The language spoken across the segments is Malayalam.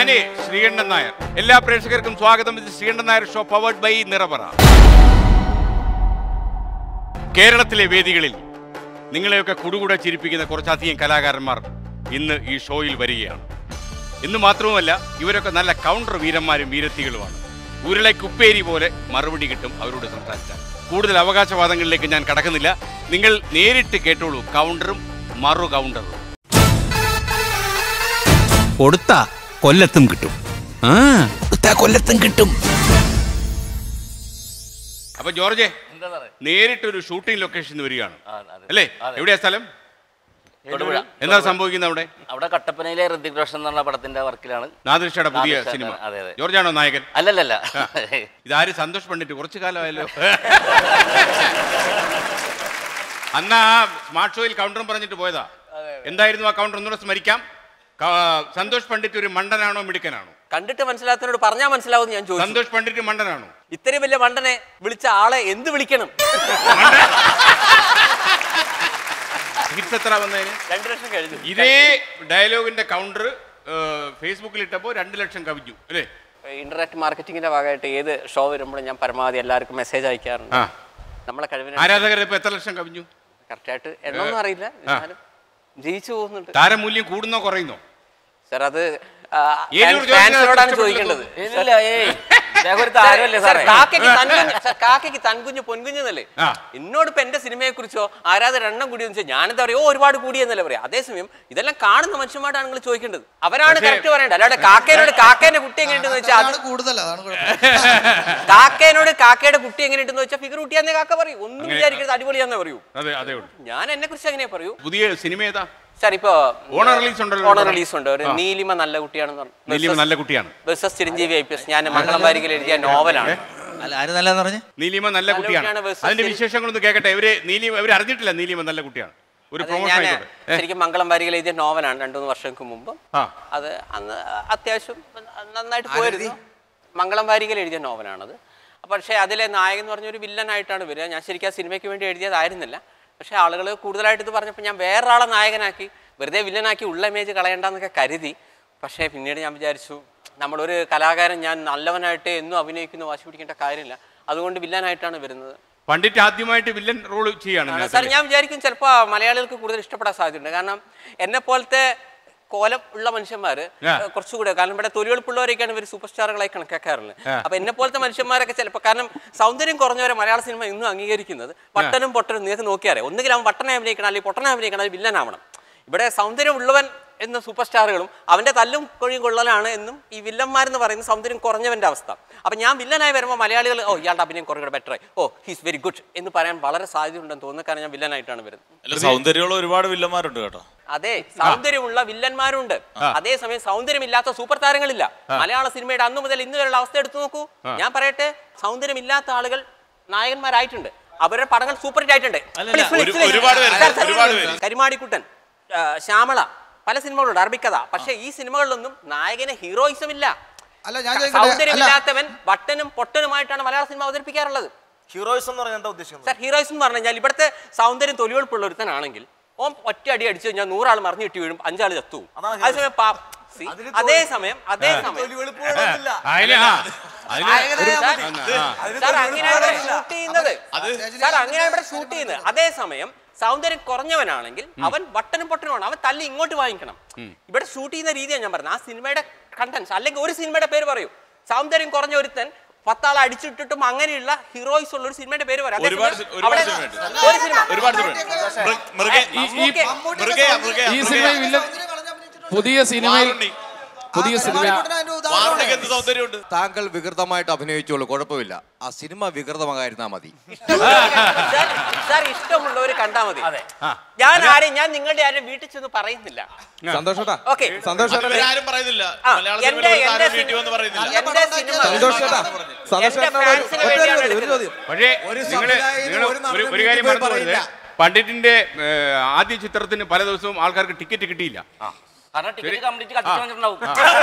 ഞാന് ശ്രീകണ്ഠൻ നായർ എല്ലാ പ്രേക്ഷകർക്കും സ്വാഗതം ഇത് Sreekandan Nair show powered by Nirapara കേരളത്തിലെ വേദികളിൽ നിങ്ങളെയൊക്കെ കുടുകൂടെ ചിരിപ്പിക്കുന്ന കുറച്ചധികം കലാകാരന്മാർ ഇന്ന് ഈ ഷോയിൽ വരികയാണ് ഇന്ന് മാത്രവുമല്ല ഇവരൊക്കെ നല്ല കൗണ്ടർ വീരന്മാരും വീരത്തികളുമാണ് ഉരുളക്കുപ്പേരി പോലെ മറുപടി കിട്ടും അവരോട് സംസാരിച്ചാൽ കൂടുതൽ അവകാശവാദങ്ങളിലേക്ക് ഞാൻ കടക്കുന്നില്ല നിങ്ങൾ നേരിട്ട് കേട്ടോളൂ കൗണ്ടറും മറു കൗണ്ടറും കൊടുത്ത കൊല്ലത്തും കിട്ടും ആ കൊടുത്താ കൊല്ലത്തും കിട്ടും അപ്പൊ ജോർജെ എന്താ സാറേ നേരിട്ടൊരു ഷൂട്ടിംഗ് ലൊക്കേഷൻ വരികയാണ് ആ, അതെ. അല്ലേ അതെ. എവിടെയാ സ്ഥലം തൊടുപുഴ. എന്താ സംഭവിക്കുന്നത് അവിടെ അവിടെ കട്ടപ്പനയിലെ ഋതിക് റോഷൻ എന്നുള്ള പടത്തിന്റെ വർക്കിലാണ് നാദിർഷയുടെ പുതിയ നാദിർഷയുടെ, സിനിമ അതെ, അതെ. ജോർജാണോ നായകൻ അല്ലല്ലല്ല ഇതാര് സന്തോഷ് പണ്ഡിറ്റ് കുറച്ചു കാലമായല്ലോ അന്ന് ആ സ്മാർട്ട് ഷോയിൽ കൗണ്ടറും പറഞ്ഞിട്ട് പോയതാ എന്തായിരുന്നു ആ കൗണ്ടർ ഒന്നുകൂടെ സ്മരിക്കാം ക- സന്തോഷ് പണ്ഡിറ്റ് ഒരു മണ്ടനാണോ മിടുക്കനാണോ കണ്ടിട്ട് മനസ്സിലാത്തതിനോട് പറഞ്ഞാൽ മനസ്സിലാവുമെന്ന് ഞാൻ ചോദിച്ചു സന്തോഷ് പണ്ഡിറ്റ് മണ്ടനാണോ ഇത്രയും വലിയ മണ്ടനെ വിളിച്ച ആളെ എന്ത് വിളിക്കണം ഹിറ്റ്സ് എത്ര വന്നതിന് രണ്ടു ലക്ഷം കഴിഞ്ഞു ഇതേ ഡയലോഗിന്റെ കൗണ്ടർ ഫേസ്ബുക്കിൽ ഇട്ടപ്പോൾ രണ്ട് ലക്ഷം കവിഞ്ഞു അല്ലേ ഇന്റർനെറ്റ് മാർക്കറ്റിംഗിന്റെ ഭാഗമായിട്ട് ഏത് ഷോ വരുമ്പോഴും ഞാൻ പരമാവധി എല്ലാവർക്കും മെസ്സേജ് അയക്കാറുണ്ട് ആ നമ്മളെ കഴിവിന് ആരാധകർ ഇപ്പൊ എത്ര ലക്ഷം കവിഞ്ഞു കറക്റ്റായിട്ട് എണ്ണൊന്നും അറിയില്ല എന്നാലും ജയിച്ചു പോകുന്നുണ്ട് താരമൂല്യം കൂടുന്നോ കുറയുന്നോ സാർ അത് ആ, ഏലൂർ ജോർജിനെ ഫാൻസിനോടാണ് ഇഷ്ടപ്പെട്ടു ചോദിക്കേണ്ടത് ഇല്ല ഏയ് ഇദ്ദേഹം ഒരു താരമല്ലേ സാർ, സാറേ കാക്കയ്ക്ക് തൻകുഞ്ഞ് സാർ, കാക്കയ്ക്ക് തൻകുഞ്ഞ് പൊൻകുഞ്ഞെന്നല്ലേ ആ. എന്നോട് ഇപ്പൊ എന്റെ സിനിമയെ കുറിച്ചോ ആരാധകർ എണ്ണം കൂടിയെന്ന് വെച്ചാൽ ഞാനെന്താ പറയാ ഓ ഒരുപാട് കൂടിയെന്നല്ലേ പറയാം അതേസമയം ഇതെല്ലാം കാണുന്ന മനുഷ്യന്മാരാണ് നിങ്ങൾ ചോദിക്കേണ്ടത് അവരാണ് പക്ഷേ- കറക്റ്റ് പറയേണ്ടത് അല്ലാതെ കാക്കേനോട് കാക്കേന്റെ കുട്ടി എങ്ങനെയുണ്ടെന്ന് വെച്ചാൽ അത് അതാണ് കൂടുതൽ അതാണ് കുഴപ്പം കാക്കേനോട് കാക്കയുടെ കുട്ടി എങ്ങനെയുണ്ടെന്ന് വെച്ചാൽ ഫിഗർ കുട്ടിയാന്നേ കാക്ക പറയൂ ഒന്നും വിചാരിക്കരുത് അടിപൊളിയാന്നേ പറയൂ അതെ അതെ ഉള്ളൂ ഞാൻ എന്നെ കുറിച്ച് എങ്ങനെയാ പറയൂ പുതിയ സിനിമ ഏതാ സാർ ഇപ്പൊ ഓണർ റിലീസ് ഉണ്ടല്ലോ ഓണർ റിലീസ് ഉണ്ട് ഒരു നീലിമ നല്ല കുട്ടിയാണെന്ന് പറഞ്ഞു നീലിമ നല്ല കുട്ടിയാണ് versus Chiranjeevi I P S ഞാൻ മംഗളം വാരികയിൽ എഴുതിയ നോവലാണ് അല്ല ആര് നല്ലതെന്ന് പറഞ്ഞേ നീലിമ നല്ല കുട്ടിയാണ് കുട്ടിയാണ് versus അതിന്റെ ശരി- വിശേഷങ്ങളൊന്ന് കേൾക്കട്ടെ ഇവര് നീലിമ ഇവർ അറിഞ്ഞിട്ടില്ല നീലിമ നല്ല കുട്ടിയാണ് ഒരു അത് പ്രൊമോഷൻ ഞാൻ ആയിക്കോട്ടെ ഏ, ശരിക്കും മംഗളം വാരികയിൽ എഴുതിയ നോവലാണ് രണ്ടു മൂന്ന് വർഷങ്ങൾക്ക് മുമ്പ് ആ അത് അന്ന് അത്യാവശ്യം നന്നായിട്ട് പോയിരുന്നു മംഗളം വാരികയിൽ എഴുതിയ നോവലാണത് പക്ഷേ അതിലെ നായകൻ എന്ന് പറഞ്ഞ ഒരു വില്ലനായിട്ടാണ് വരിക ഞാൻ ശരിക്കും ആ സിനിമയ്ക്ക് വേണ്ടി എഴുതിയതായിരുന്നില്ല പക്ഷേ ആളുകൾ കൂടുതലായിട്ട് ഇത് പറഞ്ഞപ്പോൾ ഞാൻ വേറൊരാളെ നായകനാക്കി വെറുതെ വില്ലനാക്കി ഉള്ള ഇമേജ് കളയണ്ടെന്നൊക്കെ കരുതി പക്ഷേ പിന്നീട് ഞാൻ വിചാരിച്ചു നമ്മളൊരു കലാകാരൻ ഞാൻ നല്ലവനായിട്ട് എന്നും അഭിനയിക്കുന്നു വാശി പിടിക്കേണ്ട കാര്യമില്ല അതുകൊണ്ട് വില്ലനായിട്ടാണ് വരുന്നത് പണ്ഡിറ്റ് ആദ്യമായിട്ട് വില്ലൻ റോൾ ചെയ്യാണ് ആണ് ഇതിനകത്ത് സാർ അല്ലേ? ഞാൻ വിചാരിക്കും ചിലപ്പോൾ മലയാളികൾക്ക് കൂടുതൽ ഇഷ്ടപ്പെടാൻ സാധ്യതയുണ്ട് കാരണം എന്നെ പോലത്തെ കോലം ഉള്ള മനുഷ്യന്മാർ ആ. കുറച്ചുകൂടെ കാരണം ഇവിടെ തൊലിവെളുപ്പുള്ളവരൊക്കെയാണ് ഇവർ സൂപ്പർ സ്റ്റാറുകളായി കണക്കാക്കാറുള്ളത് അപ്പൊ എന്നെ പോലത്തെ മനുഷ്യന്മാരൊക്കെ ചിലപ്പോൾ കാരണം സൗന്ദര്യം കുറഞ്ഞവരെ മലയാള സിനിമ ഇന്നും അംഗീകരിക്കുന്നത് വട്ടനും പൊട്ടനും നിങ്ങൾക്ക് നോക്കിയാറേ ഒന്നുകിൽ അവൻ വട്ടനെ അഭിനയിക്കണം അല്ലെങ്കിൽ പൊട്ടനെ അഭിനയിക്കണം അത് വില്ലനാവണം ഇവിടെ സൗന്ദര്യമുള്ളവൻ എന്ന സൂപ്പർ സ്റ്റാറുകളും അവന്റെ തല്ലും കൊഴിയും കൊള്ളലാണ് എന്നും ഈ വില്ലന്മാരെന്ന് പറയുന്ന സൗന്ദര്യം കുറഞ്ഞവന്റെ അവസ്ഥ അപ്പൊ ഞാൻ വില്ലനായി വരുമ്പോൾ മലയാളികൾ ഓ ഇയാളുടെ അഭിനയം കുറേ ബെറ്റർ ആയി ഓ ഹീസ് വെരി ഗുഡ് എന്ന് പറയാൻ വളരെ സാധ്യതയുണ്ടെന്ന് തോന്നുന്നു കാരണം ഞാൻ വില്ലനായിട്ടാണ് വരുന്നത് അല്ല സൗന്ദര്യമുള്ള ഒരുപാട് വില്ലന്മാരുണ്ട് കേട്ടോ അതെ സൗന്ദര്യമുള്ള വില്ലന്മാരുണ്ട് അതേസമയം സൗന്ദര്യമില്ലാത്ത സൂപ്പർ താരങ്ങളില്ല മലയാള സിനിമയുടെ അന്നു മുതൽ ഇന്ന് വരെയുള്ള അവസ്ഥ എടുത്തു നോക്കൂ ഞാൻ പറയട്ടെ സൗന്ദര്യമില്ലാത്ത ആളുകൾ നായകന്മാരായിട്ടുണ്ട് അവരുടെ പടങ്ങൾ സൂപ്പർ ഹിറ്റ് ആയിട്ടുണ്ട് അല്ലല്ല, Please, please, ഒരു- please. ഒരുപാട് പേരുണ്ട്, സാർ, സാർ, ഒരുപാട് പേര്. കരിമാടിക്കുട്ടൻ ആ, ശ്യാമള പല സിനിമകളുണ്ട് അറബിക്കഥ പക്ഷേ ഈ സിനിമകളിലൊന്നും നായകന് ഹീറോയിസം ഇല്ല അല്ല ഞാൻ ചോദിക്കട്ടെ അല്ല സൗന്ദര്യമില്ലാത്തവൻ വട്ടനും പൊട്ടനുമായിട്ടാണ് മലയാള സിനിമ അവതരിപ്പിക്കാറുള്ളത് ഹീറോയിസം എന്ന് പറഞ്ഞാൽ എന്താ ഉദ്ദേശിക്കുന്നത് സാർ ഹീറോയിസം എന്ന് പറഞ്ഞു കഴിഞ്ഞാൽ ഇവിടുത്തെ സൗന്ദര്യം തൊലിവെളുപ്പുള്ള ഒരുത്തനാണെങ്കിൽ ഓൻ ഒറ്റ അടി അടിച്ചു കഴിഞ്ഞാൽ നൂറാൾ മറിഞ്ഞു കിട്ടി വീഴും അഞ്ചാൾ ചത്തു അതാണ് അതേസമയം പാ- see, അതേസമയം അതേസമയം അതിന് ആ, അതിന് സാർ, ആ, സാർ അങ്ങനെയാണ് ഇവിടെ ഷൂട്ട് ചെയ്യുന്നത് സാർ അങ്ങനെയാണ് ഇവിടെ ഷൂട്ട് ചെയ്യുന്നത് അതേസമയം സൗന്ദര്യം കുറഞ്ഞവനാണെങ്കിൽ അവൻ വട്ടനും പൊട്ടനുമാണ് അവൻ തല്ലി ഇങ്ങോട്ട് വാങ്ങിക്കണം ഇവിടെ ഷൂട്ട് ചെയ്യുന്ന രീതിയാണ് ഞാൻ പറഞ്ഞത് ആ സിനിമയുടെ കണ്ടൻസ് അല്ലെങ്കിൽ ഒരു സിനിമയുടെ പേര് പറയൂ സൗന്ദര്യം കുറഞ്ഞ ഒരുത്തൻ പത്താളെ അടിച്ചിട്ടിട്ടും അങ്ങനെയുള്ള ഹീറോയിസ് ഉള്ള ഒരു സിനിമയുടെ പേര് പറയാം ഒരുപാട് അതേസമയം സി- ഒരുപാട് അവിടെ സിനിമയുണ്ട്. ഒരു സിനിമ ഒരുപാട് സിനിമ മൃഗേ മമ്മൂട്ടി- മൃഗേ മൃഗേ ഈ ഈ സിനിമയിൽ വില്ലൻ പുതിയ സിനിമയിൽ പുതിയ സിനിമ വാർണിക്ക് എന്ത് സൗന്ദര്യമുണ്ട് താങ്കൾ വികൃതമായിട്ട് അഭിനയിച്ചോളൂ കുഴപ്പമില്ല ആ സിനിമ വികൃതമായിരുന്നാ മതി സാർ, സാർ ഇഷ്ടമുള്ളവർ കണ്ടാ മതി ഞാൻ ആരെയും ഞാൻ നിങ്ങളുടെ ആരെയും വീട്ടിൽ ചെന്ന് പറയുന്നില്ല സന്തോഷട്ടാ ഓക്കെ സന്തോഷേട്ടാ ഇവരാരും പറയുന്നില്ല ആ, മലയാള എന്റെ- സിനിമയിൽ ഒരു എന്റെ താരം വീട്ടിൽ വന്ന് പറയുന്നില്ല എന്റെ സിനിമ സന്തോഷേട്ടാ എന്റെ സന്തോഷേട്ടനോട് ഫാൻസിന് ഒരു- വേണ്ടിയാണ് ഒരു എടുക്കുന്നത്. ചോദ്യം പക്ഷേ ഒരു നിങ്ങള് സംവിധായകനും നിങ്ങള് ഒരു നടനും ഒരു- ഒരു കാര്യം വീട്ടിൽ പോയി മറന്നു പോകരുത് പറയില്ല. പണ്ഡിറ്റിന്റെ ഏ, ആദ്യ ചിത്രത്തിന് പല ദിവസവും ആൾക്കാർക്ക് ടിക്കറ്റ് കിട്ടിയില്ല കാരണം ടിക്കറ്റ് കംപ്ലീറ്റ് കത്തിച്ചു വന്നിട്ടുണ്ടാവും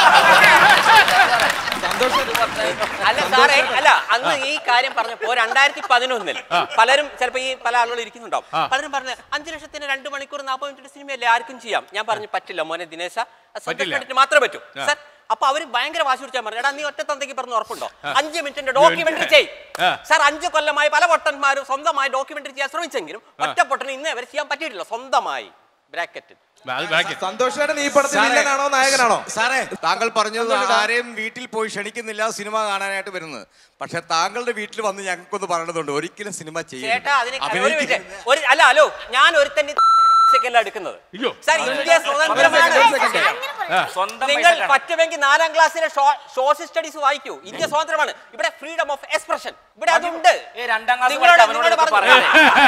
അല്ല സാറേ അല്ല അന്ന് ഈ കാര്യം പറഞ്ഞപ്പോ രണ്ടായിരത്തി പതിനൊന്നിൽ പലരും ചിലപ്പോ ഈ പല ആളുകൾ ഇരിക്കുന്നുണ്ടാവും പലരും പറഞ്ഞു അഞ്ചു ലക്ഷത്തിന് രണ്ട് മണിക്കൂർ നാൽപ്പത് മിനിറ്റ് സിനിമയല്ലേ ആർക്കും ചെയ്യാം ഞാൻ പറഞ്ഞു പറ്റില്ല മോനെ ദിനേശ പറ്റില്ല. മാത്രമേ പറ്റൂ സാർ അപ്പൊ അവര് ഭയങ്കര വാശി പിടിച്ചാൽ പറഞ്ഞു എടാ നീ ഒറ്റ തന്തയ്ക്ക് പറഞ്ഞ ഉറപ്പുണ്ടോ അഞ്ച് മിനിറ്റിന്റെ ഡോക്യുമെന്ററി ചെയ് ആ. സാർ അഞ്ച് കൊല്ലമായി പല പൊട്ടന്മാരും സ്വന്തമായി ഡോക്യുമെന്ററി ചെയ്യാൻ ശ്രമിച്ചെങ്കിലും ഒറ്റ പൊട്ടന് ഇന്നേ വരെ ചെയ്യാൻ പറ്റിയിട്ടില്ല സ്വന്തമായി ബ്രാക്കറ്റിൽ അത് ബാക്കി സന്തോഷേട്ടൻ ഈ പടത്തിൽ വില്ലനാണോ നായകനാണോ സാറേ താങ്കൾ പറഞ്ഞത് ആരെയും വീട്ടിൽ പോയി ക്ഷണിക്കുന്നില്ല സിനിമ കാണാനായിട്ട് വരുന്നത് പക്ഷെ താങ്കളുടെ വീട്ടിൽ വന്ന് ഞങ്ങൾക്കൊന്ന് പറയണതുണ്ട് ഒരിക്കലും സിനിമ ചേട്ടാ അതിന് ഒരു അഭിനയിക്കില്ല. മിനിറ്റ്. ഒരു അല്ല ഹലോ ഞാൻ ഒരു തന്നെ സെക്കൻഡിലാണ് എടുക്കുന്നത് അയ്യോ. സാർ ഇന്ത്യ സ്വതന്ത്രമാണ് സ്വന്തം നിങ്ങൾ പൈസക്കാണ്. പറ്റുമെങ്കിൽ നാലാം ക്ലാസ്സിലെ സോഷ്യൽ സ്റ്റഡീസ് വായിക്കൂ ഇന്ത്യ സ്വതന്ത്രമാണ് ഇവിടെ ഫ്രീഡം ഓഫ് എക്സ്പ്രഷൻ ഇവിടെ അതുണ്ട് ഏ, രണ്ടാം ക്ലാസ് നിങ്ങളോട് പഠിച്ച അവനോട് നിങ്ങളോട് ഇതൊക്കെ പറഞ്ഞു.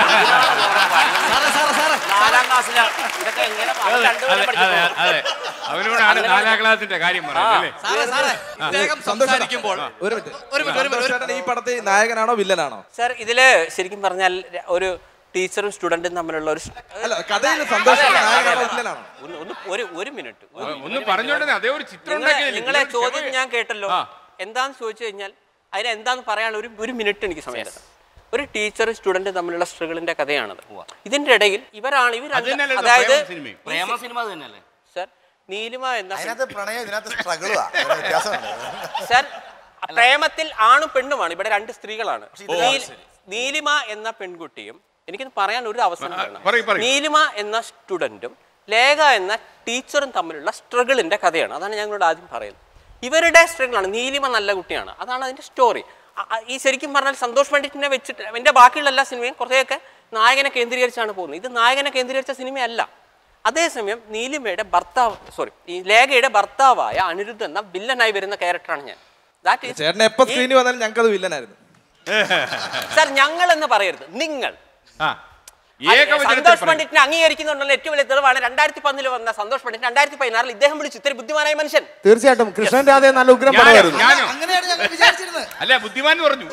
പറയാതെ. നാലാം ക്ലാസ്സിലാണ് ഇതൊക്കെ എങ്ങനെ അവൻ അതെ രണ്ടുകൊല്ലം അതെ പഠിക്കുന്നു. അതെ അവനോടാണ് നാലാം ക്ലാസിന്റെ കാര്യം പറയുന്നത് അല്ലേ ഇദ്ദേഹം സംസാരിക്കുമ്പോൾ ഒരു മിനിറ്റ് ഒരു മിനിറ്റ്, ഒരു മിനിറ്റ്. സന്തോഷേട്ടൻ ഈ പടത്തിൽ നായകനാണോ വില്ലനാണോ സാർ ഇതില് ശരിക്കും പറഞ്ഞാൽ ഒരു ടീച്ചറും സ്റ്റുഡന്റും തമ്മിലുള്ള ഒരു അല്ല കഥയിൽ സന്തോഷേട്ടൻ നായകനാണോ വില്ലനാണോ ഒന്ന് ഒന്ന് ഒരു ഒരു മിനിറ്റ് ഒരു ഒന്നും പറഞ്ഞോണ്ടേ അതേ ഒരു ചിത്രം നിങ്ങളെ ഉണ്ടാക്കിയതല്ലേ? നിങ്ങളെ നിങ്ങൾ ചോദ്യം ക്ഷമ- ഞാൻ കേട്ടല്ലോ ആ. എന്താന്ന് ചോദിച്ചു കഴിഞ്ഞാൽ അതിന് എന്താന്ന് പറയാനുള്ള ഒരു ഒരു മിനിറ്റ് എനിക്ക് സമയം തരണം. ഒരു ടീച്ചറും സ്റ്റുഡന്റും തമ്മിലുള്ള സ്ട്രഗിളിന്റെ കഥയാണത് ഇതിന്റെ ഇടയിൽ ഇവരാണ് ഇവർ അത് തന്നെയല്ലേ ഇത് അതായത് പ്രേമ സിനിമയും. പ്രേമ സിനിമ അത് തന്നെയല്ലേ സർ നീലിമ എന്ന അതിനകത്ത് പ്രണയം ഇതിനകത്ത് സ്ട്രഗിളുവാ വ്യത്യാസമുണ്ട് സർ പ്രേമത്തിൽ ആണും പെണ്ണുമാണ് ഇവിടെ രണ്ട് സ്ത്രീകളാണ് നീൽ- നീലിമ എന്ന പെൺകുട്ടിയും എനിക്കിത് പറയാൻ ഒരു അവസരം തരണം. പറയൂ, പറയൂ. നീലിമ എന്ന സ്റ്റുഡന്റും ലേഖ എന്ന ടീച്ചറും തമ്മിലുള്ള സ്ട്രഗിളിന്റെ കഥയാണ് അതാണ് ഞങ്ങളോട് ആദ്യം പറയുന്നത് ഇവരുടെ സ്ട്രഗിളാണ് നീലിമ നല്ല കുട്ടിയാണ് അതാണ് അതിന്റെ സ്റ്റോറി ഈ ശരിക്കും പറഞ്ഞാൽ സന്തോഷ് പണ്ഡിറ്റിനെ വെച്ചിട്ട് എൻ്റെ ബാക്കിയുള്ള എല്ലാ സിനിമയും കുറേയൊക്കെ നായകനെ കേന്ദ്രീകരിച്ചാണ് പോകുന്നത് ഇത് നായകനെ കേന്ദ്രീകരിച്ച സിനിമയല്ല അതേസമയം നീലിമയുടെ ഭർത്താവ് സോറി ഈ ലേഖയുടെ ഭർത്താവായ അനിരുദ്ധ് എന്ന വില്ലനായി വരുന്ന ക്യാരക്ടറാണ് ഞാൻ ദാറ്റ് ചേട്ടൻ എപ്പോ സ്ക്രീനിൽ വന്നാലും ഞങ്ങൾക്ക് അത് വില്ലനായിരുന്നു സാർ ഞങ്ങൾ എന്ന് പറയരുത് നിങ്ങൾ ആ അല്ല, ഏകവചനത്തിൽ സന്തോഷ് പറയും. പണ്ഡിറ്റിനെ അംഗീകരിക്കുന്നുണ്ടല്ലോ ഏറ്റവും വലിയ തെളിവാണ് രണ്ടായിരത്തി പതിനിൽ വന്ന സന്തോഷ് പണ്ഡിറ്റ് രണ്ടായിരത്തി പതിനാറിൽ ഇദ്ദേഹം വിളിച്ചു ഇത്തിരി ബുദ്ധിമാനായ മനുഷ്യൻ തീർച്ചയായിട്ടും കൃഷ്ണൻ രാധേ നല്ല ഉഗ്രം ഞാനോ? പടമായിരുന്നു ഞാനോ അങ്ങനെയാണ് ഞങ്ങൾ വിചാരിച്ചിരുന്നത് അല്ല ബുദ്ധിമാൻ പറഞ്ഞു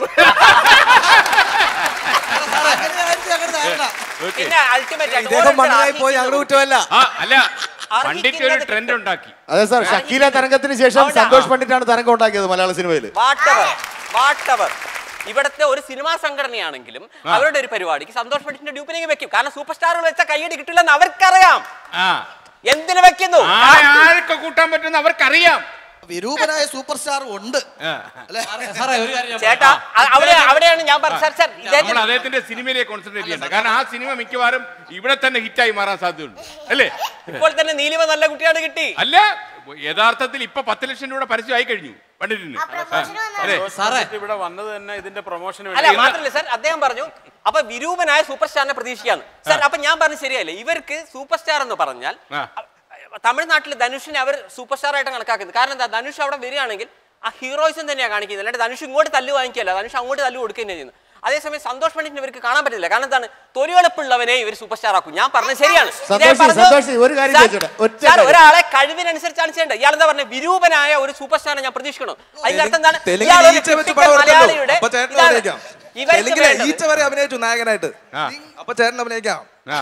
അങ്ങനെയായിരുന്നു ഞങ്ങളുടെ ധാരണ ഓക്കെ പിന്നെ അൾട്ടിമേറ്റ് ഇദ്ദേഹം മണ്ണായി പോയി ഞങ്ങളുടെ കുറ്റമല്ല ആ അല്ല പണ്ഡിറ്റ് ഒരു ട്രെൻഡ് ഉണ്ടാക്കി അതെ സാർ ഷക്കീല തരംഗത്തിന് ശേഷം അവിടെ- സന്തോഷ് പണ്ഡിറ്റാണ് തരംഗം ഉണ്ടാക്കിയത് മലയാള സിനിമയിൽ വാട്ടവർ വാട്ടവർ ഇവിടുത്തെ ഒരു സിനിമാ സംഘടനയാണെങ്കിലും അവരുടെ ഒരു പരിപാടിക്ക് സന്തോഷ് പണ്ഡിറ്റിന്റെ ഡ്യൂപ്പിനെങ്കിൽ വെക്കും കാരണം സൂപ്പർ സ്റ്റാറുകൾ വെച്ച കൈയടി കിട്ടില്ലെന്ന് അവർക്കറിയാം ആ എന്തിനു വെക്കുന്നു ആരെ ആരൊക്കെ കൂട്ടാൻ പറ്റുമെന്ന് അവർക്കറിയാം വിരൂപനായ സൂപ്പർ സ്റ്റാർ ഉണ്ട് ആ. അല്ലെ സാറേ ഒരു കാര്യം ഞാൻ ചേട്ടാ അ- അവിടെ അവിടെയാണ് ഞാൻ പറഞ്ഞത് സാർ സാർ നമ്മൾ ഇദ്ദേഹത്തിന് അദ്ദേഹത്തിന്റെ സിനിമയിലേക്ക് കോൺസെൻട്രേറ്റ് ചെയ്യണ്ട കാരണം ആ സിനിമ മിക്കവാറും ഇവിടെ തന്നെ ഹിറ്റായി മാറാൻ സാധ്യതയുണ്ട് അല്ലേ ഇപ്പോൾ തന്നെ നീലിമ നല്ല കുട്ടിയാണ് കിട്ടി അല്ല യഥാർത്ഥത്തിൽ ഇപ്പൊ പത്ത് ലക്ഷം രൂപ പരസ്യമായി കഴിഞ്ഞു പണ്ഡിറ്റിന് അല്ലേ സാറേ ഇവിടെ വന്നത് തന്നെ ഇതിന്റെ പ്രൊമോഷന് അല്ല മാത്രമല്ല സാർ അദ്ദേഹം പറഞ്ഞു അപ്പൊ വിരൂപനായ സൂപ്പർ സ്റ്റാറിനെ പ്രതീക്ഷിക്കാന്ന് സാർ അപ്പൊ ഞാൻ പറഞ്ഞു ശരിയല്ലേ ഇവർക്ക് സൂപ്പർ സ്റ്റാർ എന്ന് പറഞ്ഞാൽ ആ. അ- തമിഴ്നാട്ടിൽ ധനുഷിനെ അവർ സൂപ്പർ സ്റ്റാർ ആയിട്ട് കണക്കാക്കുന്നത് കാരണം എന്താ ധനുഷ് അവിടെ വരികയാണെങ്കിൽ ആ ഹീറോയിസം തന്നെയാണ് കാണിക്കുന്നത് അല്ലാണ്ട് ധനുഷ് ഇങ്ങോട്ട് തല്ല് വാങ്ങിക്കല്ല ധനുഷ് അങ്ങോട്ട് തല്ല് കൊടുക്കുക തന്നെ ചെയ്യുന്നത് അതേസമയം സന്തോഷ് പണ്ഡിറ്റിന് ഇവർക്ക് കാണാൻ പറ്റില്ല കാരണം എന്താണ് തൊലിവെളുപ്പുള്ളവനെ ഇവർ സൂപ്പർ സ്റ്റാർ ആക്കും ഞാൻ പറഞ്ഞത് ശരിയാണ് സന്തോഷ് ഇദ്ദേഹം ജി, പറഞ്ഞു, സന്തോഷ് ജി, ഒരു കാര്യം സാർ, ചോദിച്ചോട്ടെ? ഒറ്റ സാർ, കാര്യം. ഒരാളെ കഴിവിനനുസരിച്ചാണ് ചെയ്യേണ്ടത് ഇയാൾ എന്താ പറഞ്ഞത് വിരൂപനായ ഒരു സൂപ്പർ സ്റ്റാറിനെ ഞാൻ പ്രതീക്ഷിക്കണം അതിന്റെ അർത്ഥം എന്താണ് തെലുങ്കിൽ ഇയാൾ ഒരു ഈച്ച വെച്ച് typical പടം എടുത്തല്ലോ മലയാളിയുടെ അപ്പൊ ചേട്ടൻ ഇതാണ് അഭിനയിക്കാം ഇവർക്ക് തെലുങ്കിലെ വേണ്ടത്. ഈച്ച വരെ അഭിനയിച്ചു നായകനായിട്ട് ആ. അപ്പൊ ചേട്ടൻ അഭിനയിക്കാം ആ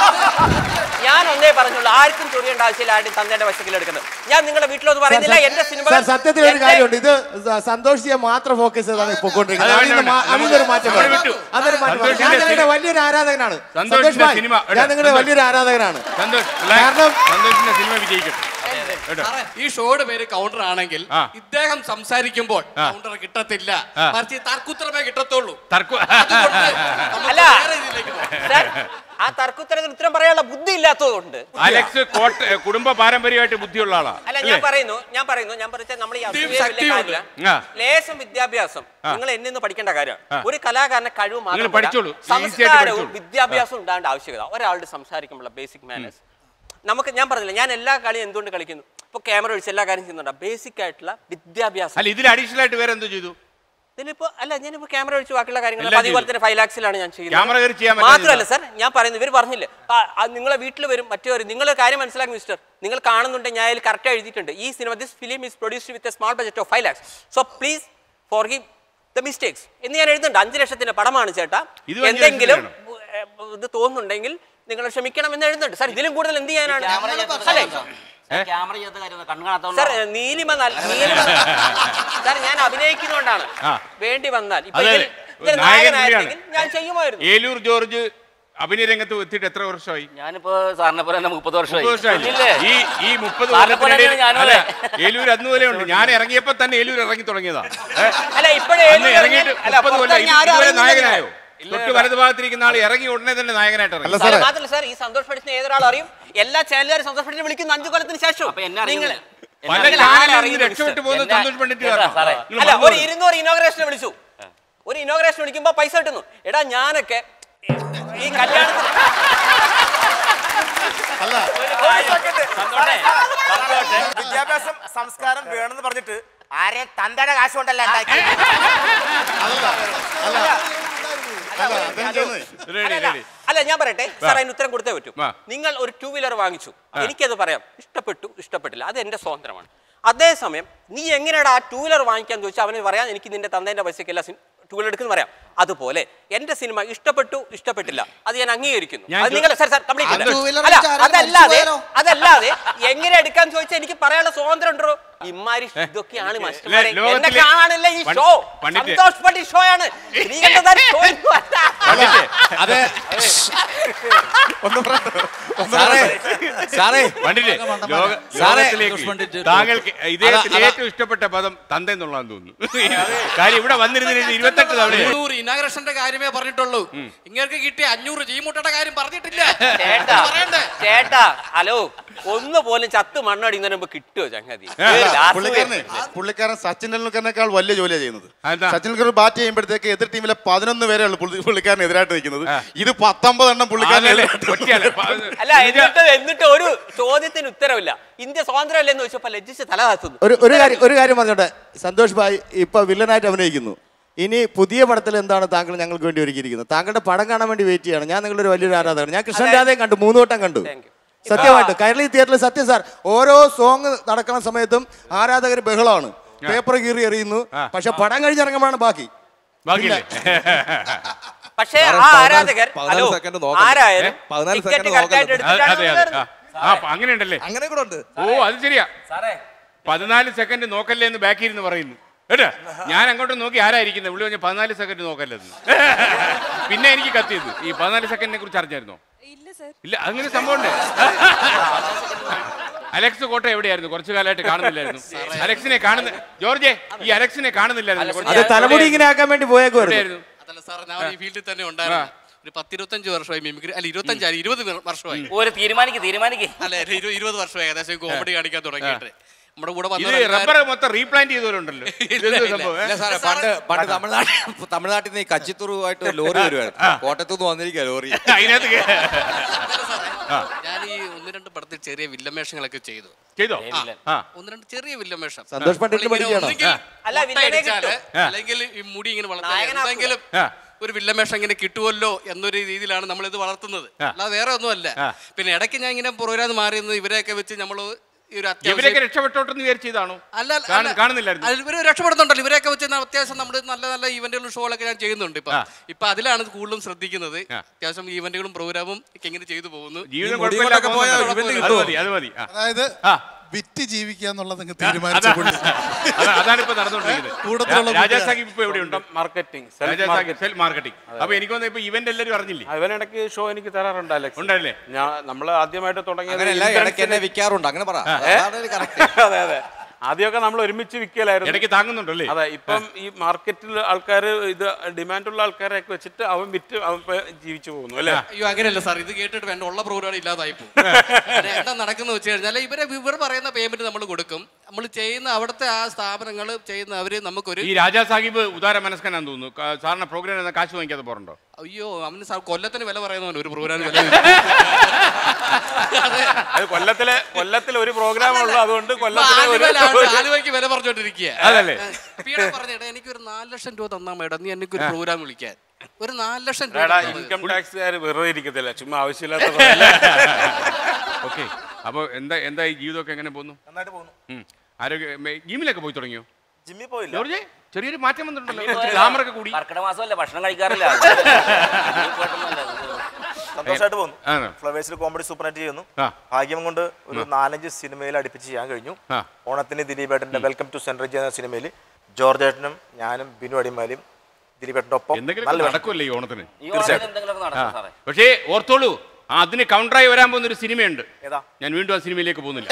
ഞാൻ ഒന്നേ പറഞ്ഞുള്ളൂ ആർക്കും ചൊറിയേണ്ട ആവശ്യമില്ല ആരും തന്തയുടെ വശത്തിൽ എടുക്കുന്നത് ഞാൻ നിങ്ങളുടെ വീട്ടിലൊന്നും പറയുന്നില്ല എന്റെ സിനിമ സാർ സത്യത്തിൽ ഒരു കാര്യമുണ്ട് ഇത് സ- സന്തോഷ് ജിയെ മാത്രം ഫോക്കസ് ചെയ്താണ് പൊക്കോണ്ടിരിക്കുന്നത് അതെ, അതിൽ നിന്ന് മാ- വേണ്ട, വേണ്ട. അതിലൊരു മാറ്റം നമ്മൾ വേണം. വിട്ടു. അതൊരു മാറ്റം വേണം. ഞാൻ സന്തോഷിന്റെ നിങ്ങളുടെ സിനിമ- വലിയൊരു ആരാധകനാണ് സന്തോഷിന്റെ സന്തോഷ് ഭായ്, സിനിമ- ഞാൻ നിങ്ങളുടെ സന്തോഷ്. വലിയൊരു ആരാധകനാണ് സന്തോഷ് കാരണം- സന്തോഷിന്റെ സിനിമ വിജയിക്കട്ടെ കേട്ടോ സാറേ, ഈ ഷോയുടെ പേര് കൗണ്ടർ ആണെങ്കിൽ ആ. ഇദ്ദേഹം സംസാരിക്കുമ്പോൾ ആ. കൗണ്ടർ കിട്ടത്തില്ല ആ. മറിച്ച് തർക്കുത്തരമേ കിട്ടത്തുള്ളൂ തർക്ക അതുകൊണ്ട് നമുക്ക് അല്ല. വേറെ ഇതിലേക്ക് പോകാം. സാർ, ആ തർക്കുത്തരത്തിന് ഉത്തരം പറയാനുള്ള ബുദ്ധി ഇല്ലാത്തതുകൊണ്ട് അലക്സ് കോട്ട കുടുംബ പാരമ്പര്യമായിട്ട് ബുദ്ധിയുള്ള ആളാ അല്ല അല്ലേ ഞാൻ പറയുന്നു ഞാൻ പറയുന്നു ഞാൻ പറഞ്ഞ നമ്മൾ ഈ ബുദ്ധിയും അസൂയ വലിയ ശക്തിയുമുണ്ട്. കാര്യമില്ല. ആ. ലേശം വിദ്യാഭ്യാസം നിങ്ങൾ എന്നിൽ നിന്ന് പഠിക്കേണ്ട കാര്യമാണ് ഒരു കലാകാരന്റെ കഴിവ് നിങ്ങൾ മാത്രം പഠിച്ചോളൂ. പോരാ. easy ആയിട്ട് സംസ്കാരവും പഠിച്ചോളൂ. വിദ്യാഭ്യാസവും ഉണ്ടാകേണ്ട ആവശ്യകത ഒരാളുടെ സംസാരിക്കുമ്പോൾ ബേസിക് മാനേഴ്സ് നമുക്ക് ഞാൻ പറഞ്ഞില്ല ഞാൻ എല്ലാ കളിയും എന്തുകൊണ്ട് കളിക്കുന്നു ഇപ്പൊ ക്യാമറ ഒഴിച്ച് എല്ലാ കാര്യം ചെയ്യുന്നുണ്ട് ബേസിക് ആയിട്ടുള്ള വിദ്യാഭ്യാസം അല്ല ഇതിൽ അഡീഷണൽ ആയിട്ട് വേറെ എന്തോ ചെയ്തു ഇതിലിപ്പോ അല്ല ഞാനിപ്പോ ക്യാമറ ഒഴിച്ച് ബാക്കിയുള്ള കാര്യങ്ങൾ എല്ലാം അതുപോലെ ചെയ്തു. തന്നെ ഫൈവ് ലാക്സിലാണ് ഞാൻ ക്യാമറ കയറി ചെയ്യാൻ ചെയ്യുന്നത് പറ്റാഞ്ഞിട്ടാ? മാത്രമല്ല സാർ ഞാൻ പറയുന്നു ഇവർ പറഞ്ഞില്ലേ ആ, ആ, നിങ്ങളെ വീട്ടിൽ വരും മറ്റേ നിങ്ങൾ കാര്യം മനസ്സിലാക്കി മിസ്റ്റർ നിങ്ങൾ കാണുന്നുണ്ടെങ്കിൽ ഞാൻ അതിൽ കറക്റ്റ് എഴുതിയിട്ടുണ്ട് ഈ cinema this film is produced with a small budget of five lakhs so please forgive the mistakes എന്ന് ഞാൻ എഴുതുന്നുണ്ട് അഞ്ച് ലക്ഷത്തിന്റെ പടമാണ് ചേട്ടാ ഇത് അഞ്ച് എന്തെങ്കിലും ലക്ഷത്തിനാണോ? ഏ, ഇത് തോന്നുന്നുണ്ടെങ്കിൽ നിങ്ങൾ ക്ഷമിക്കണം എന്ന് എഴുതുന്നുണ്ട് സാർ ഇതിലും കൂടുതൽ എന്ത് ചെയ്യാനാണ് ക്യാമറ അല്ലേ ക്യാമറ ചെയ്യാത്ത കാര്യം കണ്ണു കാണാത്തോണ്ട് സാർ നീലിമ നല്ല നീലിമ സാർ ഞാൻ അഭിനയിക്കുന്നതുകൊണ്ടാണ് ആ. വേണ്ടി വന്നാൽ ഇപ്പൊ അതെ ഇതിൽ- ഇതിൽ നായകൻ പുള്ളിയാണ് നായകനായിരുന്നെങ്കിൽ ഞാൻ ചെയ്യുമായിരുന്നു ഏലൂർ ജോർജ് അഭിനയ രംഗത്ത് എത്തിയിട്ട് എത്ര വർഷമായി ഞാനിപ്പോ സാറിനെ പോലെ തന്നെ മുപ്പത് വർഷമായി മുപ്പത് വർഷമായി ഇല്ലേ? ഈ ഈ മുപ്പത് സാറിനെ പോലെ കൊല്ലത്തിനിടയിൽ തന്നെയാണ് ഞാനും അല്ല അതെ. ഏലൂർ അന്ന് പോലെ ഉണ്ട് ഞാൻ ഇറങ്ങിയപ്പോ തന്നെ ഏലൂർ ഇറങ്ങി തുടങ്ങിയതാ ഏ? അല്ല ഇപ്പോഴേ അന്ന് ഇറങ്ങിയിട്ട് അല്ല മുപ്പത് കൊല്ലം പുറത്തിറങ്ങി ആരും ഇതുവരെ അറിയുന്നില്ല. നായകനായോ തൊട്ട് വലത് ഭാഗത്തിരിക്കുന്ന ആൾ ഇറങ്ങി ഉടനെ തന്നെ നായകനായിട്ട് ഇറങ്ങി സാറേ, മാത്രമല്ല സാർ ഈ സന്തോഷ് പഠിച്ചിന് ഏതൊരാൾ അറിയും എല്ലാ ചാനലുകാരും സന്തോഷ് പഠിച്ചിനെ വിളിക്കുന്നു അഞ്ചു കൊല്ലത്തിന് ശേഷം നിങ്ങൾ പല നിങ്ങൾ ചാനലിൽ ആരെ നിന്ന് അറിയുന്നു രക്ഷപ്പെട്ടു പോകുന്ന എന്നെ- സന്തോഷ് പണ്ഡിറ്റ് കേട്ടോ കാരണം. സാറേ? നിങ്ങൾ അല്ല മറന്നു ഒരു ഇരുന്നൂറ് ഇനോഗ്രേഷൻ വിളിച്ചു ഒരു ഇനോഗ്രേഷൻ വിളിക്കുമ്പോ പൈസ കിട്ടുന്നു എടാ ഞാനൊക്കെ ഈ കല്യാണത്തിന് വിദ്യാഭ്യാസം സംസ്കാരം വേണമെന്ന് പറഞ്ഞിട്ട് ആരെ തന്തയുടെ കാശ് കൊണ്ടല്ല ഉണ്ടാക്കി റെഡി റെഡി അല്ല ഞാൻ പറയട്ടെ വാ. സാർ അതിന് ഉത്തരം കൊടുത്തേ പറ്റൂ വാ. നിങ്ങൾ ഒരു ടൂ വീലർ വാങ്ങിച്ചു ആ. എനിക്കത് പറയാം ഇഷ്ടപ്പെട്ടു ഇഷ്ടപ്പെട്ടില്ല അത് എന്റെ സ്വാതന്ത്ര്യമാണ് അതേസമയം നീ എങ്ങനെയാണ് ആ ടൂ വീലർ വാങ്ങിക്കാൻ ചോദിച്ചാൽ അവന് പറയാം എനിക്ക് നിന്റെ തന്തേന്റെ പൈസയ്ക്കല്ല ടൂ വീലർ എടുക്കുന്നു പറയാം അതുപോലെ എന്റെ സിനിമ ഇഷ്ടപ്പെട്ടു ഇഷ്ടപ്പെട്ടില്ല അത് ഞാൻ അംഗീകരിക്കുന്നു ഞാൻ അത് ചോ- നിങ്ങൾ സാർ സാർ ആ കംപ്ലീറ്റ് two wheeler അല്ല വെച്ച് ആരെങ്കിലും അതല്ലാതെ മരിച്ചു പോയാലോ? അതല്ലാതെ എങ്ങനെ എടുക്കാൻ ചോദിച്ചാൽ എനിക്ക് പറയാനുള്ള സ്വാതന്ത്ര്യം ഉണ്ടോ ഇമാരി ഇതൊക്കെയാണ് മാസ്റ്റർമാരെ എന്നെ ലോകത്തിലെ- കാണാനില്ല ഈ പണ്ട്- ഷോ പണ്ടിട്ട്- സന്തോഷ് പണ്ടി ഷോ ആണ് ശ്രീകണ്ഠദാസ് ഷോ ഒന്നും അല്ല. അതെ സാറേ സാറേ പണ്ടിറ്റ് ലോക സാറേ, ലോകത്തിലേക്ക് താങ്കൾക്ക് ഇദ്ദേഹത്തിന് അതാ- ഏറ്റവും ഇഷ്ടപ്പെട്ട പദം തന്ത എന്നുള്ളതാന്ന് തോന്നുന്നു കാര്യം ഇവിടെ വന്നിരുന്നതിന് ഇരുപത്തെട്ട് തവണ മുന്നൂറ് ഇനാഗ്രേഷന്റെ കാര്യമേ പറഞ്ഞിട്ടുള്ളൂ ഇങ്ങനെ കിട്ടിയ അഞ്ഞൂറ് ജീമുട്ടയുടെ കാര്യം പറഞ്ഞിട്ടില്ല ചേട്ടാ പറയണ്ടേ ചേട്ടാ ഹലോ ഒന്ന് പോലും ചത്ത് മണ്ണടിക്കുന്നതിന് മുമ്പ് കിട്ടുമോ ചങ്ങാതി പുള്ളിക്കാരനെ പുള്ളിക്കാരൻ സച്ചിൻ ടെണ്ടുൽക്കറിനേക്കാൾ വലിയ ജോലിയാണ് ചെയ്യുന്നത് അതെന്താ? സച്ചിൻ ടെണ്ടുൽക്കർ ബാറ്റ് ചെയ്യുമ്പോഴത്തേക്ക് എതിർ ടീമിലെ പതിനൊന്ന് പേരേ ഉള്ളൂ പുള്ളി- പുള്ളിക്കാരൻ എതിരായിട്ട് നിൽക്കുന്നത് ഇത് പത്തൊമ്പത് എണ്ണം പുള്ളിക്കാരൻ അതല്ലേ, എതിരായിട്ട് ഒറ്റയാള്. പ- അല്ല എന്നിട്ട് എന്നിട്ട് ഒരു ചോദ്യത്തിന് ഉത്തരവില്ല ഇന്ത്യ സ്വാതന്ത്ര്യമല്ലെന്ന് ചോദിച്ചപ്പോ ലജ്ജിച്ച് തല താത്തുന്നു ഒരു ഒരു കാര്യം ഒരു കാര്യം പറഞ്ഞോട്ടെ സന്തോഷ് ഭായ് ഇപ്പൊ വില്ലനായിട്ട് അഭിനയിക്കുന്നു ഇനി പുതിയ പടത്തിൽ എന്താണ് താങ്കൾ ഞങ്ങൾക്ക് വേണ്ടി ഒരുക്കിയിരിക്കുന്നത് താങ്കളുടെ പടം കാണാൻ വേണ്ടി വെയിറ്റ് ചെയ്യണം ഞാൻ നിങ്ങളുടെ ഒരു വലിയൊരു ആരാധകൻ ഞാൻ കൃഷ്ണൻ രാധയും കണ്ടു മൂന്ന് വട്ടം കണ്ടു സത്യമായിട്ട് കൈരളി തിയേറ്ററിൽ സത്യം സാർ ഓരോ സോങ് നടക്കുന്ന സമയത്തും ആരാധകർ ബഹളമാണ് പേപ്പർ കീറി എറിയുന്നു പക്ഷെ പടം കഴിഞ്ഞിറങ്ങുമ്പോഴാണ് ബാക്കി ബാക്കിയില്ലേ പക്ഷേ സാറേ, ആ പതിനാല് ആരാധകർ പതിനാല് ഹലോ second നോക്കണ്ട. ആരായാലും ഏ? പതിനാല് ടിക്കറ്റ് second കറക്റ്റായിട്ട് നോക്കണ്ട. അതെ എടുത്തിട്ടാണ് അതെ അതെ വരുന്നത്. ആ, ആ അങ്ങനെ ഉണ്ടല്ലേ അങ്ങനെ കൂടെ ഉണ്ട് ഓ അത് ശരിയാ സാറേ പതിനാല് സെക്കൻഡ് നോക്കല്ലേ എന്ന് ബാക്കിൽ ഇരുന്ന് പറയുന്നു കേട്ടാ ഞാൻ അങ്ങോട്ട് നോക്കി ആരായിരിക്കുന്നത് വിളി പറഞ്ഞ പതിനാല് സെക്കൻഡ് നോക്കല്ലെന്ന് പിന്നെ എനിക്ക് കത്തിയത് ഈ പതിനാല് സെക്കൻഡിനെ കുറിച്ച് അറിഞ്ഞായിരുന്നോ ഇല്ല സർ ഇല്ല അങ്ങനെ സംഭവം ഉണ്ട് അലക്സ് കോട്ട എവിടെയായിരുന്നു കുറച്ചു കാലമായിട്ട് കാണുന്നില്ലായിരുന്നു അലക്സിനെ കാണുന്ന ജോർജെ ഈ അലക്സിനെ കാണുന്നില്ലായിരുന്നു കുറച്ച് അത് തലമുടി ഇങ്ങനെ ആക്കാൻ വേണ്ടി പോയേക്കുമായിരുന്നു എവിടെയായിരുന്നു? അതല്ല സാറേ ഞാൻ ഈ ഫീൽഡിൽ തന്നെ ഉണ്ടായിരുന്നു ഒരു പത്തിരുപത്തഞ്ച് വർഷമായി മിമിക്രി അല്ല ഇരുപത്തഞ്ചായി ഇരുപത് വർഷമായി ഒരു തീരുമാനിക്ക് തീരുമാനിക്ക് അല്ല ഒരു ഇരു- ഇരുപത് വർഷമായി ഏകദേശം കോമഡി കാണിക്കാൻ തുടങ്ങിയിട്ട് നമ്മുടെ കൂടെ ഇത് വന്ന റബ്ബർ മൊത്തം റീപ്ലാന്റ് ചെയ്തവരുണ്ടല്ലോ ഇതെന്ത് സംഭവം ഏ? ഇല്ല സാറേ പണ്ട് പണ്ട് തമിഴ്നാട്ടിൽ തമിഴ്നാട്ടിൽ നിന്ന് ഈ കച്ചിത്തുറുമായിട്ട് ലോറി വരുവായിരുന്നു കോട്ടയത്തു നിന്ന് വന്നിരിക്കുക ലോറി അതിനകത്ത് കേ- ആ. ഞാൻ ഈ ഒന്ന് രണ്ട് പടത്തിൽ ചെറിയ വില്ലമേഷങ്ങളൊക്കെ ചെയ്തു ചെയ്തോ ആ ഒന്ന് രണ്ട് ചെറിയ വില്ലമേഷം സന്തോഷ് പണ്ഡിറ്റിൽ പഠിക്കുകയാണോ? അല്ല, വില്ലനെ കിട്ടും. അല്ലെങ്കിൽ ഈ മുടി ഇങ്ങനെ വളർത്താൻ നായകനാക്കുക. എന്തെങ്കിലും ആ. ഒരു വില്ലമേഷം ഇങ്ങനെ കിട്ടുമല്ലോ എന്നൊരു രീതിയിലാണ് നമ്മൾ ഇത് വളർത്തുന്നത് ആ. അല്ലാതെ വേറെ ഒന്നുമല്ല ആ. പിന്നെ ഇടയ്ക്ക് ഞാൻ ഇങ്ങനെ പുറകിലാന്ന് മാറിയെന്ന് ഇവരെയൊക്കെ വെച്ച് നമ്മൾ ഈ ഒരു ഇവരൊക്കെ അത്യാവശ്യം രക്ഷപ്പെട്ടോട്ടെന്ന് വിചാരിച്ചതാണോ അല്ല അല്ല, കാണു- അല്ല. കാണുന്നില്ലായിരുന്നു അല്ല, ഇവര് രക്ഷപ്പെടുന്നുണ്ടല്ലോ ഇവരെയൊക്കെ വെച്ച് ഞാൻ അത്യാവശ്യം നമ്മൾ നല്ല നല്ല ഈവന്റുകളും ഷോകളൊക്കെ ഞാൻ ചെയ്യുന്നുണ്ട് ഇപ്പൊ ആ. ഇപ്പൊ അതിലാണ് കൂടുതലും ശ്രദ്ധിക്കുന്നത് ആ. അത്യാവശ്യം ഈവന്റുകളും പ്രോഗ്രാമും ഒക്കെ ഇങ്ങനെ ചെയ്തു പോകുന്നു ജീവിതം ഈ മുടി കുഴപ്പമില്ല കൊണ്ടൊക്കെ പോയാൽ പോകുന്നുണ്ടല്ലോ. ഇവന്റ് അത് കിട്ടുമോ? മതി അത് മതി ആ. അതായത് ആ. വിറ്റ് ജീവിക്കുക എന്നുള്ളത് അങ്ങ് അതാ- തീരുമാനിച്ചു പുള്ളി അതാ- അതാണ് ഇപ്പൊ നടന്നുകൊണ്ടിരിക്കുന്നത് കൂട്ടത്തിലുള്ള രാജാ കൂട്ടുകാർ. സാഹിബ് ഇപ്പൊ എവിടെയുണ്ട് marketing Raja Sahib cell marketing അപ്പൊ എനിക്ക് തോന്നുന്നു ഇപ്പൊ ഇവന്റ് എല്ലാവരും അറിഞ്ഞില്ലേ അവനിടയ്ക്ക് ഷോ എനിക്ക് തരാറുണ്ട് അലക്സ് ഉണ്ടല്ലേ ഞാൻ നമ്മൾ ആദ്യമായിട്ട് തുടങ്ങിയത് അങ്ങനെയല്ല ഇടയ്ക്ക് എന്നെ intensive- വിൽക്കാറുണ്ട് അങ്ങനെ പറ ഏ? അതാണ് correct. അതെ അതെ ആദ്യമൊക്കെ നമ്മൾ ഒരുമിച്ച് വിൽക്കലായിരുന്നു ഇടയ്ക്ക് താങ്ങുന്നുണ്ടല്ലേ അതെ ഇപ്പം ഈ മാർക്കറ്റിൽ ആൾക്കാർ ഇത് ഡിമാൻഡുള്ള ആൾക്കാരെയൊക്കെ വെച്ചിട്ട് അവൻ വിറ്റ് അവൻ ഇപ്പൊ ജീവിച്ചു പോകുന്നു അല്ലേ അയ്യോ അങ്ങനെയല്ല സാർ ഇത് കേട്ടിട്ട് എന്റെ ഉള്ള പ്രോഗ്രാം ഇല്ലാതായി പോകും എന്താ നടക്കുന്നത് വെച്ച് കഴിഞ്ഞാൽ ഇവരെ ഇവർ പറയുന്ന പേയ്മെന്റ് നമ്മൾ കൊടുക്കും നമ്മൾ ചെയ്യുന്ന അവിടുത്തെ ആ സ്ഥാപനങ്ങൾ ചെയ്യുന്ന അവര് നമുക്കൊരു ഈ രാജാ സാഹിബ് ഉദാര മനസ്കനാന്ന് തോന്നുന്നു ക- സാറിന് പ്രോഗ്രാം കാശ് വാങ്ങിക്കാതെ പോറുണ്ടോ അയ്യോ അവന് സാർ കൊല്ലത്തിന് വില പറയുന്നവൻ ഒരു പ്രോഗ്രാമിന് വില അത് കൊല്ലത്തിലെ കൊല്ലത്തിൽ ഒരു പ്രോഗ്രാം ഉള്ളു അതുകൊണ്ട് കൊല്ലത്തിലെ ഒരു ആലുവയിലാണ്, ആലുവയ്ക്ക് വില പറഞ്ഞോണ്ടിരിക്കുക അതല്ലേ? പറഞ്ഞിട്ട് എനിക്കൊരു നാല് ലക്ഷം രൂപ തന്നാ മേഡം നീ എനിക്ക് ഒരു പ്രോഗ്രാം വിളിക്കാൻ ഒരു നാല് ലക്ഷം രൂപ എടാ തന്നാ മതി. ഇൻകം ടാക്സുകാർ വെറുതെ ഇരിക്കത്തില്ല ചുമ്മാ ആവശ്യമില്ലാത്ത ഓക്കെ അപ്പൊ എന്താ എന്താ ഈ ജീവിതമൊക്കെ എങ്ങനെ പോകുന്നു നന്നായിട്ട് പോകുന്നു ഉം. ആരോഗ്യ മേ- ജിമ്മിലൊക്കെ പോയി തുടങ്ങിയോ ജിമ്മിൽ പോയില്ല ജോർജ് ചെറിയൊരു മാറ്റം വന്നിട്ടുണ്ടല്ലോ ഗ്ലാമറൊക്കെ കൂടി കർക്കിടക മാസമല്ലേ ഭക്ഷണം കഴിക്കാറില്ല സന്തോഷമായിട്ട് പോകുന്നു ആണോ? ഫ്ലവേഴ്സിൽ കോമഡി സൂപ്പർ നെറ്റ് ചെയ്യുന്നു ആ. ഭാഗ്യം കൊണ്ട് ഒരു ആ. നാലഞ്ച് സിനിമയിൽ അടുപ്പിച്ച് ചെയ്യാൻ കഴിഞ്ഞു ആ. ഓണത്തിന് ദിലീപേട്ടൻ്റെ വെൽക്കം ടു സെൻട്രൽ ചെയ്യുന്ന സിനിമയിൽ ജോർജ് ഏട്ടനും ഞാനും ബിനു അടിമാലിയും ദിലീപേട്ടൻ്റെ ഒപ്പം എന്തെങ്കിലും നല്ല നടക്കുമല്ലേ ഈ ഓണത്തിന് ഈ ഓണത്തിന് എന്തെങ്കിലുമൊക്കെ നടക്കും ആ. സാറേ. പക്ഷേ ഓർത്തോളൂ ആ, അതിന് കൗണ്ടറായി വരാൻ പോകുന്ന ഒരു സിനിമയുണ്ട് ഏതാ? ഞാൻ വീണ്ടും ആ സിനിമയിലേക്ക് പോകുന്നില്ല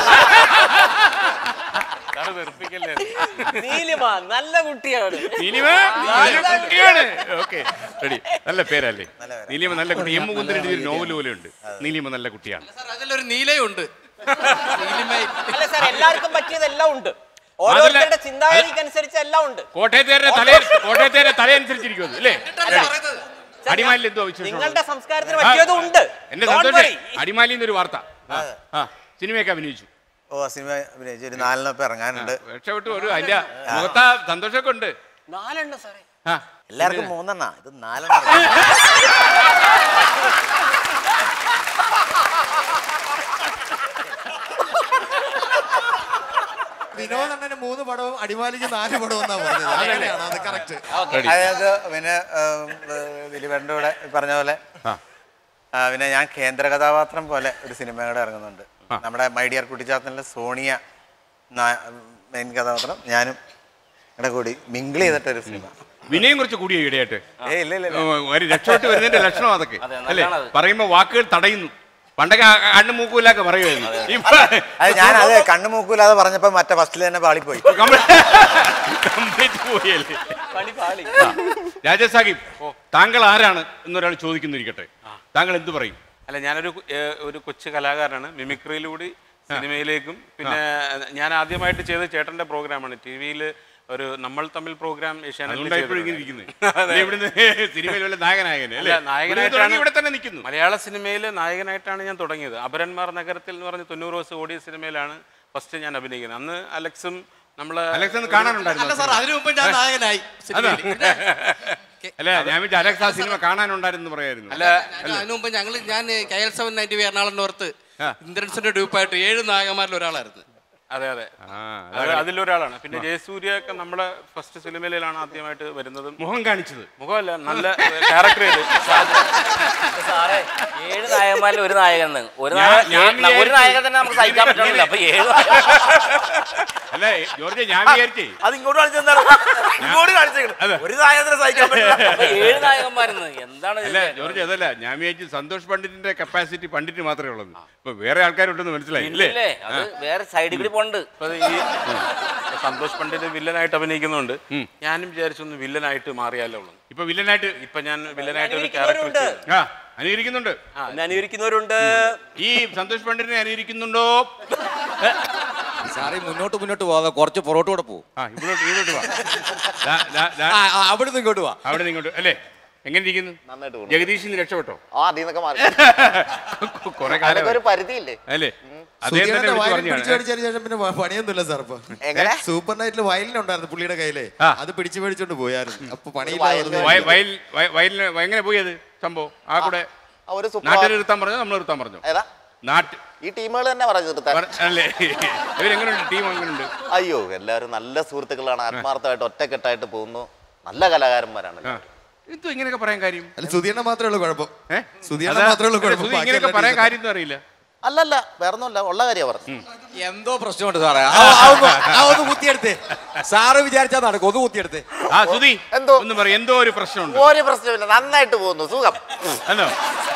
സാറ് വെറുപ്പിക്കല്ലേ നീലിമ നല്ല കുട്ടിയാണ് നീലിമ നല്ല കുട്ടിയാണ് ഓക്കെ റെഡി നല്ല പേരല്ലേ നീലിമ നല്ല കുട്ടി എം മുകുന്ദൻ്റെ ഒരു നോവൽ പോലെ ഉണ്ട് നീലിമ നല്ല കുട്ടിയാണ് സാർ അതിലൊരു നീലയുണ്ട് നീലിമയിൽ അല്ല സാർ എല്ലാവർക്കും പറ്റിയതെല്ലാം ഉണ്ട് ഓരോരുത്തരുടെ ചിന്താഗതിക്കനുസരിച്ച് എല്ലാം ഉണ്ട് കോട്ടയത്തേരുടെ തല കോട്ടയത്തേരുടെ തല അനുസരിച്ചിരിക്കും അല്ലേ അടിമാലിൽ എന്തോ നിങ്ങളുടെ സംസ്കാരത്തിന് പറ്റിയതും ഉണ്ട് എന്റെ Don't സന്തോഷം worry. അടിമാലിൽ നിന്നൊരു വാർത്ത ആ, ആ സിനിമയൊക്കെ അഭിനയിച്ചു ഓ സിനിമ അഭിനയിച്ചു ഒരു നാലിനൊപ്പം ഇറങ്ങാനുണ്ട് രക്ഷപ്പെട്ടു ഒരു അതിന്റെ മുഖത്ത സന്തോഷമൊക്കെ ഉണ്ട് നാലെണ്ണം സാറേ ആ എല്ലാവർക്കും മൂന്നെണ്ണ ഇത് നാലെണ്ണ വിനോദണ്ണന് മൂന്ന് പടവും അടിമാലിക്ക് നാല് പടവും എന്നാ പറഞ്ഞത് അങ്ങനെയാണ് അത് കറക്റ്റ് Ready. അതായത് പിന്നെ ദിലീപേട്ടൻ്റെ കൂടെ ഈ പറഞ്ഞ പോലെ ആ. ആ, പിന്നെ ഞാൻ കേന്ദ്ര കഥാപാത്രം പോലെ ഒരു സിനിമയുടെ ഇറങ്ങുന്നുണ്ട് നമ്മുടെ മൈ ഡിയർ കുട്ടിച്ചാത്തനിലെ സോണിയ മെയിൻ കഥാപാത്രം ഞാനും ഇവിടെ കൂടി മിങ്കിൾ ചെയ്തിട്ടൊരു സിനിമ വിനയം കുറച്ച് കൂടിയോ ഈടെയായിട്ട് ഏയ് ഇല്ല ഇല്ല ഇല്ല. ഓ, ഒരു രക്ഷപ്പെട്ട് വരുന്നതിന്റെ ലക്ഷണം അതൊക്കെ അതെ, അല്ലേ നല്ലതാണത്. പറയുമ്പോ വാക്കുകൾ തടയുന്നു പണ്ടൊക്കെ ആ കണ്ണും മൂക്കൂലൊക്കെ പറയുമായിരുന്നു ഇപ്പൊ അത് ഞാൻ അത് കണ്ണു മൂക്കൂലാതെ പറഞ്ഞപ്പോ മറ്റേ ഫസ്റ്റിൽ തന്നെ പാളിപ്പോയി കംപ്ലീറ്റ് പോയല്ലേ പണി പാളി രാജേഷ് സാഹിബ് താങ്കൾ ആരാണ് എന്നൊരാൾ ചോദിക്കുന്നിരിക്കട്ടെ താങ്കൾ എന്ത് പറയും അല്ല ഞാനൊരു കു- ഏ, ഒരു കൊച്ചു കലാകാരനാണ് മിമിക്രിയിലൂടെ സിനിമയിലേക്കും പിന്നെ ഞാൻ ആദ്യമായിട്ട് ചെയ്ത ചേട്ടന്റെ പ്രോഗ്രാമാണ് ടി വിയിൽ ഒരു നമ്മൾ തമ്മിൽ പ്രോഗ്രാം അതുകൊണ്ടാണ് ഇപ്പോഴും ഇങ്ങനെ ഇരിക്കുന്നത് ഇനി ഇവിടുന്ന് സിനിമയിൽ വല്ല നായകനായകനെ അല്ല അല്ലേ നായകനായിട്ടാണ് തുടങ്ങി ഇവിടെ തന്നെ നിൽക്കുന്നു മലയാള സിനിമയിൽ നായകനായിട്ടാണ് ഞാൻ തുടങ്ങിയത് അപരന്മാർ നഗരത്തിൽ എന്ന് പറഞ്ഞ് തൊണ്ണൂറ് ദിവസം ഓടിയ സിനിമയിലാണ് ഫസ്റ്റ് ഞാൻ അഭിനയിക്കുന്നത് അന്ന് അലക്സും നമ്മള് അലക്സ് ഒന്ന് കാണാനുണ്ടായിരുന്നു അല്ല സാർ അതിനു മുമ്പ് ഞാൻ നായകനായി അതാ. സിനിമയിൽ. അല്ല ഞാൻ വിചാരിച്ചു അലക്സ് ആ സിനിമ കാണാനുണ്ടായിരുന്നു പറയായിരുന്നു അല്ല ഞാൻ അതിനു മുമ്പ് ഞങ്ങൾ ഞാൻ K L seven ninety Ernakulam north ഇന്ദ്രൻസിന്റെ ഡ്യൂപ്പായിട്ട് ഏഴ് നായകന്മാരിൽ ഒരാളായിരുന്നു അതെ അതെ ആ, അത് അതിലൊരാളാണ് പിന്നെ ജയസൂര്യ ഒക്കെ നമ്മുടെ ഫസ്റ്റ് സിനിമയിലാണ് ആദ്യമായിട്ട് വരുന്നതും മുഖം കാണിച്ചത് മുഖമല്ല നല്ല ക്യാരക്ടർ ചെയ്ത് സാറേ ഏഴ് നായകന്മാരിൽ ഒരു നായകൻ എന്ന്. ഒരു ഞാൻ- നായ- ഞാൻ ഏ- ഒരു നായകൻ തന്നെ നമുക്ക് സഹിക്കാൻ പറ്റണില്ല അപ്പൊ ഏഴ് അല്ല ജോർജ് ഞാൻ വിചാരിച്ചേ അത് ഇങ്ങോട്ട് കാണിച്ചെന്താണ് ഇങ്ങോട്ട് കാണിച്ചേക്കണം ഒരു നായകനെ സഹിക്കാൻ പറ്റില്ല അപ്പൊ ഏഴ് നായകന്മാരെന്ന് എന്താണ് അല്ല ജോർജ് അതല്ല ഞാൻ വിചാരിച്ചു സന്തോഷ് പണ്ഡിറ്റിന്റെ കപ്പാസിറ്റി പണ്ഡിറ്റ് മാത്രമേ ഉള്ളൂ ഇപ്പൊ വേറെ ആൾക്കാരുണ്ടെന്ന് മനസ്സിലായി അല്ലേ ഇല്ലേ അത് വേറെ സൈഡിൽ കൂടി പോണ്ട് അപ്പൊ ഈ സന്തോഷ് പണ്ഡിറ്റ് വില്ലനായിട്ട് അഭിനയിക്കുന്നുണ്ട് ഞാനും വിചാരിച്ചു ഒന്ന് വില്ലനായിട്ട് മാറിയാലോ ഉള്ളൂ ഇപ്പൊ വില്ലനായിട്ട് ഇപ്പൊ ഞാൻ വില്ലനായിട്ട് ഒരു ക്യാരക്ടർ ആ അനുകരിക്കുന്നുണ്ട് എന്നെ അനുകരിക്കുന്നവരുണ്ട് ഈ സന്തോഷ് പണ്ഡിറ്റിനെ അനുകരിക്കുന്നുണ്ടോ സാറി മുന്നോട്ട് മുന്നോട്ട് പോവാതെ കുറച്ച് പുറകോട്ട് കൂടെ പോകും ആ ഇവിടോട്ട് ഇവിടോട്ട് വാ ദാ, ദാ, ദാ. അവിടെ നിന്ന് ഇങ്ങോട്ട് വാ അവിടെ നിന്ന് ഇങ്ങോട്ട് അല്ലേ എങ്ങനെ ഇരിക്കുന്നു നന്നായിട്ട് പോകുന്നു. ജഗദീഷ് ഇന്ന് രക്ഷപ്പെട്ടോ ആ അതിൽ നിന്നൊക്കെ മാറി കുറെ അതൊക്കെ ഒരു കാലം പരിധിയില്ലേ അല്ലേ അദ്ദേഹം തന്നെ വിളിച്ചു പിടിച്ചു പറഞ്ഞു മേടിച്ചതിന് ശേഷം പിന്നെ പ- പണിയൊന്നുമില്ല സാർ ഇപ്പൊ എങ്ങനെ? സൂപ്പർ നൈറ്റിൽ വയലിൻ ഉണ്ടായിരുന്നു പുള്ളിയുടെ കയ്യിലെ ആ. അത് പിടിച്ചു മേടിച്ചോണ്ട് പോയായിരുന്നു അപ്പൊ പണിയില്ല വയലിൻ വെറുതെ വയ- വയൽ വയ- വയലിന് എങ്ങനെ പോയി അത് സംഭവം ആ കൂടെ ആ, ഒരു സൂപ്പർ നാട്ടിൽ നിർത്താൻ പറഞ്ഞു നമ്മൾ നിർത്താൻ പറഞ്ഞു ഏതാ നാട്ട് ഈ ടീമുകൾ തന്നെ പറഞ്ഞു നിർത്താൻ പറ- അല്ലേ ഇവരെങ്ങനെയുണ്ട് ടീം എങ്ങനെയുണ്ട് അയ്യോ എല്ലാവരും നല്ല സുഹൃത്തുക്കളാണ് ആത്മാർത്ഥമായിട്ട് ഒറ്റക്കെട്ടായിട്ട് പോകുന്നു നല്ല കലാകാരന്മാരാണ് ആ. എന്തോ ഇങ്ങനെയൊക്കെ പറയാൻ കാര്യം അല്ല സുധീരണ മാത്രമേ ഉള്ളൂ കുഴപ്പം ഏ? സുധീരണ അതാ, മാത്രമേ ഉള്ളൂ അല്ല, കുഴപ്പം സുധി ബാക്കി ഇങ്ങനെയൊക്കെ എല്ലാ പറയാൻ ടീച്ചർ- കാര്യം ഒന്നും അറിയില്ല അല്ലല്ല വേറൊന്നുമല്ല ഉള്ള കാര്യമാണ് പറഞ്ഞു എന്തോ പ്രശ്നമുണ്ട് സാറേ ആ, ആ ഒന്ന് ആ ഒന്ന് കുത്തിയെടുത്തേ സാറ് വിചാരിച്ചാൽ നടക്കും ഒന്ന് കുത്തിയെടുത്തേ ആ സുധി എന്തോ? ഒന്ന് പറ എന്തോ ഒരു പ്രശ്നമുണ്ട് ഒരു പ്രശ്നമില്ല നന്നായിട്ട് പോകുന്നു സുഖം എന്നോ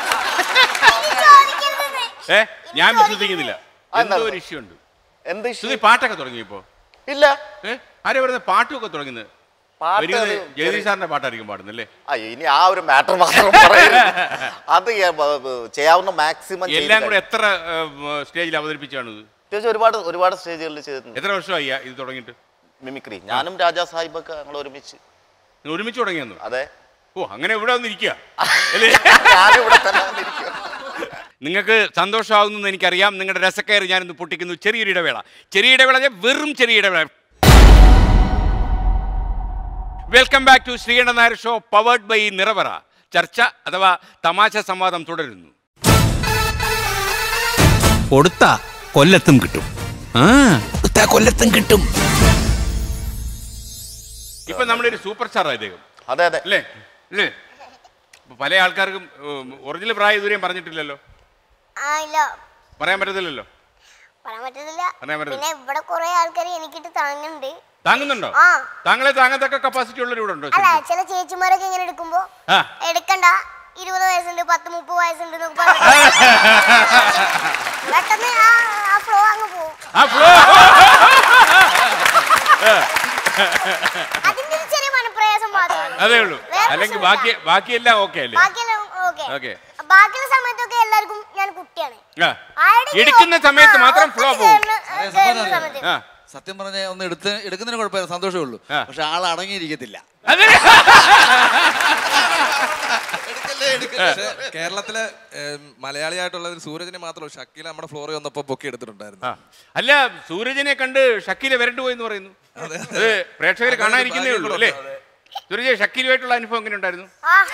ഏ ഞാൻ വിശ്വസിക്കുന്നില്ല എന്തോ ഒരു ഇഷ്യൂ ഉണ്ട് എന്ത് സുധി പാട്ടൊക്കെ തുടങ്ങിയപ്പോ ഇല്ല ഏ ആരെ പറയുന്നത് പാട്ടുമൊക്കെ തുടങ്ങുന്നത് പാട്ട് ഒരിക്കലും അത് ജഗദീഷ് സാറിന്റെ പാട്ടായിരിക്കും പാടുന്നല്ലേ അയ്യോ ഇനി ആ ഒരു മാറ്റർ മാത്രം പറയരുത് അത് ഞാൻ ബ- ബ- ചെയ്യാവുന്ന മാക്സിമം എല്ലാം കൂടെ എത്ര സ്റ്റേജിൽ അവതരിപ്പിച്ചാണ് ഇത് ഒരുപാട് ഒരുപാട് സ്റ്റേജുകളിൽ ചെയ്തിട്ടുണ്ട് എത്ര വർഷമായി ആ ഇത് തുടങ്ങിയിട്ട് മിമിക്രി ഞാനും രാജാ സാഹിബൊക്കെ ഞങ്ങൾ ഒരുമിച്ച് നിങ്ങൾ ഒരുമിച്ച് തുടങ്ങിയെന്നു അതെ ഓ അങ്ങനെ ഇവിടെ വന്നിരിക്കുക ഞാനിവിടെ തന്നെ വന്നിരിക്കുക നിങ്ങൾക്ക് സന്തോഷമാകുന്നു എനിക്കറിയാം നിങ്ങളുടെ രസക്കയറി ഞാനിന്ന് പൊട്ടിക്കുന്നു ചെറിയൊരു ഇടവേള ചെറിയ ഇടവേള ഞാൻ വെറും ചെറിയ ഇടവേള welcome back to Sreekantan Nair show powered by Nirapara ചർച്ച അഥവാ തമാശ സംവാദം തുടരുന്നു കൊടുത്ത കൊല്ലത്തും കിട്ടും ആ കൊടുത്താ കൊല്ലത്തും കിട്ടും ഇപ്പൊ നമ്മളൊരു സൂപ്പർ സ്റ്റാർ അദ്ദേഹം അതെ അതെ അല്ലേ അല്ലേ ഇപ്പൊ പല ആൾക്കാർക്കും ഒറിജിനൽ പ്രായം ഇതുവരെയും പറഞ്ഞിട്ടില്ലല്ലോ ആ ഇല്ല പറയാൻ പറ്റത്തില്ലല്ലോ പറയാൻ പറ്റത്തില്ല പറയാൻ പറ്റത്തില്ല. പിന്നെ ഇവിടെ കുറെ ആൾക്കാർ എനിക്കിട്ട് താങ്ങുന്നുണ്ട് താങ്ങുന്നുണ്ടോ ആ താങ്കളെ താങ്ങത്തക്ക കപ്പാസിറ്റി ഉള്ളവരിവിടെ ഉണ്ടോ അല്ല ശരിക്കും? ചില ചേച്ചിമാരൊക്കെ ഇങ്ങനെ എടുക്കുമ്പോ ആ എടുക്കണ്ട ഇരുപത് വയസ്സുണ്ട് പത്ത് മുപ്പത് വയസ്സുണ്ട് എന്നൊക്കെ പറഞ്ഞ് പെട്ടെന്ന് ആ ആ ഫ്ലോ അങ്ങ് പോകും ആ ഫ്ലോ അതിന്റെ ഒരു ചെറിയ മനപ്രയാസം മാത്രമേ അതേ ഉള്ളൂ വേറെ അല്ലെങ്കിൽ പ്രശ്നമില്ല. ബാക്കി ബാക്കിയെല്ലാം ഓക്കെ അല്ലേ ബാക്കിയെല്ലാം ഓക്കെ ഓക്കെ ബാക്കിയുള്ള സമയത്തൊക്കെ എല്ലാവർക്കും ഞാൻ കുട്ടിയാണ് ആ ആരുടെയും എടുക്കുന്ന ഒ- സമയത്ത് ആ, മാത്രം ഫ്ലോ ഒറ്റയ്ക്ക് പോകും കേറുന്ന- കേറുന്ന സമയത്ത് ആ സത്യം പറഞ്ഞ ഒന്ന് എടുത്ത് എടുക്കുന്നതിന് കുഴപ്പമില്ല സന്തോഷമേ ഉള്ളൂ പക്ഷെ ആൾ അടങ്ങിയിരിക്കത്തില്ല പക്ഷേ കേരളത്തിലെ ഏം, മലയാളിയായിട്ടുള്ള ഒരു സൂരജിനെ മാത്രമേ ഷക്കീല നമ്മുടെ ഫ്ലോറിൽ വന്നപ്പോ പൊക്കി എടുത്തിട്ടുണ്ടായിരുന്നു ആ. അല്ല സൂരജിനെ കണ്ട് ഷക്കീല വരണ്ടു പോയെന്ന് പറയുന്നു അത് പ്രേക്ഷകർ കാണാതിരിക്കുന്നേ ഉള്ളൂ അല്ലേ സൂരജ് ഷക്കീലുമായിട്ടുള്ള അനുഭവം എങ്ങനെ ഉണ്ടായിരുന്നു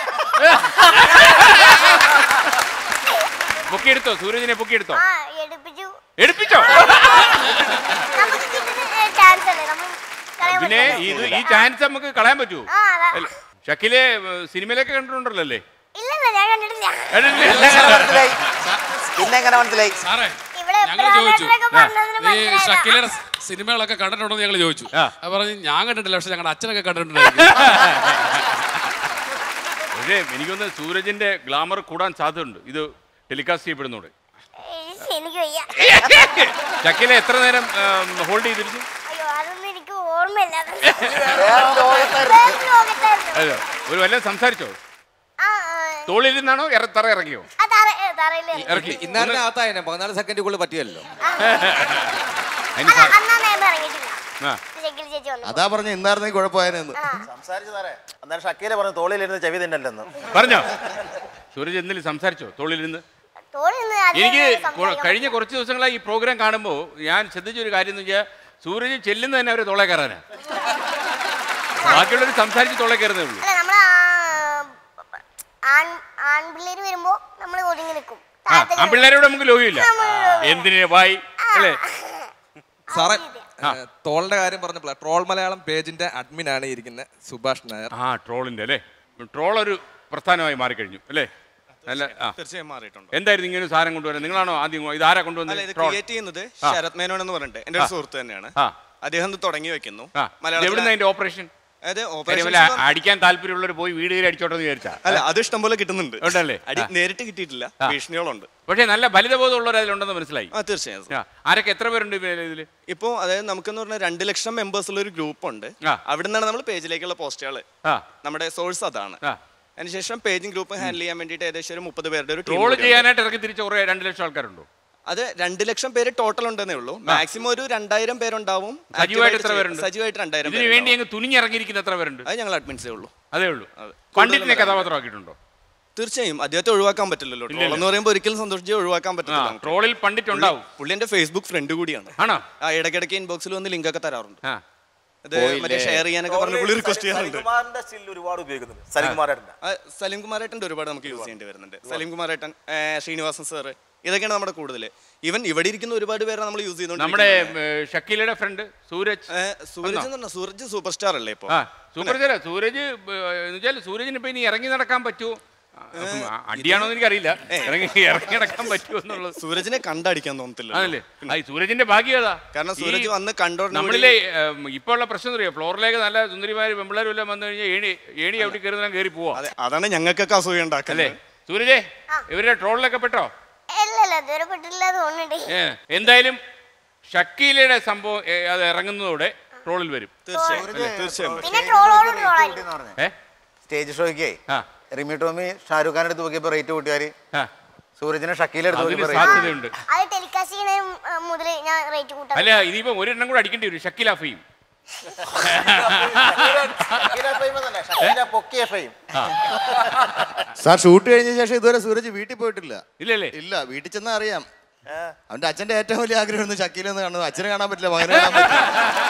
പൊക്കിയെടുത്തോ സൂരജിനെ പൊക്കിയെടുത്തോ ആ എടുപ്പിച്ചു എടുപ്പിച്ചോ നമുക്ക് കിട്ടുന്ന ചാൻസ് അല്ലേ നമ്മൾ കളയാൻ പിന്നെ പറ്റില്ല. ഇത് ഈ ചാൻസ് നമുക്ക് കളയാൻ പറ്റുമോ ആ അതാ അല്ല, ഷക്കീലെ ഏഹ്, സിനിമയിലൊക്കെ കണ്ടിട്ടുണ്ടല്ലോ അല്ലേ ഇല്ലല്ല ഞാൻ കണ്ടിട്ടില്ല പിന്നെ എങ്ങനെ മനസ്സിലായി സാറേ ഇവിടെ ഞങ്ങൾ ചോദിച്ചു ബ്രാൻഡൊക്കെ പറഞ്ഞതിന് ഈ മനസ്സിലായതാ. ഷക്കീലയുടെ സിനിമകളൊക്കെ കണ്ടിട്ടുണ്ടോ എന്ന് ഞങ്ങൾ ചോദിച്ചു അത് പറഞ്ഞ് ഞാൻ കണ്ടിട്ടില്ല പക്ഷെ ഞങ്ങളുടെ അച്ഛനൊക്കെ കണ്ടിട്ടുണ്ട് പക്ഷേ എനിക്കൊന്ന് സൂരജിന്റെ ഗ്ലാമർ കൂടാൻ സാധ്യതയുണ്ട് ഇത് ടെലികാസ്റ്റ് ചെയ്യപ്പെടുന്നതോടെ ഏയ്, എനിക്ക് വയ്യ ഷക്കീലെ എത്ര നേരം ഹോൾഡ് ചെയ്തിരുന്നു അയ്യോ അതൊന്നും എനിക്ക് ഓർമ്മയില്ല വേറെ ലോകത്തായിരുന്നു. വേറെ ലോകത്തായിരുന്നു. അതെ ഒരു വല്ലതും സംസാരിച്ചോ ആ തോളിലിരുന്നാണോ ഇറ തറ ഇറങ്ങിയോ ആ തറ ഏ, തറയില് ഇറക്കി ഇന്നാലിനകത്തായനെ പതിനാല് സെക്കൻഡുള്ളിൽ പറ്റിയല്ലോ അതിന് അല്ല അന്നാ നേരം ഇറങ്ങിയിട്ടില്ല ആ. ഷെക്കിൽ ചേച്ചി വന്നു അതാ പറഞ്ഞ ഇന്നായിരുന്നെങ്കിൽ കുഴപ്പമായെന്ന് സംസാരിച്ചു സാറേ അന്നേരം ഷക്കീല പറഞ്ഞു തോളിലിരുന്ന് ചെവി തിന്നല്ലെന്ന് പറഞ്ഞോ സൂരജ് എന്തെങ്കിലും സംസാരിച്ചോ തോളിലിരുന്ന് തോളിൽ നിന്ന് അധികം എനിക്ക് നേരം കൊ- സംസാരിക്കാൻ കഴിഞ്ഞ കുറച്ച് ദിവസങ്ങളായി ഈ പ്രോഗ്രാം കാണുമ്പോൾ ഞാൻ ശ്രദ്ധിച്ച ഒരു കാര്യം എന്ന് വെച്ചാൽ സൂരജ് ചെല്ലുന്ന തന്നെ അവരെ തോളെ കയറാനാ ബാക്കിയുള്ളവർ സംസാരിച്ച് തോളെ കയറുന്നേ ഉള്ളൂ അല്ല നമ്മൾ ആൺ ആൺപിള്ളേര് വരുമ്പോ നമ്മൾ ഒതുങ്ങി നിൽക്കും ആ ആ പിള്ളേരോട് നമുക്ക് ലോഹിയില്ല എന്തിനു വായി അല്ലേ സാറേ ഏ, തോളിന്റെ കാര്യം പറഞ്ഞപ്പോൾ ട്രോൾ മലയാളം പേജിന്റെ അഡ്മിൻ ആണ് ഈ ഇരിക്കുന്ന സുഭാഷ് നായർ ആ ട്രോളിന്റെ അല്ലേ ട്രോൾ ഒരു പ്രസ്ഥാനമായി മാറിക്കഴിഞ്ഞു അല്ലേ നല്ല ആ തീർച്ചയായും മാറിയിട്ടുണ്ട് എന്തായിരുന്നു ഇങ്ങനെ ഒരു സാധനം കൊണ്ടുവരുന്നത് നിങ്ങളാണോ ആദ്യം കൊ- ഇത് ആരാ അല്ല ഇത് കൊണ്ടുവന്നത് ട്രോൾ ക്രിയേറ്റ് ചെയ്യുന്നത് ആ. ശരത് മേനോൻ എന്ന് പറഞ്ഞിട്ട് എന്റെ ഒരു ആ. സുഹൃത്ത് തന്നെയാണ് ആ. അദ്ദേഹം ഇത് തുടങ്ങി വെക്കുന്നു ആ എവിടുന്ന അതിന്റെ ഓപ്പറേഷൻ അതായത് കാര്യം ഓപ്പറേഷൻ വല്ല അടിക്കാൻ താല്പര്യമുള്ളവർ പോയി വീട് കയറി അടിച്ചോട്ടെ എന്ന് വിചാരിച്ചാ അല്ല അത് ഇഷ്ടം പോലെ കിട്ടുന്നുണ്ട് ഉണ്ടല്ലേ അടി ആ. നേരിട്ട് കിട്ടിയിട്ടില്ല ആ. ഭീഷണികളുണ്ട് പക്ഷേ നല്ല ബലിതബോധമുള്ളവർ അതിലുണ്ടെന്ന് മനസ്സിലായി ആ തീർച്ചയായും ആ. ആരൊക്കെ എത്ര പേരുണ്ട് ഇതിൽ ഇപ്പോൾ അതായത് നമുക്കെന്ന് പറഞ്ഞാൽ രണ്ട് ലക്ഷം മെമ്പേഴ്സ് ഉള്ള ഒരു ഗ്രൂപ്പ് ഉണ്ട് ആ. അവിടെ നിന്നാണ് നമ്മൾ പേജിലേക്കുള്ള പോസ്റ്റുകൾ ആ നമ്മുടെ സോഴ്സ് അതാണ് ആ. അതിനുശേഷം പേജും ഗ്രൂപ്പ് ഹാൻഡിൽ ചെയ്യാൻ വേണ്ടിയിട്ട് ഏകദേശം ഒരു മുപ്പത് പേരുടെ ഒരു team ട്രോൾ കൂടിയുണ്ട്. ചെയ്യാനായിട്ട് ഇറക്കി തിരിച്ച കുറേ രണ്ട് ലക്ഷം ആൾക്കാരുണ്ടോ അത് രണ്ട് ലക്ഷം പേര് ടോട്ടൽ ഉണ്ടെന്നേ ഉള്ളൂ മാക്സിമം ഒരു രണ്ടായിരം പേരുണ്ടാവും സജീവമായിട്ട് എത്ര Activate പേരുണ്ട് സജീവമായിട്ട് രണ്ടായിരം ഇതിനു വേണ്ടി അങ്ങ് തുനിഞ്ഞിറങ്ങിയിരിക്കുന്ന എത്ര പേരുണ്ട് അത് ഞങ്ങൾ അഡ്മിൻസേ ഉള്ളൂ അതേ ഉള്ളൂ അതെ. പണ്ഡിറ്റിനെ കൂടുതലും കഥാപാത്രമാക്കിയിട്ടുണ്ടോ തീർച്ചയായും അദ്ദേഹത്തെ ഒഴിവാക്കാൻ പറ്റില്ലല്ലോ ഇല്ലില്ല. ട്രോൾ എന്ന് പറയുമ്പോൾ ഒരിക്കലും സന്തോഷിച്ച് ഒഴിവാക്കാൻ പറ്റില്ല ആ, നമുക്ക്. ട്രോളിൽ പണ്ഡിറ്റ് ഉണ്ടാവും. പുള്ളി- പുള്ളി എന്റെ ഫേസ്ബുക്ക് ഫ്രണ്ട് കൂടിയാണ് ആണോ ആ ഇടയ്ക്കിടയ്ക്ക് ഇൻബോക്സിൽ വന്ന് ലിങ്ക് ഒക്കെ തരാറുണ്ട് ആ അത് മറ്റേ ഷെയർ ചെയ്യാനൊക്കെ പറഞ്ഞ് പുള്ളി റിക്വസ്റ്റ് ചെയ്യാറുണ്ട് സലികുമാറിന്റെ സ്റ്റിൽ ഒരുപാട് ഉപയോഗിക്കുന്നുണ്ട് സലികുമാരേട്ടൻ്റെ ആ, സലീം കുമാരേട്ടൻ്റെ ഒരുപാട് നമുക്ക് യൂസ് ചെയ്യേണ്ടി വരുന്നുണ്ട് സലീം കുമാരേട്ടൻ ഏ, ശ്രീനിവാസൻ സാറ് ഇതൊക്കെയാണ് നമ്മുടെ കൂടുതൽ ഈവൻ ഇവിടെ ഇരിക്കുന്ന ഒരുപാട് പേരെ നമ്മൾ യൂസ് നമ്മുടെ ചെയ്തുകൊണ്ട് ഏ, ഷക്കീലയുടെ ഫ്രണ്ട് സൂരജ് സൂരജ് എന്ന് പറഞ്ഞാൽ സൂരജ് സൂപ്പർ സ്റ്റാർ അല്ലേ ഇപ്പൊ ആ സൂപ്പർ ചേരാ സൂരജ് എന്ന് വെച്ചാൽ സൂരജിന് ഇപ്പൊ ഇനി ഇറങ്ങി നടക്കാൻ പറ്റുമോ ആ, അപ്പം ആ, അടിയാണോ എന്ന് എനിക്കറിയില്ല ഇറങ്ങി ഇറങ്ങി നടക്കാൻ പറ്റുമോ എന്നുള്ളത് സൂരജിനെ കണ്ടടിക്കാൻ തോന്നത്തില്ല അതല്ലേ ആ, ഈ സൂരജിന്റെ ഭാഗ്യം ഏതാ കാരണം ഈ സൂരജ് വന്ന് കണ്ടോടനെ നമ്മളിലെ ഏം, ഇപ്പൊ ഉള്ള പ്രശ്നം അറിയാം ഫ്ലോറിലേക്ക് നല്ല സുന്ദരിമാര് പെമ്പിള്ളേരും എല്ലാം വന്നു കഴിഞ്ഞാൽ ഏണി ഏണി അവിടെ കയറുന്ന കയറി പോവാ അതെ അതാണ് ഞങ്ങൾക്കൊക്കെ അസൂയ അല്ലേ ഉണ്ടാക്കുന്നത് സൂരജേ ഇവരുടെ ട്രോളിലൊക്കെ പെട്ടോ ഇല്ലല്ല ഇതുവരെ പെട്ടില്ല തോന്നുന്നുണ്ട് ഏ, എന്തായാലും ഷക്കീലയുടെ സംഭവം ഏ, അത് ഇറങ്ങുന്നതോടെ ട്രോളിൽ വരും തീർച്ചയായും അല്ലേ? തീർച്ചയായും പിന്നെ ട്രോളോട് ട്രോളായിരിക്കും ഏ സ്റ്റേജ് ഷോയ്ക്ക് റിമി ടോമി ഷാരൂഖ് ഖാൻ എടുത്ത് നോക്കിയപ്പോ റേറ്റ് കൂട്ടിയാര് സൂരജിനെ ഷക്കീൽ എടുത്ത് അതിന് നോക്കിയപ്പോ rate സാധ്യതയുണ്ട് അത് ടെലികാസ്റ്റ് ചെയ്യണ മുതൽ ഞാൻ റേറ്റ് കൂട്ടാം അല്ല ഇനിയിപ്പോ ഒരെണ്ണം കൂടെ അടിക്കേണ്ടി വരും ഷക്കീല ഫെയും ഷക്കീല ഫെയിം എന്നല്ല, ഷക്കീല പൊക്കിയ ഫെയിം സാർ ഷൂട്ട് കഴിഞ്ഞ ശേഷം ഇതുവരെ സൂരജ് വീട്ടിൽ പോയിട്ടില്ല ഇല്ലല്ലേ ഇല്ല വീട്ടിൽ ചെന്നാ അറിയാം അവന്റെ അച്ഛന്റെ ഏറ്റവും വലിയ ആഗ്രഹം ഷക്കീലെന്ന് കാണുന്നത് അച്ഛനെ കാണാൻ പറ്റില്ല മകനെ കാണാൻ പറ്റില്ല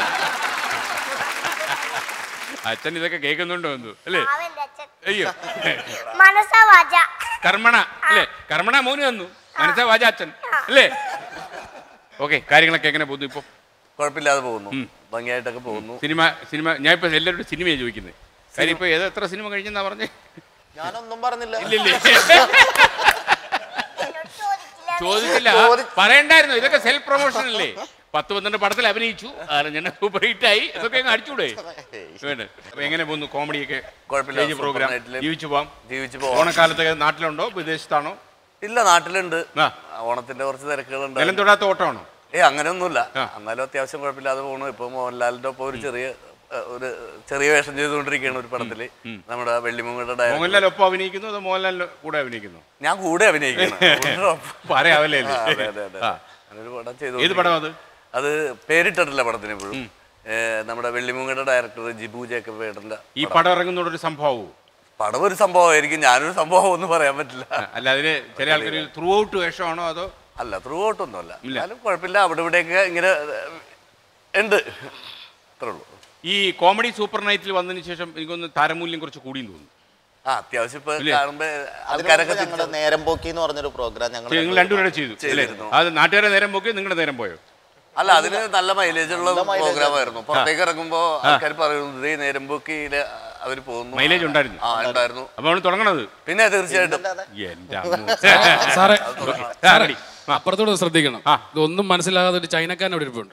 അച്ഛൻ ഇതൊക്കെ കേൾക്കുന്നുണ്ടോ എന്തോ അല്ലേ അവന്റെ അച്ഛൻ അയ്യോ മനസ്സാ വാച കർമ്മണ അല്ലേ കർമ്മണ മോന് തന്നു മനസ്സാ വാച അച്ഛൻ അല്ലേ ഓക്കെ കാര്യങ്ങളൊക്കെ എങ്ങനെ പോകുന്നു ഇപ്പൊ കുഴപ്പമില്ലാതെ പോകുന്നു ഭംഗിയായിട്ടൊക്കെ പോകുന്നു സിനിമ സിനിമ ഞാൻ ഇപ്പൊ എല്ലാവരോടും സിനിമയാണ് ചോദിക്കുന്നത് കാര്യം ഇപ്പൊ ഏതോ എത്ര സിനിമ കഴിഞ്ഞെന്നാ പറഞ്ഞേ ഞാനൊന്നും പറഞ്ഞില്ല ഇല്ലില്ലേ ചോദിച്ചില്ല പറയണ്ടായിരുന്നു ഇതൊക്കെ സെൽഫ് പ്രൊമോഷൻ അല്ലേ പത്ത് പന്ത്രണ്ട് പടത്തിൽ അഭിനയിച്ചു ഞാൻ സൂപ്പർ ഹിറ്റ് ആയി ഇതൊക്കെ അങ്ങ് അടിച്ചൂടെ വേണ്ട അപ്പൊ എങ്ങനെ പോകുന്നു കോമഡിയൊക്കെ കുഴപ്പമില്ല, സ്റ്റേജ് പ്രോഗ്രാം സൂപ്പർ നൈറ്റില് ജീവിച്ചു പോവാം ജീവിച്ചു പോവാം. ഓണക്കാലത്തൊക്കെ നാട്ടിലുണ്ടോ വിദേശത്താണോ ഇല്ല നാട്ടിലുണ്ട് ഓണത്തിന്റെ കുറച്ച് തിരക്കുകളുണ്ട് നിലം തൊടാത്ത ഓട്ടമാണോ ഏ അങ്ങനെയൊന്നുമില്ല എന്നാലും അത്യാവശ്യം കുഴപ്പമില്ലാതെ പോണു ഇപ്പൊ മോഹൻലാലിന്റെ ഒപ്പം ഒരു ചെറിയ ഏ, ഒരു ചെറിയ വേഷം ചെയ്തുകൊണ്ടിരിക്കുകയാണ് ഒരു പടത്തില് നമ്മുടെ വെള്ളിമുങ്ങയുടെ ഡയറക്ടർ മോഹൻലാൽ ഒപ്പം അഭിനയിക്കുന്നു അതോ മോഹൻലാലിന്റെ കൂടെ അഭിനയിക്കുന്നു ഞാൻ കൂടെ അഭിനയിക്കണം പറയാവല്ലേ ആ, അതെ അതെ അതെ ആ. അങ്ങനൊരു പടം ചെയ്തു ഏത് പടം അത് അത് പേരിട്ടിട്ടില്ല പടത്തിന് ഇപ്പോഴും ഏ, നമ്മുടെ വെള്ളിമുങ്ങയുടെ ഡയറക്ടർ ജിബു ജേക്കബ് ഏട്ടന്റെ ഈ പടം ഇറങ്ങുന്നതോടൊരു സംഭവവും പടം ഒരു സംഭവമായിരിക്കും ഞാനൊരു സംഭവം ഒന്നും പറയാൻ പറ്റില്ല അല്ല അതിന് ചില ആൾക്കാർ ത്രൂ ഔട്ട് വേഷമാണോ അതോ അല്ല ത്രൂ ഔട്ട് ഒന്നുമല്ല എന്നാലും കുഴപ്പമില്ല അവിടെ ഇവിടെയൊക്കെ ഇങ്ങനെ ഏ, ഉണ്ട് അത്രേ ഉള്ളൂ ഈ കോമഡി സൂപ്പർ നൈറ്റിൽ വന്നതിന് ശേഷം എനിക്കൊന്ന് താരമൂല്യം കുറച്ച് കൂടിയെന്ന് തോന്നുന്നു ആ അത്യാവശ്യം ഇപ്പൊ ഇല്ലേ? കാണുമ്പോ അതിനു ആൾക്കാരൊക്കെ മുമ്പ് ഞങ്ങളുടെ നേരം പോക്കി എന്ന് പറഞ്ഞൊരു പ്രോഗ്രാം ഞങ്ങൾ നിങ്ങൾ രണ്ടുപേരെ ചെയ്തു അല്ലേ അത് നാട്ടുകാരെ നേരം പോക്കി നിങ്ങളുടെ നേരം പോയോ അല്ല അതിന് നല്ല മൈലേജ് ഉള്ള പ്രോഗ്രാം ആയിരുന്നു പുറത്തേക്ക് ഇറങ്ങുമ്പോ ആൾക്കാർ പറയുന്നത് "ദേ നേരമ്പോക്കിയില് അവര് പോകുന്നു മൈലേജ് ഉണ്ടായിരുന്നു ആ ഉണ്ടായിരുന്നു അപ്പൊ നമ്മൾ തുടങ്ങണത് പിന്നെ തീർച്ചയായിട്ടും എന്റെ അമ്മോ. സാറേ ഓക്കേ. ആ, സാറേ ready. അപ്പുറത്തോട് ശ്രദ്ധിക്കണം ഇതൊന്നും മനസ്സിലാകാതെ ഒരു ചൈനക്കാരൻ അവിടെ ഇരിപ്പുണ്ട്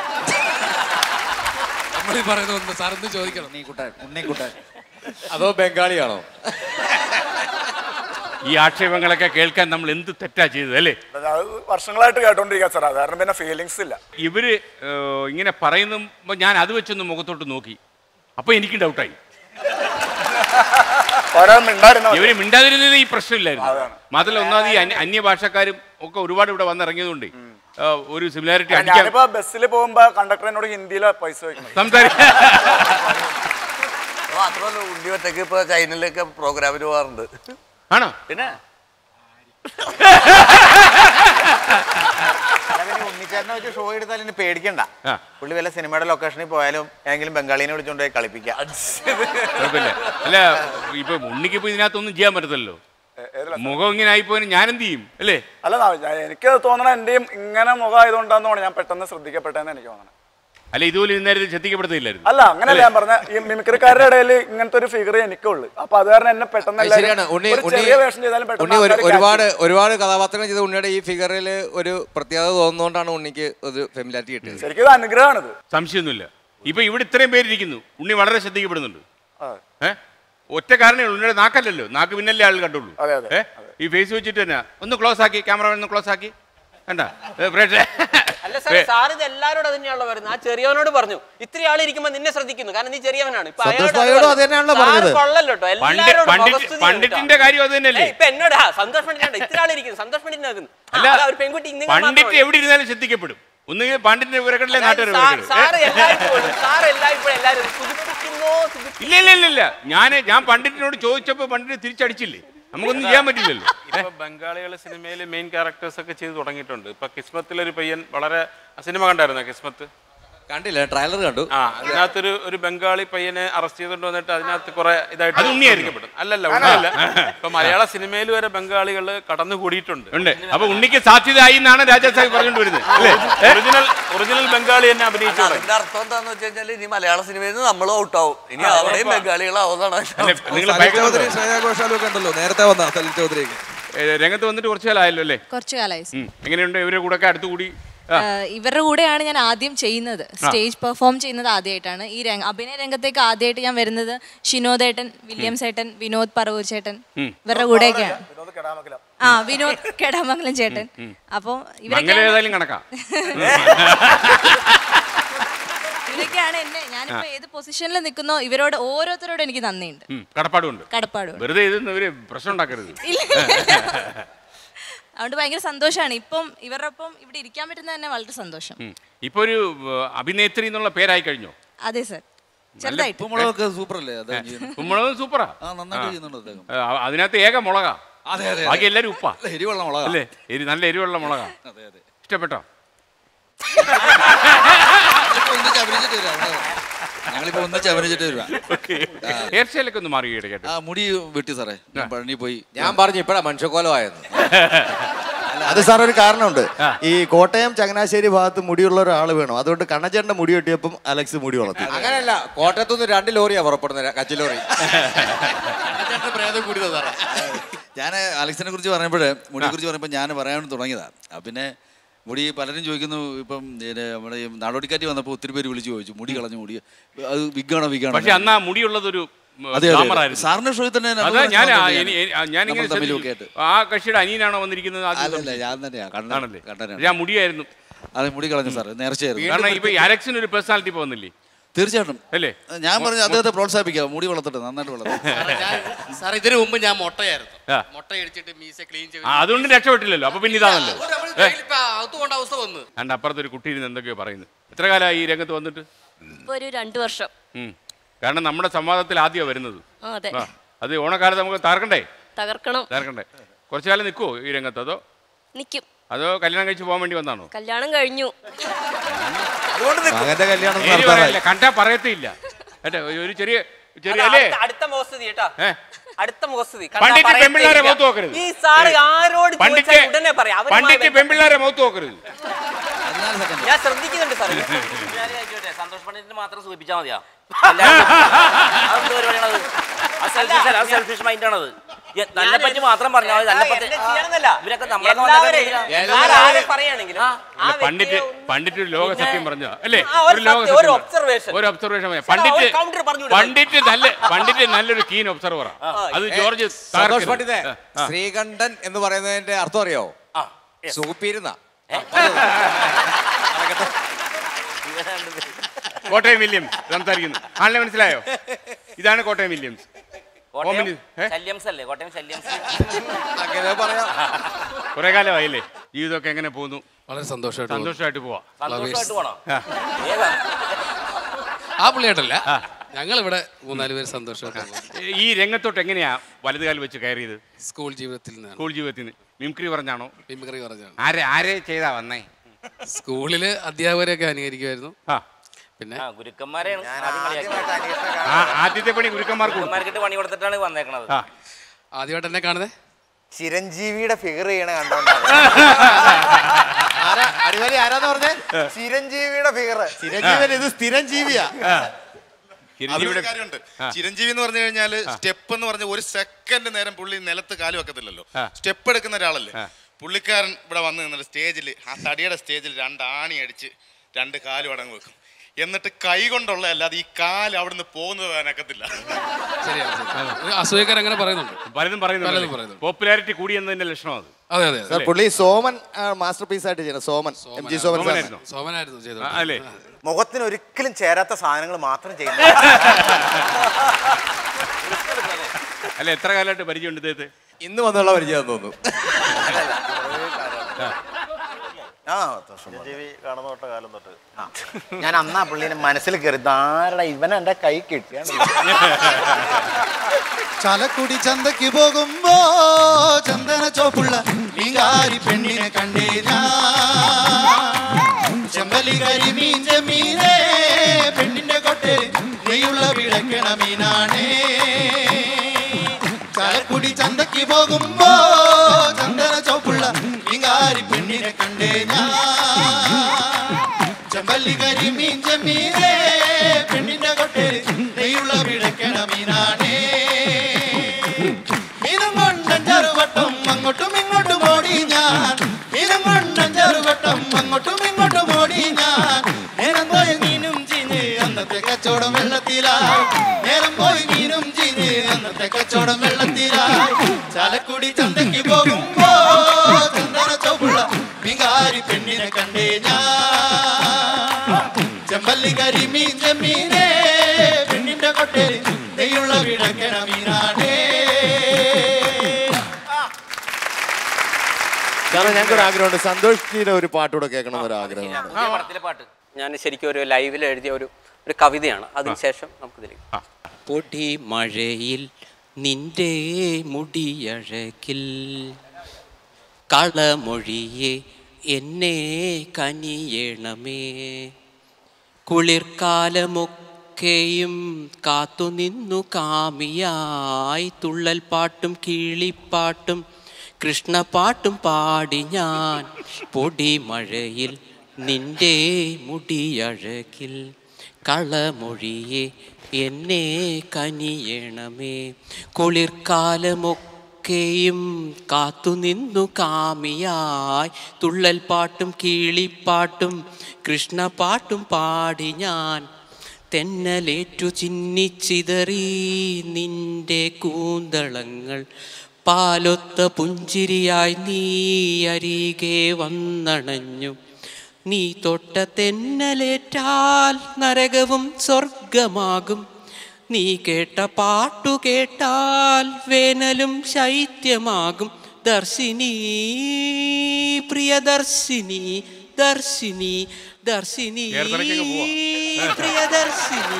നമ്മൾ ഈ പറയുന്നത് ഒന്ന് സാറൊന്ന് ചോദിക്കണം അതോ ബംഗാളിയാണോ ഈ ആക്ഷേപങ്ങളൊക്കെ കേൾക്കാൻ നമ്മൾ എന്ത് തെറ്റാ ചെയ്തത് അല്ലേ അത് വർഷങ്ങളായിട്ട് കേട്ടോണ്ടിരിക്കുക സാർ അത് കാരണം പിന്നെ ഫീലിങ്സ് ഇല്ല ഇവര് ഏഹ്, ഇങ്ങനെ പറയുമ്പോ ഞാൻ അത് വെച്ചൊന്ന് മുഖത്തോട്ട് നോക്കി അപ്പൊ എനിക്ക് ഡൗട്ടായി ഇവര് മിണ്ടാതിരുന്നത് ഈ പ്രശ്നമില്ലായിരുന്നു മാത്രമല്ല ഒന്നാമത് ഈ അന്യ- അന്യഭാഷക്കാരും ഒക്കെ ഒരുപാട് ഇവിടെ വന്നിറങ്ങിയതുകൊണ്ട് ഏഹ്, ഒരു സിമിലാരിറ്റി അടിക്കാൻ ഞാനിപ്പോ ബസ്സിൽ പോകുമ്പോ കണ്ടക്ടർ എന്നോട് ഹിന്ദിയിലെ പൈസ ചോദിക്കുന്നത് സംസാരിക്കാൻ മാത്രമല്ല ഉണ്ണി ഒറ്റയ്ക്ക് ഇപ്പൊ ചൈനയിലൊക്കെ പ്രോഗ്രാമിന് പോകാറുണ്ട് ആണോ പിന്നെ ഉണ്ണിച്ചേട്ടനെ വെച്ച് ഷോ എടുത്താൽ ഇനി പേടിക്കണ്ട ആ. പുള്ളി വല്ല സിനിമയുടെ ലൊക്കേഷനിൽ പോയാലും ഏതെങ്കിലും ബംഗാളിനെ വിളിച്ചോണ്ട് പോയി കളിപ്പിക്കാം കുഴപ്പമില്ല അല്ല ഇപ്പൊ ഉണ്ണിക്ക് ഇപ്പൊ ഇതിനകത്തൊന്നും ചെയ്യാൻ പറ്റത്തില്ലല്ലോ മുഖം ഇങ്ങനെ ആയിപ്പോയി ഞാൻ എന്ത് ചെയ്യും അല്ലേ അല്ല ഞാൻ- എനിക്ക് തോന്നണ എന്റെയും ഇങ്ങനെ മുഖം ആയതുകൊണ്ടാന്ന് തോന്നുന്നു ഞാൻ പെട്ടെന്ന് ശ്രദ്ധിക്കപ്പെട്ടെന്ന് എനിക്ക് തോന്നണം അല്ല ഇതുപോലെ ഇന്നേരത്തിൽ ശ്രദ്ധിക്കപ്പെടുത്തില്ലായിരുന്നു അല്ല അങ്ങനെയല്ല ഞാൻ പറഞ്ഞ ഈ മിമിക്രിക്കാരുടെ ഇടയിൽ ഇങ്ങനത്തെ ഒരു ഫിഗർ എനിക്കുള്ളൂ അപ്പൊ അത് കാരണം എന്നെ പെട്ടെന്ന് അത് ശരിയാണ് എല്ലാവരും ഉണ്ണി ഒരു ഉണ്ണി ചെറിയ വേഷം ചെയ്താലും ഉണ്ണി പെട്ടെന്ന് ഒരു- ആൾക്കാര് ഒരുപാട് catch ചെയ്യും. ഒരുപാട് കഥാപാത്രങ്ങൾ ചെയ്ത ഉണ്ണിയുടെ ഈ ഫിഗറിൽ ഒരു പ്രത്യേകത തോന്നുന്നതുകൊണ്ടാണ് ഉണ്ണിക്ക് ഒരു ഫെമിലാരിറ്റി കിട്ടിയത് ശരിക്കും ഇത് അനുഗ്രഹമാണിത് സംശയമൊന്നുമില്ല ഇപ്പൊ ഇവിടെ ഇത്രയും പേരിരിക്കുന്നു ഉണ്ണി വളരെ ശ്രദ്ധിക്കപ്പെടുന്നുണ്ട് ആ. ഏ ഒറ്റ കാരണേ ഉള്ളൂ ഉണ്ണിയുടെ നാക്കല്ലല്ലോ നാക്ക് പിന്നല്ലേ ആൾ കണ്ടുള്ളൂ അതെ, അതെ, ഏ ഈ ഫേസ് വെച്ചിട്ട് തന്നെ ഒന്ന് ക്ലോസ് ആക്കി ക്യാമറ ഒന്ന് ക്ലോസ് ആക്കി കണ്ട പ്രേക്ഷക അല്ല സാർ സാർ ഇത് എല്ലാവരോടും തന്നെയാണല്ലോ പറയുന്നത് ആ ചെറിയവനോട് പറഞ്ഞു ഇത്തിരി ആൾ ഇരിക്കുമ്പോൾ നിന്നെ ശ്രദ്ധിക്കുന്നു കാരണം നീ ചെറിയവനാണ് ഇപ്പൊ സന്തോഷ് അയാളോട് ഭായിയോടും അത് അത് തന്നെയാണല്ലോ സാർ പറഞ്ഞത്. കൊള്ളല്ലോ കേട്ടോ പണ്ഡിറ്റ് എല്ലാവരോടും പണ്ഡിറ്റ് മുഖസ്തുതി പണ്ഡിറ്റിന്റെ കേട്ടോ. കാര്യം അത് തന്നെയല്ലേ ഏയ്, ഇപ്പൊ എന്നോട് ആ സന്തോഷ് പണ്ഡിറ്റ് ഇത്തിരി ആൾ ഇരിക്കുന്നു സന്തോഷ് പണ്ഡിറ്റ് ആക്കുന്നു അല്ല ഒരു പെൺകുട്ടി നിങ്ങൾ പണ്ഡിറ്റ് എവിടെ ഇരുന്നാലും ശ്രദ്ധിക്കപ്പെടും ഒന്നുകിൽ പണ്ഡിറ്റിന്റെ വിവരങ്ങളിലെ നാട്ടുകാർ സാർ എല്ലായ്പ്പോഴും സാർ എല്ലായ്പ്പോഴും എല്ലാവരും സുഖിപ്പിക്കുന്നോ സുഖിപ്പി- ഇല്ല ഇല്ല ഇല്ല ഇല്ല ഞാൻ ഞാൻ പണ്ഡിറ്റിനോട് ചോദിച്ചപ്പോ പണ്ഡിറ്റ് തിരിച്ചടിച്ചില്ലേ നമുക്കൊന്നും ചെയ്യാൻ പറ്റില്ലല്ലോ ഇപ്പൊ ബംഗാളികൾ സിനിമയിൽ മെയിൻ ക്യാരക്ടേഴ്സ് ഒക്കെ ചെയ്തു തുടങ്ങിയിട്ടുണ്ട് ഇപ്പൊ കിസ്മത്തിലൊരു പയ്യൻ വളരെ ആ സിനിമ കണ്ടായിരുന്നോ കിസ്മത്ത് കണ്ടില്ല ട്രailer കണ്ടു ആ അതിനകത്തൊരു ഒരു ബംഗാളി പയ്യനെ അറസ്റ്റ് ചെയ്തുകൊണ്ട് വന്നിട്ട് അതിനകത്ത് കുറെ ഇതായിട്ട് അത് ഉണ്ണിയായിരുന്നു. ശ്രദ്ധിക്കപ്പെടും. അല്ലല്ല ഉണ്ണിയല്ല ഇപ്പൊ മലയാള സിനിമയിൽ വരെ ബംഗാളികൾ കടന്നു കൂടിയിട്ടുണ്ട് ഉണ്ട് അപ്പൊ ഉണ്ണിക്ക് സാധ്യത ആയി എന്നാണ് രാജാ സാഹിബ് പറഞ്ഞുകൊണ്ട് വരുന്നത് അല്ലേ ഒറിജിനൽ ഒറിജിനൽ ബംഗാളി തന്നെ അഭിനയിച്ചു അല്ല, തുടങ്ങി. അതിന്റെ അർത്ഥം എന്താന്ന് വെച്ച് കഴിഞ്ഞാൽ ഇനി മലയാള സിനിമയിൽ നിന്ന് നമ്മളും ഔട്ടാവും ഇനി അവിടെയും ബംഗാളികളാവുന്നതാണ് നിങ്ങൾ സലിൽ ചൗധരി ശ്രേയ ഘോഷാലും ഒക്കെ ഉണ്ടല്ലോ നേരത്തെ വന്ന സലിൽ ചൗധരിക്ക് രംഗത്ത് വന്നിട്ട് കുറച്ചു കാലമായല്ലോ അല്ലേ കുറച്ചു കാലമായി ഉം. എങ്ങനെയുണ്ട് ഇവരുടെ കൂടെ ഒക്കെ അടുത്തുകൂടി ആ. ഏഹ് ഇവരുടെ കൂടെയാണ് ഞാൻ ആദ്യം ചെയ്യുന്നത് സ്റ്റേജ് പെർഫോം ചെയ്യുന്നത് ആദ്യമായിട്ടാണ് ഈ രംഗ അഭിനയ രംഗത്തേക്ക് ആദ്യമായിട്ട് ഞാൻ വരുന്നത് ഷിനോദേട്ടൻ വില്യംസ് ഏട്ടൻ വിനോദ് പറവൂർ ചേട്ടൻ ഉം. ഇവരുടെ കൂടെയൊക്കെയാണ് ആ വിനോദ് കെടാമംഗലം ചേട്ടൻ ഉം. അപ്പോൾ മംഗലം ഇവരൊക്കെയാണ് ഏതായാലും കണക്കാ ഇവരൊക്കെയാണ് എന്നെ ഞാനിപ്പോ ഏത് പൊസിഷനിൽ നിൽക്കുന്നോ ഇവരോട് ഓരോരുത്തരോടും എനിക്ക് നന്ദിയുണ്ട് ഉം, കടപ്പാടുണ്ട് കടപ്പാടുണ്ട് വെറുതെ ഇതൊന്നും ഇവര് പ്രശ്നം ഉണ്ടാക്കരുത് ഇല്ല. അതുകൊണ്ട് ഭയങ്കര സന്തോഷമാണ് ഇപ്പം ഇവരുടെ ഒപ്പം ഇവിടെ ഇരിക്കാൻ പറ്റുന്നത് തന്നെ വളരെ സന്തോഷം ഉം. ഇപ്പൊ ഒരു ഏർ, അഭിനേത്രി എന്നുള്ള പേരായി കഴിഞ്ഞോ അതെ സർ ചെറുതായിട്ട് ഉപ്പുമുളകൊക്കെ സൂപ്പർ അല്ലേ അദ്ദേഹം ചെയ്യുന്നത്? ഉപ്പുമുളക് സൂപ്പറാ ആ, നന്നായിട്ട് ചെയ്യുന്നുണ്ട് അദ്ദേഹം. ആ, അതിനകത്ത് ഏക മുളകാ അതെ, അതെ, അതെ. ബാക്കി എല്ലാരും ഉപ്പാ നല്ല എരിവുള്ള മുളകാ. അല്ലേ എരി നല്ല എരിവുള്ള മുളകാ അതെ അതെ ഇഷ്ടപ്പെട്ടോ ഞങ്ങളിപ്പോ ഒന്നിച്ച് അഭിനയിച്ചിട്ട് വരാം അവിടെ. ഞങ്ങളിപ്പോ ഒന്നിച്ച് അഭിനയിച്ചിട്ട് വരാം ഹെയർ സ്റ്റൈലൊക്കെ ഒന്ന് മാറി ഇടയ്ക്ക് ആ മുടി വെട്ടി സാറേ ഞാൻ പഴനി പോയി ഞാൻ പറഞ്ഞു ഇപ്പഴാ മനുഷ്യക്കോലമായത് അത് സാർ ഒരു കാരണമുണ്ട് ഈ കോട്ടയം ചങ്ങനാശ്ശേരി ഭാഗത്ത് മുടിയുള്ള ഒരാൾ വേണം അതുകൊണ്ട് കണ്ണച്ചേട്ടന്റെ മുടി വെട്ടിയപ്പം അലക്സ് മുടി വളർത്തി അങ്ങനെയല്ല കോട്ടയത്തുനിന്ന് രണ്ട് ലോറിയാ പുറപ്പെടുന്നത് കച്ചി ലോറി പ്രേതം കൂടിയതാ സാറേ ഞാൻ അലക്സിനെ കുറിച്ച് പറയുമ്പോഴേ മുടിയെ കുറിച്ച് പറയുമ്പോൾ ഞാൻ പറയാൻ തുടങ്ങിയതാ ആ, പിന്നെ മുടി പലരും ചോദിക്കുന്നു ഇപ്പം പിന്നെ നമ്മുടെ ഈ നാടോടിക്കാറ്റ് വന്നപ്പോൾ ഒത്തിരി പേര് വിളിച്ചു ചോദിച്ചു മുടി കളഞ്ഞു മുടി അത് വിഗാണോ വിഗാണോ പക്ഷെ അന്ന് ആ മുടിയുള്ളതൊരു ഉം, അതെ, അതെ. glamour ആയിരുന്നു. സാറിന്റെ ഷോയിൽ തന്നെ അതാ നമ്മള് ഞാൻ ആ, കണ്ടിട്ടുണ്ട് ഇനി- ഇനി- ആ, ഞാനിങ്ങനെ നമ്മൾ തമ്മിലൊക്കെ ശ്രദ്ധിച്ചു. ആ കക്ഷിയുടെ അനിയനാണോ വന്നിരിക്കുന്നത് ആദ്യം അല്ലല്ല ഞാൻ തന്നെയാ കണ്ണൻ ആണല്ലേ കണ്ണനാണ് ഞാൻ മുടിയായിരുന്നു അതെ മുടി കളഞ്ഞു സാർ നേർച്ചയായിരുന്നു കാരണം ഇപ്പൊ ഈ അലക്സിന് ഒരു പേഴ്സണാലിറ്റി ഇപ്പൊ വന്നില്ലേ തീർച്ചയായിട്ടും അല്ലേ ഞാൻ പറഞ്ഞു അദ്ദേഹത്തെ പ്രോത്സാഹിപ്പിക്കാം മുടി വളർത്തട്ടെ നന്നായിട്ട് വളർത്തട്ടെ സാർ ഇതിനു മുമ്പ് ഞാൻ മുട്ടയായിരുന്നു ആ. മുട്ട അടിച്ചിട്ട് മീശ ക്ലീൻ ആ, അതുകൊണ്ട് രക്ഷപ്പെട്ടില്ലല്ലോ അപ്പൊ പിന്നെ ഇതാണല്ലോ അതുകൊണ്ട് അവസ്ഥ വന്നു അണ്ട് അപ്പുറത്തൊരു കുട്ടി ഇരുന്ന് എന്തൊക്കെയോ പറയുന്നു എത്ര കാലമായി ഈ രംഗത്ത് വന്നിട്ട് ഇപ്പൊ ഒരു രണ്ടു വർഷം ഉം. കാരണം നമ്മുടെ സംവാദത്തിൽ ആദ്യമാണ് വരുന്നത് ആ, അതെ. ആ, അത് ഓണക്കാലത്ത് നമുക്ക് തകർക്കണ്ടേ തകർക്കണം തകർക്കണ്ടേ കുറച്ചു കാലം നിൽക്കുമോ ഈ രംഗത്ത് അതോ നിക്കും അതോ കല്യാണം കഴിച്ച് പോകാൻ വേണ്ടി വന്നാണോ കല്യാണം കഴിഞ്ഞു മകന്റെ കല്യാണം പേര് നടത്താറായി. പറയല്ല, കണ്ടാ പറയത്തില്ല കേട്ടോ ഒരു- ഒരു ചെറിയ ചെറിയ അത് അല്ലേ അടുത്ത- അടുത്ത മോസ്തുതി കേട്ടാ ഏ? അടുത്ത മോസ്തുതി കണ്ടാ പണ്ടിറ്റ് പറയത്തേ പെമ്പിള്ളാരെ ഇല്ല. മൗത്ത് നോക്കരുത് ഈ സാറ് ഏ. ആരോട് പണ്ടിറ്റ് ചോദിച്ചാലും ഉടനെ പറയാം അവരുമായി പണ്ടിറ്റ് ബന്ധപ്പെട്ട് പെമ്പിള്ളാരെ മൗത്ത് നോക്കരുത് ഞാൻ ശ്രദ്ധിക്കുന്നുണ്ട് സാർ ഞാൻ ചോദിച്ചോട്ടെ, സന്തോഷ് പണ്ഡിറ്റിന് മാത്രം സൂചിപ്പിച്ചാൽ മതിയാ അതെന്ത് പരിപാടിയാണത് ആ സെൽഫിഷ് ആ സെൽഫിഷ് മൈൻഡാണത് തന്നെ പറ്റി മാത്രം പറഞ്ഞാൽ മതി തന്നെ പറ്റി എന്നെ ചെയ്യാനൊന്നല്ല. ഇവരൊക്കെ നമ്മളെ എല്ലാവരെയും ആരെ പറയുകയാണെങ്കിലും ആ അല്ല, പണ്ടിറ്റ് പണ്ടിറ്റ് ഒരു ലോക സത്യം പറഞ്ഞ അല്ലേ ആ, ഒരു ഒരു ലോക സത്യം, ഒരു സത്യം observation. ഒരു ഒബ്സർവേഷൻ സാർ, പണ്ടിറ്റ് ഒരു counter പറഞ്ഞുവിടും. പണ്ടിറ്റ് നല്ല പണ്ടിറ്റ് നല്ലൊരു കീൻ ഒബ്സർവറാണ് അത് ജോർജ് സന്തോഷ് തകർക്കരുത്. പണ്ഡിതേ ആ, ആ. ശ്രീകണ്ഠൻ എന്ന് പറയുന്നതിന്റെ അർത്ഥം അറിയോ സൂപ്പിരുന്ന കോട്ടയം വില്യംസ് സംസാരിക്കുന്നു ആളിനെ മനസ്സിലായോ ഇതാണ് കോട്ടയം വില്യംസ് കോട്ടയം ഓമിനി- ഏ? ശല്യംസ് അല്ലേ കോട്ടയം ശല്യംസ് അങ്ങനെ പറയാം കുറെ കാലമായില്ലേ ജീവിതമൊക്കെ എങ്ങനെ പോകുന്നു വളരെ സന്തോഷമായിട്ട് സന്തോഷമായിട്ട് പോവാ സന്തോഷമായിട്ട് പോണോ ആ. ആ പുള്ളിയായിട്ടല്ല ഞങ്ങൾ ഇവിടെ മൂന്നാല് പേര് സന്തോഷമായിട്ട് പോകുന്നു. ഈ രംഗത്തോട്ട് എങ്ങനെയാ വലതുകാൽ വെച്ച് കയറിയത് സ്കൂൾ ജീവിതത്തിൽ നിന്നാണ് സ്കൂൾ ജീവിതത്തിൽ നിന്ന് മിംക്രി പറഞ്ഞാണോ മിമിക്രി പറഞ്ഞാണ് ആരെ ആരെ ചെയ്താ വന്നേ സ്കൂളില് അധ്യാപകരെയൊക്കെ അനുകരിക്കുമായിരുന്നു ആ പിന്നെ ആ ഗുരുക്കന്മാരെയാണ് ആദ്യം കളിയാക്കിയത്. ആ, ആദ്യത്തെ പണി ഗുരുക്കന്മാർക്ക് കൊടുത്തു. ഗുരുക്കന്മാർക്കിട്ട് പണി കൊടുത്തിട്ടാണ് വന്നേക്കണത് ആ. ആദ്യമായിട്ട് എന്നെ കാണുന്നത് ചിരഞ്ജീവിയുടെ ഫിഗർ ചെയ്യണ കണ്ടോണ്ടാണ് അടിമാലി ആരാന്ന് പറഞ്ഞേ ചിരഞ്ജീവിയുടെ ഫിഗർ ചിരഞ്ജീവൻ ഇത് സ്ഥിരം ജീവിയാ ചിരഞ്ജീവിയുടെ കാര്യമുണ്ട് ആ. ചിരഞ്ജീവി എന്ന് പറഞ്ഞു കഴിഞ്ഞാൽ സ്റ്റെപ്പ് എന്ന് പറഞ്ഞ ഒരു സെക്കൻഡ് നേരം പുള്ളി നിലത്ത് കാല് വെക്കത്തില്ലല്ലോ ആ. സ്റ്റെപ്പ് എടുക്കുന്ന ഒരാളല്ലേ ആ. പുള്ളിക്കാരൻ ഇവിടെ വന്ന് നിന്നിട്ട് സ്റ്റേജിൽ ആ തടിയുടെ സ്റ്റേജിൽ രണ്ട് ആണി അടിച്ച് രണ്ട് കാലും അടങ്ങ് വെക്കും എന്നിട്ട് കൈ കൊണ്ടുള്ള അല്ലാതെ ഈ കാല് അവിടുന്ന് പോകുന്നത് അതിനക്കത്തില്ല ശരിയാണ് ശരി. ഒരു അസൂയക്കാർ അങ്ങനെ പറയുന്നുണ്ട് പലതും പലതും പറയുന്നു പറയുന്നുണ്ട് പോപ്പുലാരിറ്റി കൂടിയെന്നതിന്റെ ലക്ഷണം അത് അതെ അതെ സാർ പുള്ളി സോമൻ മാസ്റ്റർ പീസ് ആയിട്ട് ചെയ്യണം Soman M G Soman sir സോമനായിരുന്നോ? സോമനായിരുന്നു ചെയ്തത് ആ, അല്ലേ മുഖത്തിന് ഒരിക്കലും ചേരാത്ത സാധനങ്ങൾ മാത്രം ചെയ്യുന്നു അല്ല എത്ര കാലമായിട്ട് പരിചയമുണ്ട് ഇദ്ദേഹത്തെ ഇന്ന് വന്നുള്ള പരിചയം തോന്നുന്നു ആ ചിരഞ്ജീവി കാണുന്ന തൊട്ട കാലം തൊട്ട് ഞാൻ അന്നാ പുള്ളിനെ മനസ്സിൽ കയറി ധാരണ ഇവൻ എന്റെ കൈ കിട്ടിയാണ് ചലക്കുടി ചന്തയ്ക്ക് പോകുമ്പോ ചന്ദന ചോപ്പുള്ള മീങ്കാരി പെണ്ണിനെ കണ്ടേ ഞാൻ ചെമ്പലി കരിമീൻ ചെമ്മീനേ പെണ്ണിന്റെ കൊട്ടേല് നെയ്യുള്ള വിളക്കണ മീനാണേ ചലക്കുടി ചന്തയ്ക്ക് പോകുമ്പോ ചന്ദന ചോപ്പുള്ള മീങ്കാരി പെണ്ണിനെ കണ്ടേ ഞാൻ ചെമ്പല്ലി കരിമീൻ ചെമ്മീനേ പെണ്ണിന്റെ കൊട്ടേല് നെയ്യുള്ള വിളക്കണ മീനാണേ മീനും കൊണ്ടൻ ചെറുവട്ടം അങ്ങോട്ടും ഇങ്ങോട്ടും ഓടി ഞാൻ മീനും കൊണ്ടൻ ചെറുവട്ടം അങ്ങോട്ടും ഇങ്ങോട്ടും ഓടി ഞാൻ നേരം പോയി മീനും ചീഞ്ഞ് അന്നത്തെ കച്ചവടം വെള്ളത്തിലായി നേരം പോയി മീനും ചീഞ്ഞ് അന്നത്തെ കച്ചവടം വെള്ളത്തിലായി ചാലക്കുടി ചന്തയ്ക്ക് പോകുമ്പോ ചന്ദന ചൗപ്പുള്ള മീങ്കാരി പെണ്ണിനെ കണ്ടേ ഞാൻ ചെമ്പല്ലി കരിമീൻ ചെമ്മീനേ പെണ്ണിന്റെ കൊട്ടേല് നെയ്യുള്ള വിടക്കണ മീനാണേ കാരണം ഞങ്ങൾക്ക് ഒരു ആഗ്രഹമുണ്ട് സന്തോഷ് ജിയുടെ ഒരു പാട്ടുകൂടെ കേൾക്കണം എന്നൊരു ആഗ്രഹം പടത്തിലെ പാട്ട് ഞാൻ ശരിക്കും ഒരു ലൈവിൽ എഴുതിയ ഒരു ഒരു കവിതയാണ് അതിനുശേഷം നമുക്കിതിലേക്ക് പൊടി മഴയിൽ നിന്റെ മുടിയഴകിൽ കളമൊഴിയെ എന്നെ കനിയണമേ കുളിർക്കാലമൊക്കെയും കാത്തുനിന്നു കാമിയായി തുള്ളൽ പാട്ടും കിളിപ്പാട്ടും കൃഷ്ണപാട്ടും പാടി ഞാൻ പൊടിമഴയിൽ നിന്റെ മുടിയഴകിൽ കളമൊഴിയെ എന്നെ കനിയണമേ കുളിർക്കാലമൊക്കെ ദിനമൊക്കെയും കാത്തുനിന്നു കാമിയായി തുള്ളൽ പാട്ടും കീളിപ്പാട്ടും കൃഷ്ണപാട്ടും പാടി ഞാൻ തെന്നലേറ്റു ചിന്നിച്ചിതറി നിന്റെ കൂന്തളങ്ങൾ പാലൊത്ത പുഞ്ചിരിയായി നീ അരികെ വന്നണഞ്ഞു നീ തൊട്ട തെന്നലേറ്റാൽ നരകവും സ്വർഗമാകും നീ കേട്ട പാട്ടു കേട്ടാൽ വേനലും ശൈത്യമാകും ദർശിനി പ്രിയദർശിനി ദർശിനി ദർശിനി ചേർത്തലയ്ക്കൊക്കെ പോവാ. പ്രിയദർശിനി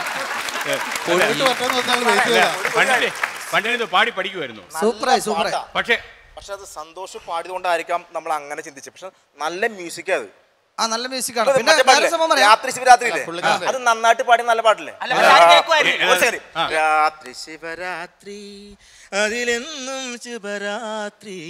പണ്ടിന് പണ്ടിന് പാടി പഠിക്കുമായിരുന്നു സൂപ്പറായി, സൂപ്പറായി. പക്ഷേ പക്ഷെ അത് സന്തോഷം പാടിയതുകൊണ്ടായിരിക്കാം നമ്മൾ അങ്ങനെ ചിന്തിച്ചത് പക്ഷെ നല്ല മ്യൂസിക് അത് ആ നല്ല മ്യൂസിക് ആണ് ഇപ്പൊ പിന്നെ മറ്റേ വേറെ പാട്ടില്ലേ? സംഭവം പറയാം രാത്രി ശിവരാത്രി പുള്ളിക്കാരൻ. അത് നന്നായിട്ട് പാടിയ നല്ല പാട്ടില്ലേ അല്ല, പക്ഷെ അത് കേൾക്കുമായിരുന്നു. ഒരു second. ആ. രാത്രി ശിവരാത്രി അതിലെന്നും ശുഭരാത്രി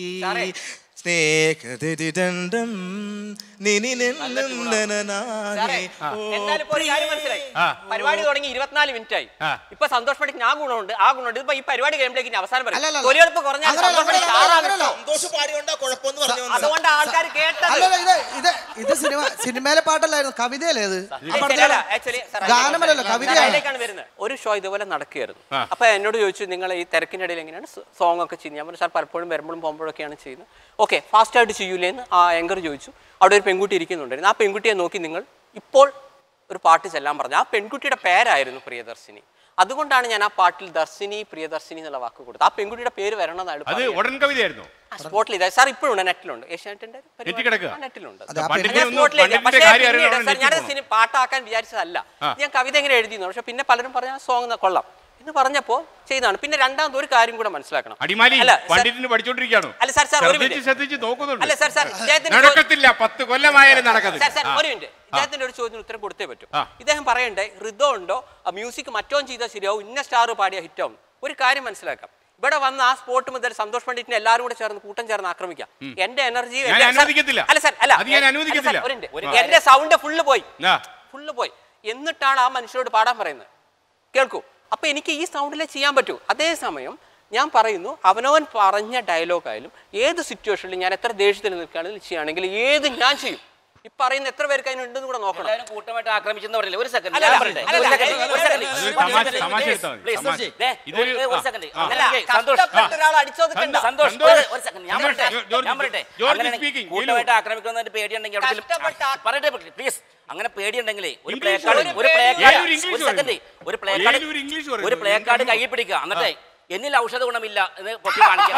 സ്നേഹദരിദണ്ഡം നിനിനെന്നും നനനാനേ. എന്നാലും ഇപ്പൊ ഒരു കാര്യം മനസ്സിലായി ആ. പരിപാടി തുടങ്ങി ഇരുപത്തിനാല് മിനിറ്റ് ആയി ആ. ഇപ്പൊ സന്തോഷ് പണിക്ക് ആ ഗുണമുണ്ട് ആ ഗുണമുണ്ട് ഇപ്പൊ ഈ പരിപാടി കഴിയുമ്പോഴേക്കും ഇനി അവസാനം പറയും അല്ലല്ല. തൊലിയെടുപ്പ് കുറഞ്ഞാൽ അങ്ങനെയല്ല, സന്തോഷ് പണിക്ക് അങ്ങനെയല്ല, ആറാം അങ്ങനെയല്ല. ഇഷ്ടം. സന്തോഷം പാടിയോണ്ടാ കുഴപ്പമെന്ന് പറഞ്ഞു വന്നത്. അതുകൊണ്ട് ആൾക്കാർ കേട്ടത് അല്ലല്ല ഇത് ഇത് ഇത് സിനിമ സിനിമയിലെ പാട്ടല്ലായിരുന്നു കവിതയല്ലേ ഇത് ആ പടത്തിലെ- ആക്ച്വലി ഗാനമല്ലല്ലോ കവിതയാണ് അതിലേക്കാണ് വരുന്നത് ഒരു ഷോ ഇതുപോലെ നടക്കുകയായിരുന്നു അപ്പൊ എന്നോട് ചോദിച്ചു നിങ്ങൾ ഈ തിരക്കിനിടയിൽ എങ്ങനെയാണ് സോങ് ഒക്കെ ചെയ്യുന്നത് ഞാൻ പറഞ്ഞു സാർ പലപ്പോഴും വരുമ്പോഴും പോകുമ്പോഴൊക്കെയാണ് ചെയ്യുന്നത് ഓക്കെ ഫാസ്റ്റ് ആയിട്ട് ചെയ്യൂലേന്ന് ആ ആങ്കർ ചോദിച്ചു അവിടെ ഒരു പെൺകുട്ടി ഇരിക്കുന്നുണ്ടായിരുന്നു ആ പെൺകുട്ടിയെ നോക്കി നിങ്ങൾ ഇപ്പോൾ ഒരു പാട്ട് ചെല്ലാൻ പറഞ്ഞു ആ പെൺകുട്ടിയുടെ പേരായിരുന്നു പ്രിയദർശിനി അതുകൊണ്ടാണ് ഞാൻ ആ പാട്ടിൽ ദർശിനി പ്രിയദർശിനി എന്നുള്ള വാക്ക് കൊടുത്തത് ആ പെൺകുട്ടിയുടെ പേര് വരണമെന്നാണ് അത് ഉടൻ കവിതയായിരുന്നു സ്പോട്ടിൽ ഇതായി സാർ ഇപ്പോഴും ഉണ്ട് നെറ്റിലുണ്ട് ഏഷ്യാനെറ്റിന്റെ നെറ്റി കിടക്കുക നെറ്റിലുണ്ട് അത് ആ പണ്ടിന്റെ ഞാൻ ഒന്നും- spot ൽ എഴുതി. പണ്ടിന്റെ പക്ഷേ കാര്യം പിന്നീട് അറിയണം, സാർ നെറ്റി ഞാൻ പോകണം. സിനിമ പാട്ടാക്കാൻ വിചാരിച്ചതല്ല ആ. ഞാൻ കവിത എങ്ങനെ എഴുതിയിരുന്നു പക്ഷെ പിന്നെ പലരും പറഞ്ഞ സോങ് കൊള്ളാം എന്ന് പറഞ്ഞപ്പോ ചെയ്താണ് പിന്നെ രണ്ടാമത് ഒരു കാര്യം കൂടെ മനസ്സിലാക്കണം അടിമാലി അല്ല, സാർ- പണ്ഡിറ്റിന് പഠിച്ചോണ്ടിരിക്കുകയാണോ അല്ല, സാർ, സാർ, ഒരു ശ്രദ്ധിച്ച് minute. ശ്രദ്ധിച്ച് നോക്കുന്നുണ്ട് അല്ല, സാർ, സാർ, ഇദ്ദേഹത്തിന് നടക്കത്തില്ല പത്ത് കൊല്ലമായാലും നടക്കത്തില്ല സാർ സാർ ആ. ഒരു മിനിറ്റ് ഇദ്ദേഹത്തിന്റെ ഒരു ചോദ്യത്തിന് ഉത്തരം കൊടുത്തേ പറ്റും ആ. ഇദ്ദേഹം പറയണ്ടേ ഹൃദയം ഉണ്ടോ മ്യൂസിക് മറ്റോ ചെയ്താൽ ശരിയാവും ഇന്ന സ്റ്റാർ പാടിയ ഹിറ്റാവും ഒരു കാര്യം മനസ്സിലാക്കാം ഇവിടെ വന്ന് ആ സ്പോട്ട് മുതൽ സന്തോഷ് പണ്ഡിറ്റിനെ എല്ലാവരും കൂടെ ചേർന്ന് കൂട്ടം ചേർന്ന് ആക്രമിക്കാം ഉം. എന്റെ എനർജി ഞാൻ അനുവദിക്കത്തില്ല. അല്ല സാർ അല്ല അത് ഞാൻ അല്ല, അനുവദിക്കത്തില്ല. സാർ, ഒരു minute. ആ. എന്റെ സൗണ്ട് ഫുള്ള് പോയി ആ. ഫുള്ള് പോയി എന്നിട്ടാണ് ആ മനുഷ്യരോട് പാടാൻ പറയുന്നത് കേൾക്കൂ അപ്പൊ എനിക്ക് ഈ സൗണ്ടിലേ ചെയ്യാൻ പറ്റൂ അതേസമയം ഞാൻ പറയുന്നു അവനവൻ പറഞ്ഞ ഡയലോഗായാലും ഏത് സിറ്റുവേഷനിലും ഞാൻ എത്ര ദേഷ്യത്തിൽ നിൽക്കുകയാണെങ്കിലും ചെയ്യുകയാണെങ്കിൽ ഏത് ഞാൻ ചെയ്യും ഈ പറയുന്ന എത്ര പേർക്ക് അതിനുണ്ടെന്ന് കൂടെ നോക്കണം എല്ലാവരും കൂട്ടമായിട്ട് ആക്രമിച്ചെന്ന് പറയില്ല ഒരു സെക്കൻഡ് അല്ല, ഞാൻ അല്ല, പറയട്ടെ അല്ല, ഒരു അല്ല, second, ഒരു ഒരു second. second. ഒരു തമാശ- second. തമാശ Please, എടുത്താൽ മതി, please, തമാശ. ദേ, ഇതൊരു- ഒരു- ഒരു ആ, second. ആ. അല്ല, സന്തോഷ് കഷ്ടപ്പെട്ട് ഒരാൾ അടിച്ചൊതുക്കണ്ട. സന്തോഷ് സന്തോഷ്. ഒരു- ഒരു second. ഞാൻ പറയട്ടെ ജോർജ് ഞാൻ പറയട്ടെ ജോർജ് അങ്ങനെ speaking. കൂട്ടമായിട്ട് ആക്രമിക്കുന്നതിന്റെ പേടിയുണ്ടെങ്കിൽ അവിടെ ചെല്ലും. പറയട്ടെ പ്ലീസ് അങ്ങനെ പേടിയുണ്ടെങ്കിലേ ഒരു പ്ലേ ഇംഗ്ലീഷ് കാർഡ് പറയൂ. ഒരു പ്ലേ ഏതൊരു കാർഡ് ഇംഗ്ലീഷ് ഒരു സെക്കൻഡ് പറയൂ. ഒരു പ്ലേ കാർഡ് ഏതൊരു ഇംഗ്ലീഷ് പറയൂ. ഒരു പ്ലേ കാർഡ് എന്താണ്? കയ്യിൽ പിടിക്കുക എന്നിട്ടേ എന്നിൽ ഔഷധ ഗുണമില്ല എന്ന് പൊക്കി കാണിക്കാം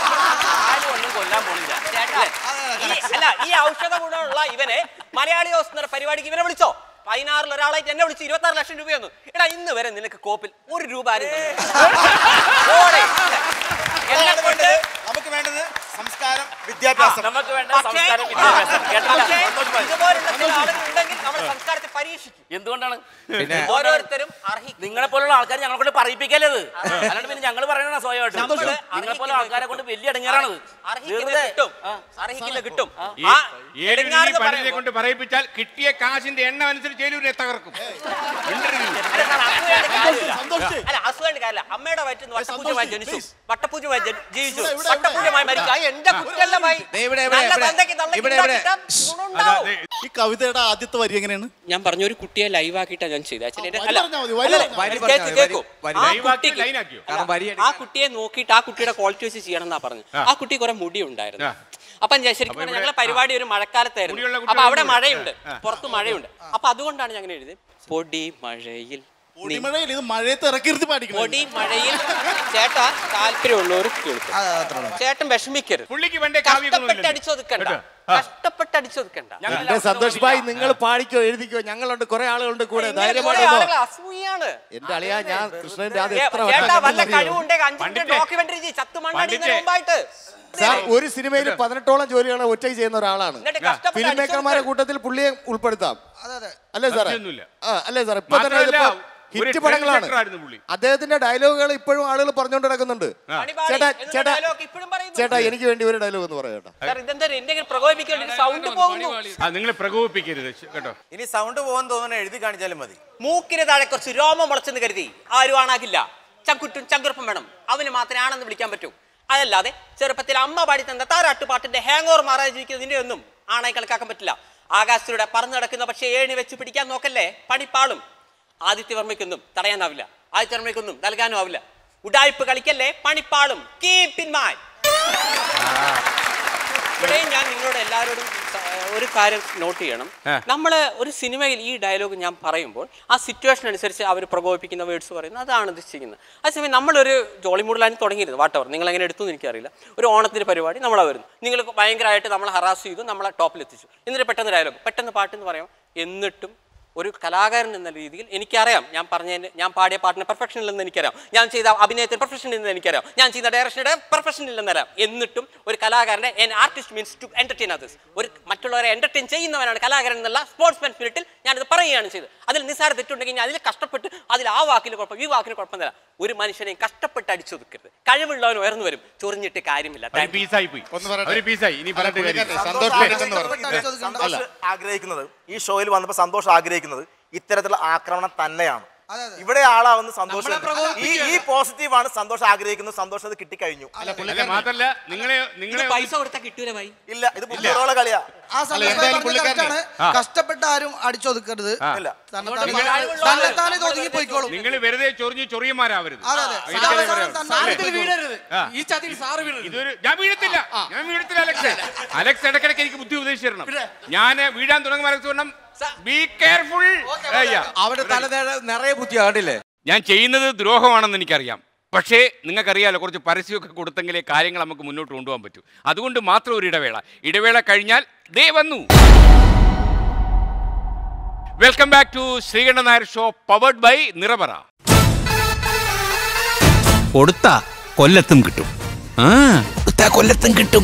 ആരും ഒന്നും കൊല്ലാൻ പോണില്ല ചേട്ടാ, ഈ- അല്ല ഈ ഔഷധ ഗുണമുള്ള ഇവനെ മലയാളി ഹൗസ് എന്ന പരിപാടിക്ക് ഇവനെ വിളിച്ചോ പതിനാറിൽ ഒരാളായിട്ട് എന്നെ വിളിച്ച് ഇരുപത്തി ആറ് ലക്ഷം രൂപയൊന്നും എടാ ഇന്ന് വരെ നിനക്ക് കോപ്പിൽ ഒരു രൂപ ആരും തന്നില്ല. ഓടെ. എന്നെ കൊണ്ട് നമുക്ക് വേണ്ടത് സംസ്കാരം വിദ്യാഭ്യാസം നമുക്ക് വേണ്ട പക്ഷേ- സംസ്കാരം വിദ്യാഭ്യാസം കേട്ടല്ലോ? പക്ഷേ സന്തോഷ് ഭായ്. ഇതുപോലുള്ള ചില ആളുകൾ ഉണ്ടെങ്കിൽ നമ്മുടെ സംസ്കാരത്തെ പരീക്ഷിക്കും എന്തുകൊണ്ടാണ് പിന്നെ- ഓരോരുത്തരും നിങ്ങളെ പോലുള്ള ആൾക്കാർ ഞങ്ങളെ കൊണ്ട് പറയിപ്പിക്കല്ലേ അല്ലാണ്ട് പിന്നെ ഞങ്ങൾ പറയണ സ്വയമായിട്ട് നമ്മള് നിങ്ങളെ പോലെ ആൾക്കാരെ കൊണ്ട് വലിയ അടങ്ങാറാണത് അർഹിക്കുന്നത് കിട്ടും അർഹിക്കുന്നത് കിട്ടും ഈ ആ ഏഴ് എടുങ്ങാറുക പണ്ഡിനെ പറയുമ്പോ- കൊണ്ട് പറയിപ്പിച്ചാൽ കിട്ടിയ കാശിന്റെ എണ്ണം അനുസരിച്ച് ഏലൂരിനെ തകർക്കും അല്ല സാർ, അസൂയയുടെ കാര്യമില്ല. അല്ല അസുഖന്റെ കാര്യമില്ല അമ്മയുടെ വയറ്റിൽ നിന്ന് വട്ടപൂജമായി ജനിച്ചു വട്ടപൂജമായി ജനി- ജീവിച്ചു വട്ടപൂജമായി മരിച്ചു അത് എന്റെ കുറ്റല്ലമായി നല്ല തന്തയ്ക്ക് തള്ളയ്ക്ക് ഉണ്ടാക്കിയിട്ടാ ഗുണമുണ്ടാവും. ഈ കവിതയുടെ ആദ്യത്തെ വരി എങ്ങനെയാണ് ഞാൻ പറഞ്ഞ ഒരു കുട്ടിയെ ലൈവ് ആക്കിയിട്ടാണ് ഞാൻ ചെയ്തത് Actually എന്റെ- വരി അല്ല, പറഞ്ഞാ മതി, വരി അല്ല, പറഞ്ഞാ മതി. കേക്ക്, വരി കേക്കൂ. വരി ആ live ആക്കിയോ, കുട്ടിക്ക് line ആക്കിയോ? അല്ല, കാരണം വരി ആ കുട്ടിയെ നോക്കിയിട്ട് ആ കുട്ടിയുടെ ക്വാളിറ്റി വെച്ച് ചെയ്യണം എന്നാ പറഞ്ഞു ആ. ആ കുട്ടി കുറെ മുടി ഉണ്ടായിരുന്നു അപ്പൊ ഞാൻ ശരിക്കും അപ്പൊ പറഞ്ഞാൽ ഇവിടെ- ഞങ്ങളെ പരിപാടി ഒരു മഴക്കാലത്തായിരുന്നു മുടിയുള്ള അപ്പൊ കുട്ടികൾ അവിടെ ഉണ്ട്. മഴയുണ്ട് ആ. പുറത്ത് മഴയുണ്ട് അപ്പൊ അതുകൊണ്ടാണ് ഞങ്ങൾ എഴുതിയത് പൊടി മഴയിൽ നീ- പൊടിമഴയിൽ ഇത് മഴയത്ത് ഇറക്കിരുത്തി പാടിക്കണം പൊടി മഴയിൽ ചേട്ടാ താല്പര്യമുള്ളവർ കേൾക്കും ചേട്ടൻ വിഷമിക്കരുത് പുള്ളിക്ക് വേണ്ട കഷ്ടപ്പെട്ട് അടിച്ചൊതുക്കണ്ട കഷ്ടപ്പെട്ട് അടിച്ചൊതുക്കണ്ട എന്റെ സന്തോഷ് ഭായി നിങ്ങൾ പാടിക്കോ എഴുതിക്കോ ഞങ്ങളുണ്ട് കുറെ ആളുകളുണ്ട് കൂടെ ഇങ്ങനെ കുറെ ധൈര്യമായിട്ട് ആളുകൾ അസൂയാണ് എന്റെ അളിയാ ഞാൻ കൃഷ്ണന്റെ അത് ഏ, എത്ര ചേട്ടാ വട്ടം വല്ല കണ്ടെന്നറിയോ? കഴിവുണ്ടെങ്കിൽ അഞ്ചു മിനിറ്റ് ഡോക്യുമെന്ററി ചെയ്യ് ചത്തു മണ്ണടിക്കുന്നതിന് പണ്ടിട്ടേ. മുമ്പായിട്ട് സാർ ഒരു സിനിമയിൽ പതിനെട്ടോളം ജോലികൾ ഒറ്റയ്ക്ക് ചെയ്യുന്ന ഒരാളാണ് എന്നിട്ട് കഷ്ടപ്പെട്ട് ഫിലിം മേക്കർമാരുടെ കൂട്ടത്തിൽ പുള്ളിയെ ഉൾപ്പെടുത്താം അല്ലേ സാറേ സത്യമൊന്നുമില്ല. ആ അല്ലേ സാർ ഇപ്പൊ തന്നെ മാത്രമല്ല, ഇതിപ്പോ ഒരു ഹിറ്റ് പടങ്ങളാണ് trendsetter ആയിരുന്നു പുള്ളി. അദ്ദേഹത്തിന്റെ ഡയലോഗുകൾ ഇപ്പോഴും ആളുകൾ പറഞ്ഞുകൊണ്ട് നടക്കുന്നുണ്ട് പണിപാളി ചേട്ടാ എന്നുള്ള ചേട്ടാ dialogue ഇപ്പോഴും പറയുന്നു. ചേട്ടാ എനിക്ക് വേണ്ടി ഒരു ഡയലോഗ് എന്ന് പറയാം ചേട്ടാ സാർ ഇതെന്താ എന്തെങ്കിലും പ്രകോപിപ്പിക്കേണ്ടി സൗണ്ട് പോകുന്നു ആ നിങ്ങൾ പ്രകോപിപ്പിക്കരുത് ശ- കേട്ടോ ഇനി സൗണ്ട് പോകാൻ തോന്നുന്ന എഴുതി കാണിച്ചാലും മതി മൂക്കിന് താഴെ കുറച്ച് രോമം മുളച്ചെന്ന് കരുതി ആരും ആണാകില്ല ചങ്കുറ്റും ചങ്കുറപ്പും വേണം അവന് മാത്രമേ ആണെന്ന് വിളിക്കാൻ പറ്റൂ അതല്ലാതെ ചെറുപ്പത്തിൽ അമ്മ പാടി തന്ന താരാട്ട് പാട്ടിന്റെ ഹാങ് ഓവർ മാറാൻ ജീവിക്കുന്നതിന്റെ ഒന്നും ആണായി കണക്കാക്കാൻ പറ്റില്ല ആകാശത്തിലൂടെ പറന്നു നടക്കുന്ന പക്ഷേ ഏണി വെച്ച് പിടിക്കാൻ നോക്കല്ലേ പണിപ്പാളും ആദിത്യവർമ്മയ്ക്കൊന്നും തടയാനാവില്ല ആദിത്യവർമ്മയ്ക്കൊന്നും നൽകാനും ആവില്ല ഉടായ്പ് കളിക്കല്ലേ പണിപ്പാളും കീപ് ഇൻ മൈൻഡ് ഇവിടെയും ഞാൻ നിങ്ങളോട് എല്ലാവരോടും സ- ഒരു കാര്യം നോട്ട് ചെയ്യണം ആ. നമ്മൾ ഒരു സിനിമയിൽ ഈ ഡയലോഗ് ഞാൻ പറയുമ്പോൾ ആ സിറ്റുവേഷൻ അനുസരിച്ച് അവർ പ്രകോപിപ്പിക്കുന്ന വേർഡ്സ് പറയുന്നത് അതാണ് ഉദ്ദേശിക്കുന്നത് അതേസമയം നമ്മളൊരു ജോളി മൂഡിലാണ് തുടങ്ങിയിരുന്നത് വാട്ടവർ നിങ്ങൾ എങ്ങനെ എടുത്തു എന്ന് എനിക്കറിയില്ല ഒരു ഓണത്തിന് പരിപാടി നമ്മളെ വരുന്നു നിങ്ങൾ ഭയങ്കരമായിട്ട് നമ്മളെ ഹറാസ് ചെയ്തു നമ്മളെ ടോപ്പിലെത്തിച്ചു എന്നിട്ട് പെട്ടെന്ന് ഡയലോഗ് പെട്ടെന്ന് പാട്ടെന്ന് പറയാം എന്നിട്ടും ഒരു കലാകാരൻ എന്ന രീതിയിൽ എനിക്കറിയാം ഞാൻ പറഞ്ഞതിന് ഞാൻ പാടിയ പാട്ടിന് പെർഫെക്ഷൻ ഇല്ലെന്ന് എനിക്കറിയാം ഞാൻ ചെയ്ത അഭിനയത്തിന് പെർഫെക്ഷൻ ഇല്ലെന്ന് എനിക്കറിയാം ഞാൻ ചെയ്ത ഡയറക്ഷനുടെ പെർഫെക്ഷൻ ഇല്ലെന്ന് അറിയാം എന്നിട്ടും ഒരു കലാകാരനെ an artist means to entertain others ഒരു മറ്റുള്ളവരെ എന്റർടൈൻ ചെയ്യുന്നവനാണ് കലാകാരൻ എന്നുള്ള സ്പോർട്സ്മാൻ സ്പിരിറ്റിൽ ഞാനിത് പറയുകയാണ് ചെയ്തത് അതിൽ നിസ്സാര തെറ്റുണ്ടെങ്കിൽ ഞാൻ അതിൽ കഷ്ടപ്പെട്ട് അതിൽ ആ വാക്കിന് കുഴപ്പം ഈ വാക്കിന് കുഴപ്പം തരാം ഒരു മനുഷ്യനെയും കഷ്ടപ്പെട്ട് അടിച്ചൊതുക്കരുത് കഴിവുള്ളവൻ ഉയർന്നു വരും ചൊറിഞ്ഞിട്ട് കാര്യമില്ല ഒരു പീസായി പോയി ഒരു പീസായി ഇനി പറഞ്ഞിട്ട് കാര്യമില്ല. സന്തോഷ് ആഗ്രഹിക്കുന്നത് ഈ ഷോയിൽ വന്നപ്പോൾ സന്തോഷം ആഗ്രഹിക്കുന്നത് ഇത്തരത്തിലുള്ള ആക്രമണം തന്നെയാണ് ഇവിടെ ആളാവുന്ന സന്തോഷം ഈ ഈ പോസിറ്റീവ് ആണ് സന്തോഷം ആഗ്രഹിക്കുന്നത് സന്തോഷം അത് കിട്ടിക്കഴിഞ്ഞു അല്ല മാത്രല്ല നിങ്ങളെ നിങ്ങളെ പൈസ കൊടുത്താൽ കിട്ടൂല ഭായി ഇല്ല ഇത് ബുദ്ധിയോടെ കളിയാ ആ സന്തോഷം പറഞ്ഞത് correct ആണ്. ആ. കഷ്ടപ്പെട്ട ആരും അടിച്ചൊതുക്കരുത് ആ. തന്നെത്താനെ- തന്നെത്താനെ ഇത് ഒതുങ്ങി പോയിക്കോളും നിങ്ങൾ വെറുതെ ചൊറിഞ്ഞ് ചൊറിയന്മാരാവരുത് അതെ, അതെ. എനിക്കതേ സാറ് പറയാനുള്ളൂ. തന്നെ അല്ലേ? വീഴരുത് ആ. ഈ ചതിയിൽ സാറ് വീഴരുത് ഇതൊരു ഞാൻ വീഴത്തില്ല ഞാൻ വീഴത്തില്ല അലക്സ് അലക്സ് ഇടയ്ക്കിടയ്ക്ക് എനിക്ക് ബുദ്ധി ഉപദേശിച്ചു തരണം ഞാൻ വീഴാൻ തുടങ്ങുമ്പോൾ അലക്സ് പറഞ്ഞു ബി കെയർഫുൾ അവിടെ തല നിറ- നിറയെ ബുദ്ധിയാ കണ്ടില്ലേ ഞാൻ ചെയ്യുന്നത് ദ്രോഹമാണെന്ന് എനിക്കറിയാം പക്ഷേ നിങ്ങൾക്കറിയാലോ കുറച്ച് പരസ്യമൊക്കെ കൊടുത്തെങ്കിലേ കാര്യങ്ങൾ നമുക്ക് മുന്നോട്ട് കൊണ്ടുപോകാൻ പറ്റൂ അതുകൊണ്ട് മാത്രം ഒരു ഇടവേള ഇടവേള കഴിഞ്ഞാൽ ദേ വന്നു welcome back to Sreekantan Nair show powered by Nirapara കൊടുത്ത കൊല്ലത്തും കിട്ടും ആ കൊടുത്ത കൊല്ലത്തും കിട്ടും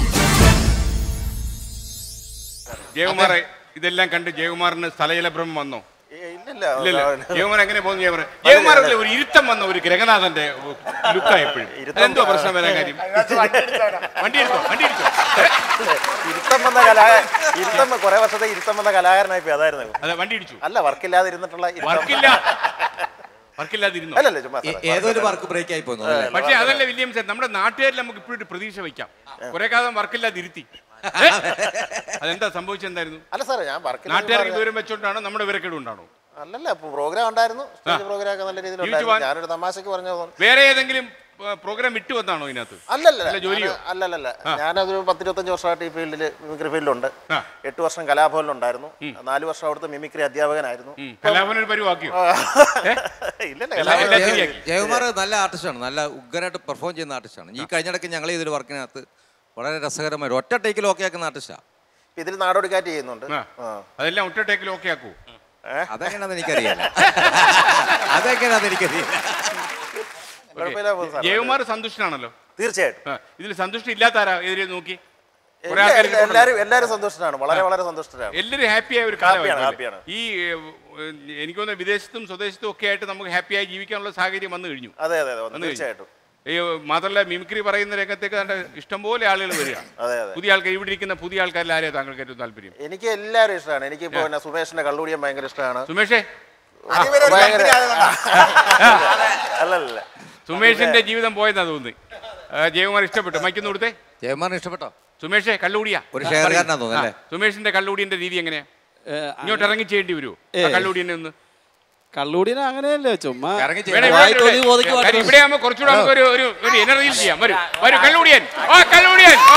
ജയകുമാറെ ഇതെല്ലാം കണ്ട് ജയകുമാറിന് സ്ഥലജലഭ്രമം വന്നോ ഇല്ലില്ല ഇല്ലല്ലോ ജയകുമാർ എങ്ങനെ പോകുന്നു ജയകുമാർ ജയകുമാറിൽ ഒരു ഇരുത്തം വന്ന ഒരു ഗ്രഹനാഥന്റെ ലുക്കായി എപ്പോഴും എന്തോ പ്രശ്നം വരാൻ കാര്യം വണ്ടി എടുത്തോ വണ്ടി എടുത്തോ ഇരുത്തം വന്ന കലാ ഇരുത്തം കുറെ വർഷത്തെ ഇരുത്തം വന്ന കലാകാരനായി പോയി അതായിരുന്നു അതെ വണ്ടി ഇടിച്ചു അല്ല വർക്കില്ലാതെ ഇരുന്നിട്ടുള്ള ഇരുത്തം. വർക്കില്ല വർക്കില്ലാതിരുന്നു അല്ലല്ല ചുമ്മാ സാറേ. ഏതോ ഒരു വർക്ക് ബ്രേക്ക് ആയി പോന്നു അല്ലേ? പക്ഷേ അതല്ല വില്യംസ് നമ്മുടെ നാട്ടുകാരിൽ നമുക്ക് ഇപ്പോഴും പ്രതീക്ഷ വയ്ക്കാം കുറെ കാലം വർക്കില്ലാതിരുത്തി ഏ? അതെന്താ സംഭവിച്ചെന്തായിരുന്നു അല്ല സാറേ ഞാൻ വർക്കില്ല നാട്ടുകാർക്ക് വിവരം വെച്ചോണ്ടാണോ നമ്മുടെ വിവരക്കേട് ഉണ്ടാണോ അല്ലല്ല പ്രോഗ്രാം ഉണ്ടായിരുന്നു സ്റ്റേജ് പ്രോഗ്രാം ഒക്കെ നല്ല രീതിയിൽ ജീവിച്ചു ഉണ്ടായിരുന്നു പോകാൻ- ഞാനൊരു തമാശക്ക് പറഞ്ഞു വേറെ ഏതെങ്കിലും പ്രോഗ്രാം വിട്ടു വന്നാണോ ഇതിനകത്ത് അല്ലല്ല അല്ല ജോലിയോ ഞാൻ- അല്ലല്ലല്ല ഞാനതൊരു പത്തിരുപത്തഞ്ച് വർഷമായിട്ട് ഈ ഫീൽഡിൽ മിമിക്രി ഫീൽഡിലുണ്ട് എട്ട് വർഷം കലാഭവനിലുണ്ടായിരുന്നു നാല് വർഷം അവിടുത്തെ മിമിക്രി അധ്യാപകനായിരുന്നു കലാഭവൻ ഒരു പരിവാക്കിയോ ഇല്ലല്ല എല്ലാം- എല്ലാം കലാഭവൻ- ശരിയാക്കി. ജയകുമാർ നല്ല ആർട്ടിസ്റ്റാണ് നല്ല ഉഗ്രനായിട്ട് പെർഫോം ചെയ്യുന്ന ആർട്ടിസ്റ്റാണ് ഈ കഴിഞ്ഞിടയ്ക്ക് ഞങ്ങൾ ചെയ്തൊരു വർക്കിനകത്ത് വളരെ രസകരമായ ഒറ്റ ടേക്കിൽ ഓക്കെ ആക്കുന്ന ആർട്ടിസ്റ്റാണ് ഇതിൽ നാടോടിക്കാറ്റ് ചെയ്യുന്നുണ്ട് ആ. അതെല്ലാം ഒറ്റ ടേക്കിൽ ഓക്കെ ആക്കൂ അതെങ്ങനെയാണെന്ന് എനിക്കറിയില്ല അതെങ്ങനെയാണെന്ന് എനിക്കറിയില്ല കുഴപ്പമില്ല പോകുന്നു സാറേ. ജയകുമാർ സന്തുഷ്ടനാണല്ലോ തീർച്ചയായിട്ടും ആ, ഇതിൽ സന്തുഷ്ടം ഇല്ലാത്ത ആരാ എതിരെ നോക്കി കുറെ എല്ലാ- ആൾക്കാർ എല്ലാ- എല്ലാവരും എല്ലാവരും സന്തോഷത്തിലാണ് വളരെ വളരെ സന്തോഷത്തിലാണ് എല്ലാവരും ഹാപ്പിയായ ഒരു ഹാപ്പിയാണ് കാലമാണ് ഹാപ്പിയാണ് ഈ ഏഹ്, എനിക്ക് തോന്നുന്നു വിദേശത്തും സ്വദേശത്തും ഒക്കെ ആയിട്ട് നമുക്ക് ഹാപ്പിയായി ജീവിക്കാനുള്ള സാഹചര്യം വന്നു കഴിഞ്ഞു അതെ അതെ അതെ വന്നു കഴിഞ്ഞു. തീർച്ചയായിട്ടും ഈ മാത്രമല്ല മിമിക്രി പറയുന്ന രംഗത്തേക്ക് കണ്ട ഇഷ്ടംപോലെ ആളുകൾ വരിക അതെ അതെ പുതിയ ആൾക്കാർ ഇവിടെ ഇരിക്കുന്ന പുതിയ ആൾക്കാരിൽ ആരെയാ താങ്കൾക്ക് ഏറ്റവും താല്പര്യം എനിക്ക് എല്ലാവരും ഇഷ്ടമാണ് എനിക്ക് ഇപ്പോൾ പിന്നെ സുമേഷിന്റെ കള്ളുടിയും ഭയങ്കര ഇഷ്ടമാണ് സുമേഷേ ഭയങ്കര അല്ലല്ല സുമേഷിന്റെ ജീവിതം പോയെന്നാ തോന്നുന്നു ആ, ജയകുമാർ ഇഷ്ടപ്പെട്ടു മൈക്കൊന്ന് കൊടുത്തേ ജയകുമാറിന് ഇഷ്ടപ്പെട്ടോ സുമേഷേ കള്ളുകൂടിയാ ഒരു ഷെയർകാരനാ തോന്നുന്നു അല്ലേ? ആ, സുമേഷിന്റെ കള്ളുകൂടിന്റെ രീതി എങ്ങനെയാ ഇങ്ങോട്ട് ഇറങ്ങി ചെയ്യേണ്ടി വരുമോ ഏ. കള്ളുകൂടിനെ ഒന്ന് കള്ളൂടിനെ അങ്ങനെയല്ലേ ചുമ്മാ വേണേ ഇവിടെ ഇവിടെ ഇവിടെ. കാര്യം ഇവിടെ ആകുമ്പോ കുറച്ചുകൂടെ നമുക്ക് ഒരു ഒരു ഒരു എനർജിയിൽ ചെയ്യാം വരൂ വരൂ കള്ളുകൂടിയൻ ആ കള്ളുകൂടിയൻ ആ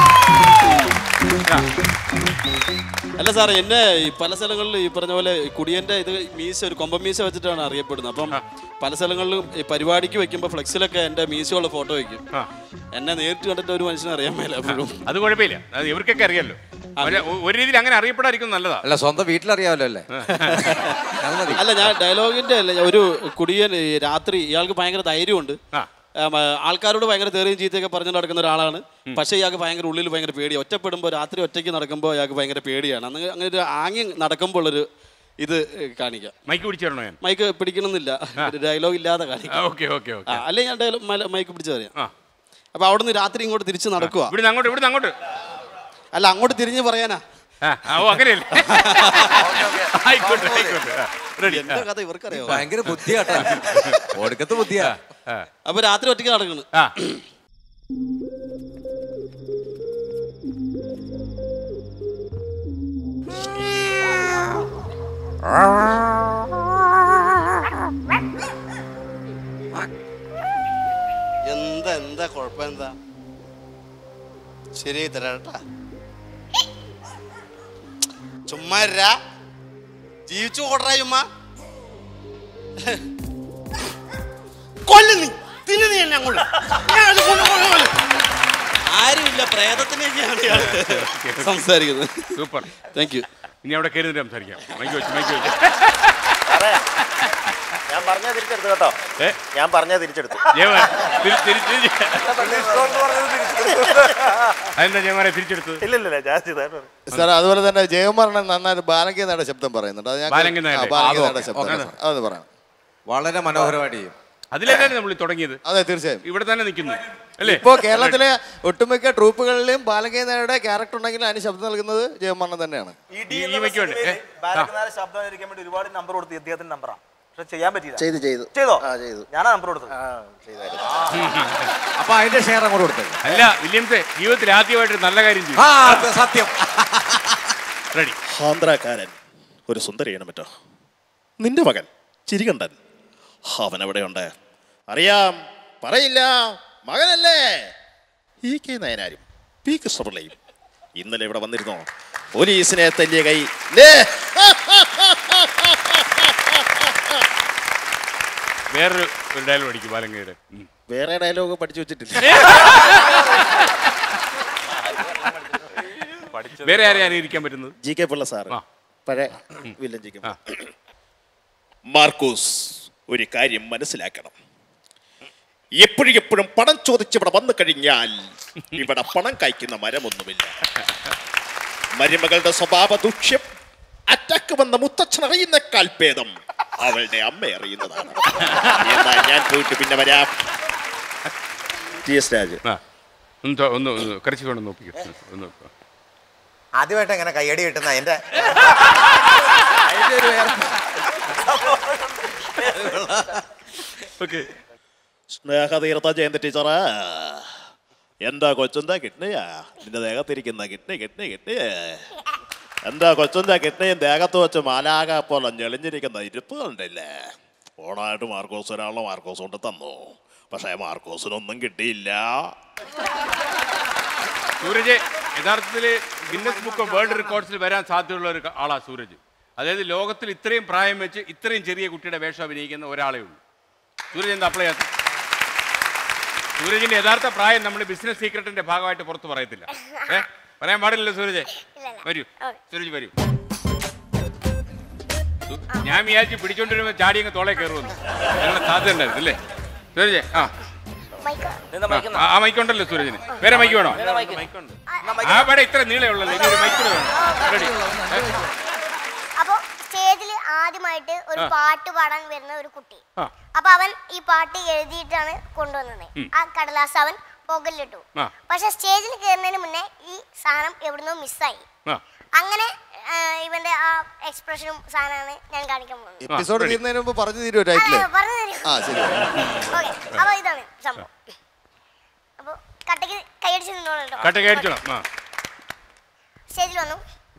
അല്ല സാറേ എന്നെ ഈ പല സ്ഥലങ്ങളിലും ഈ പറഞ്ഞ പോലെ ഈ കുടിയന്റെ ഇത് മീശ ഒരു കൊമ്പൻ മീശ വെച്ചിട്ടാണ് അറിയപ്പെടുന്നത് അപ്പം പല സ്ഥലങ്ങളിലും ഈ പരിപാടിക്ക് വെക്കുമ്പോൾ ഫ്ലെക്സിലൊക്കെ എൻ്റെ മീശയുള്ള ഫോട്ടോ വെക്കും എന്നെ നേരിട്ട് കണ്ടിട്ട് ഒരു മനുഷ്യനെ അറിയാൻ മേല എപ്പോഴും അത് കുഴപ്പമില്ല അത് ഇവർക്കൊക്കെ അറിയാലോ അവര് ഒ- ഒരു രീതിയിൽ അങ്ങനെ അറിയപ്പെടാതിരിക്കും നല്ലതാ അല്ല സ്വന്തം വീട്ടിലറിയാമല്ലോ അല്ലേ അല്ല ഞാൻ ഡയലോഗിന്റെ അല്ല ഞാൻ ഒരു കുടിയൻ ഈ രാത്രി ഇയാൾക്ക് ഭയങ്കര ധൈര്യമുണ്ട് ആം, ആ, ആൾക്കാരോട് ഭയങ്കര തെറിയും ചീത്തയൊക്കെ പറഞ്ഞു നടക്കുന്ന ഒരാളാണ് പക്ഷേ ഇയാൾക്ക് ഭയങ്കര ഉള്ളിൽ ഭയങ്കര പേടി ഒറ്റപ്പെടുമ്പോൾ രാത്രി ഒറ്റയ്ക്ക് നടക്കുമ്പോൾ ഇയാൾക്ക് ഭയങ്കര പേടിയാണ് അന്ന് അങ്ങനെ ഒരു ആങ്ങി നടക്കുമ്പോൾ ഒരു ഇത് കാണിക്കാം മൈക്ക് പിടിച്ചു തരണോ ഞാൻ മൈക്ക് പിടിക്കണമെന്നില്ല ഡയലോഗ് ഇല്ലാതെ കാണിക്കാം ഓക്കെ ഓക്കെ ഓക്കെ ആ, അല്ലെങ്കിൽ ഞാൻ ഡയലോഗ് മൈക്ക് പിടിച്ചു പറയാം അപ്പൊ അവിടുന്ന് രാത്രി ഇങ്ങോട്ട് തിരിച്ച് നടക്കുക ഇവിടുന്ന് അങ്ങോട്ട് ഇവിടുന്ന് അങ്ങോട്ട് അല്ല അങ്ങോട്ട് തിരിഞ്ഞ് പറയാനാ ആ, ആ, ഓ അങ്ങനെയല്ലേ ആയിക്കോട്ടെ ആയിക്കോട്ടെ ആ, ready. എന്താ കഥ ഇവർക്കറിയോ ഭയങ്കര ബുദ്ധിയാട്ടാ ഒടുക്കത്തെ ബുദ്ധിയാ അപ്പൊ രാത്രി ഒറ്റയ്ക്ക് നടക്കണ് എന്താ എന്താ കുഴപ്പം എന്താ ശരിയായി തരാം കേട്ടാ ചുമ്മാ ഇരാ. ജീവിച്ചു ഓടറാ ചുമ്മാ കൊല്ലു നീ തിന്നു നീ എന്നെ അങ്ങോട്ട് ഞാൻ അത് കൊണ്ട് കൊല്ലും, കൊല്ലും. ആരുമില്ല പ്രേതത്തിനെ സംസാരിക്കുന്നത് സൂപ്പർ താങ്ക് യു ഇനി അവിടെ കയറി നിന്നിട്ട് സംസാരിക്കാം മൈക്ക് വെച്ച് മൈക്ക് വെച്ച് ഞാൻ പറഞ്ഞത് തിരിച്ചെടുത്തു കേട്ടോ ഏ? ഞാൻ പറഞ്ഞത് തിരിച്ചെടുത്തു ജയമാൻ, തിരി- തിരി- തിരി- അതെന്താ ജയമാനെ തിരിച്ചെടുത്തത് ഇല്ലില്ല ഞാൻ ചെയ്തായിരുന്നു സാർ അതുപോലെ തന്നെ ജയകുമാറിനെ നന്നായിട്ട് ബാലങ്കി നായുടെ ശബ്ദം പറയുന്നുണ്ട് അത് ഞാൻ ബാലങ്കി നായരുടെ. ബാലങ്കി ആ, നായുടെ ഓക്കേ, ശബ്ദം ഓക്കേ. അത് പറയാം വളരെ മനോഹരമായിട്ട് ചെയ്യും അതിലല്ലേ നമ്മൾ തുടങ്ങിയത് അതെ തീർച്ചയായും ഇവിടെ തന്നെ നിൽക്കുന്നു അല്ലേ ഇപ്പോ കേരളത്തിലെ ഒട്ടുമിക്ക ട്രൂപ്പുകളിലും ബാലങ്കി നായരുടെ ക്യാരക്ടർ ഉണ്ടെങ്കിൽ അതിന് ശബ്ദം നൽകുന്നത് ജയകുമാറിനെ തന്നെയാണ് ഈ മൈക്ക് വേണ്ടേ? ഏ? ബാലകനാഥ ശബ്ദം ആയിരിക്കാൻ വേണ്ടി ഒരുപാട് നമ്പർ കൊടുത്തു ഇദ്ദേഹത്തിന്റെ നമ്പറാ പക്ഷെ ചെയ്യാൻ പറ്റിയില്ല ചെയ്തു ചെയ്തു ചെയ്തോ ആ ചെയ്തു ഞാനാ നമ്പർ കൊടുത്തത് അപ്പൊ അതിന്റെ ഷെയർ അങ്ങോട്ട് കൊടുത്തത് അല്ല വില്യംസേ ജീവിതത്തിൽ ആദ്യമായിട്ട് നല്ല കാര്യം ചെയ്തു ആ സത്യം റെഡി ആന്ധ്രാക്കാരൻ ഒരു സുന്ദരിയാണ് മറ്റോ നിന്റെ മകൻ ചിരികണ്ഠൻ അവൻ എവിടെയുണ്ട് അറിയാം പറയില്ല മകനല്ലേ ഈ കെ നയനാരും പി കൃഷ്ണപിള്ളയും ഇന്നലെ ഇവിടെ വന്നിരുന്നോ പോലീസിനെ തല്ലിയ കൈ ലേ വേറൊരു ഒരു ഡയലോഗ് അടിക്കും ബാലങ്കയുടെ ഉം. വേറെ ഡയലോഗ് പഠിച്ചു വെച്ചിട്ടില്ല വേറെ ആരെയും അനുകരിക്കാൻ പറ്റുന്നത് ജി കെ പിള്ള സാർ ആ. പഴയ villain G K Pillai. Markose ഒരു കാര്യം മനസ്സിലാക്കണം എപ്പോഴും എപ്പോഴും പണം ചോദിച്ച് ഇവിടെ വന്നു കഴിഞ്ഞാൽ ഇവിടെ പണം കായ്ക്കുന്ന മരമൊന്നുമില്ല മരുമകളുടെ സ്വഭാവ ദൂഷ്യം അറ്റാക്ക് വന്ന മുത്തച്ഛൻ അറിയുന്നേക്കാൾ ഭേദം അവളുടെ അമ്മ അറിയുന്നതാണ് എന്നാൽ ഞാൻ പോയിട്ട് പിന്നെ വരാം ടി എസ് രാജ് ആ ഒന്ന് തൊ- ഒന്ന് ഒന്ന് കരച്ചു കൊണ്ട് നോക്കിക്കോ ഒന്ന് നോക്കുക. ആദ്യമായിട്ട് എങ്ങനെ കയ്യടി കിട്ടുന്ന എന്റെ ഓക്കെ സ്നേഹതീർത്ഥ ജയന്തി ടീച്ചറ് എന്താ കൊച്ചെന്താ കിഡ്നിയാ നിന്റെ ദേഹത്തിരിക്കുന്ന കിഡ്നി കിഡ്നി കിഡ്നി എന്താ കൊച്ചെന്താ കിഡ്നിയും ദേഹത്ത് വെച്ച് മാലാക പോലെ ഞെളിഞ്ഞിരിക്കുന്ന ഇരിപ്പ് കണ്ടില്ലേ ഓണായിട്ട് മാർക്കോസ് ഒരാളെ മാർക്കോസ് കൊണ്ട് തന്നു പക്ഷേ മാർക്കോസിനൊന്നും കിട്ടിയില്ല സൂരജ് യഥാർത്ഥത്തിൽ ഗിന്നസ് ബുക്ക് ഓഫ് വേൾഡ് റെക്കോർഡ്സിൽ വരാൻ സാധ്യതയുള്ള ഒരു ആളാ സൂരജ് അതായത് ലോകത്തിൽ ഇത്രയും പ്രായം വെച്ച് ഇത്രയും ചെറിയ കുട്ടിയുടെ വേഷം അഭിനയിക്കുന്ന ഒരാളേ ഉള്ളൂ സൂരജ് എന്താ അപ്ലൈ ചെയ്യാത്ത സൂരജിന്റെ യഥാർത്ഥ പ്രായം നമ്മൾ ബിസിനസ് സീക്രട്ടിന്റെ ഭാഗമായിട്ട് പുറത്ത് പറയത്തില്ല ഏ പറയാൻ പാടില്ലല്ലോ സൂരജ് വരൂ സൂരജ് വരൂ സു- ഞാൻ വിചാരിച്ച് പിടിച്ചോണ്ടിരുമ്പോ ചാടി അങ്ങ് തോളെ കയറുമെന്ന് ഞങ്ങളെ സാധ്യത ഉണ്ടായിരുന്നു അല്ലേ സൂരജ് ആ ആ, ആ മൈക്ക് ഉണ്ടല്ലോ സൂരജിന് വേറെ മൈക്ക് വേണോ ആ ഇവിടെ ഇത്ര നീളമുള്ളല്ലോ ഇനി ഒരു മൈക്ക് കൂടെ വേണം റെഡി അപ്പൊ സ്റ്റേജിൽ ആദ്യമായിട്ട് ഒരു ആ. പാട്ട് പാടാൻ വരുന്ന ഒരു കുട്ടി ആ. അപ്പൊ അവൻ ഈ പാട്ട് എഴുതിയിട്ടാണ് കൊണ്ടുവന്നത് ഉം. ആ കടലാസ് അവൻ പുകലിട്ടു ആ പക്ഷെ സ്റ്റേജിൽ കയറുന്നതിന് മുന്നേ ഈ സാധനം എവിടുന്നോ മിസ്സായി ആ അങ്ങനെ ആ, ഇവന്റെ ആ എക്സ്പ്രഷനും സാധനമാണ് ഞാൻ കാണിക്കാൻ പോകുന്നത് എപ്പിസോഡ് തീരുന്നതിന് മുമ്പ് പറഞ്ഞു തീരുമോ ടൈറ്റില് ആ, പറഞ്ഞു തരൂ. ആ ശരി ഓക്കെ അപ്പൊ ഇതാണ് സംഭവം അപ്പൊ കട്ടയ്ക്ക് കൈയടിച്ച് നിന്നോളൂ കേട്ടോ കട്ട കയറിച്ചോളാം ആ സ്റ്റേജിൽ വന്നു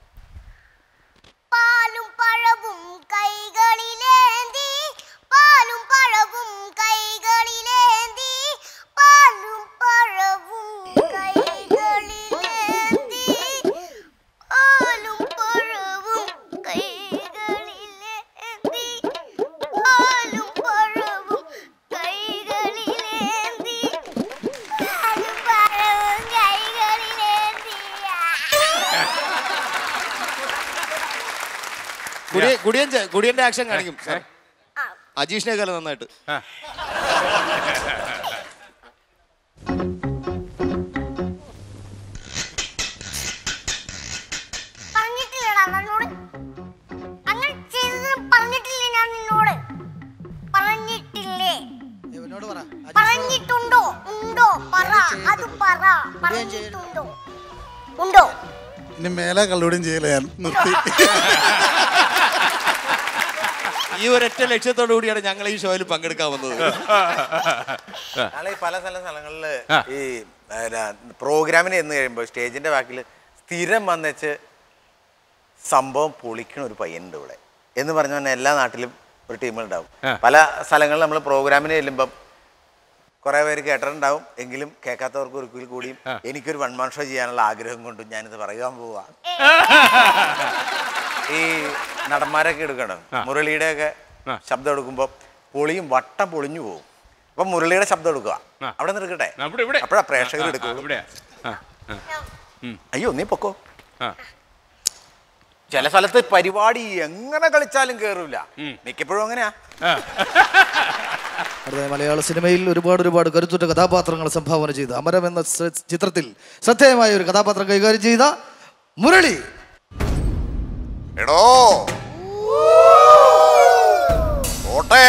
പാലും പഴവും കൈകളിലേന്തി പാലും പഴവും കൈകളിലേന്തി പാലും പഴവും കൈകളിലേന്തി പാലും പഴവും കൈകളിലേന്തി പാലും പഴവും കൈകളിലേന്തി പാലും പഴവും കൈകളിലേന്തി കുടിയ കുടിയൻ ചെ- കുടിയന്റെ ആക്ഷൻ കാണിക്കും സാർ അജീഷിനേക്കാൾ നന്നായിട്ട് പറഞ്ഞിട്ടില്ലടാ നിന്നോട് അങ്ങനെ ചെയ്തതിന് പറഞ്ഞിട്ടില്ലേ ഞാൻ നിന്നോട് പറഞ്ഞിട്ടില്ലേ പറഞ്ഞിട്ടുണ്ടോ ഉണ്ടോ പറ അത് പറ പറഞ്ഞിട്ടുണ്ടോ ഉണ്ടോ ഇനി മേലെ കള്ളൂടെയും ചെയ്യില്ല ഞാൻ നിർത്തി ഈ ഒരൊറ്റ ലക്ഷ്യത്തോടു കൂടിയാണ് ഞങ്ങൾ ഈ ഷോയിൽ പങ്കെടുക്കാൻ വന്നത് ഞങ്ങൾ ഈ പല സ്ഥല സ്ഥലങ്ങളില് ആ. ഈ പ്രോഗ്രാമിന് എന്ന് കഴിയുമ്പോൾ സ്റ്റേജിൻ്റെ ബാക്കിൽ സ്ഥിരം വന്നേച്ച് സംഭവം പൊളിക്കണ ഒരു പയ്യനുണ്ട് ഇവിടെ എന്ന് പറഞ്ഞ പോലെ എല്ലാ നാട്ടിലും ഒരു ടീമുണ്ടാവും ആ. പല സ്ഥലങ്ങളിൽ നമ്മൾ പ്രോഗ്രാമിന് ചെല്ലുമ്പം കുറേ പേര് കേട്ടിട്ടുണ്ടാവും എങ്കിലും കേൾക്കാത്തവർക്ക് ഒരിക്കൽ കൂടിയും എനിക്കൊരു വൺ മാൻ ഷോ ചെയ്യാനുള്ള ആഗ്രഹം കൊണ്ടും ഞാനിത് പറയാൻ പോവാ ഈ നടന്മാരൊക്കെ എടുക്കണം മുരളിയുടെ ഒക്കെ ശബ്ദം എടുക്കുമ്പോൾ പൊളിയും വട്ടം പൊളിഞ്ഞു പോകും അപ്പൊ മുരളിയുടെ ശബ്ദം എടുക്കുക അവിടെ നിൽക്കട്ടെ അപ്പോഴാ പ്രേക്ഷകർ എടുക്കുക അയ്യോ നീ പൊക്കോ ചില സ്ഥലത്ത് പരിപാടി എങ്ങനെ കളിച്ചാലും കേറൂല മിക്കപ്പോഴും അങ്ങനെയാ അടുത്ത മലയാള സിനിമയിൽ ഒരുപാട് ഒരുപാട് കരുത്തുറ്റ കഥാപാത്രങ്ങൾ സംഭാവന ചെയ്ത അമരം എന്ന സ- ചിത്രത്തിൽ ശ്രദ്ധേയമായ ഒരു കഥാപാത്രം കൈകാര്യം ചെയ്ത മുരളി എടോ ഓട്ടെ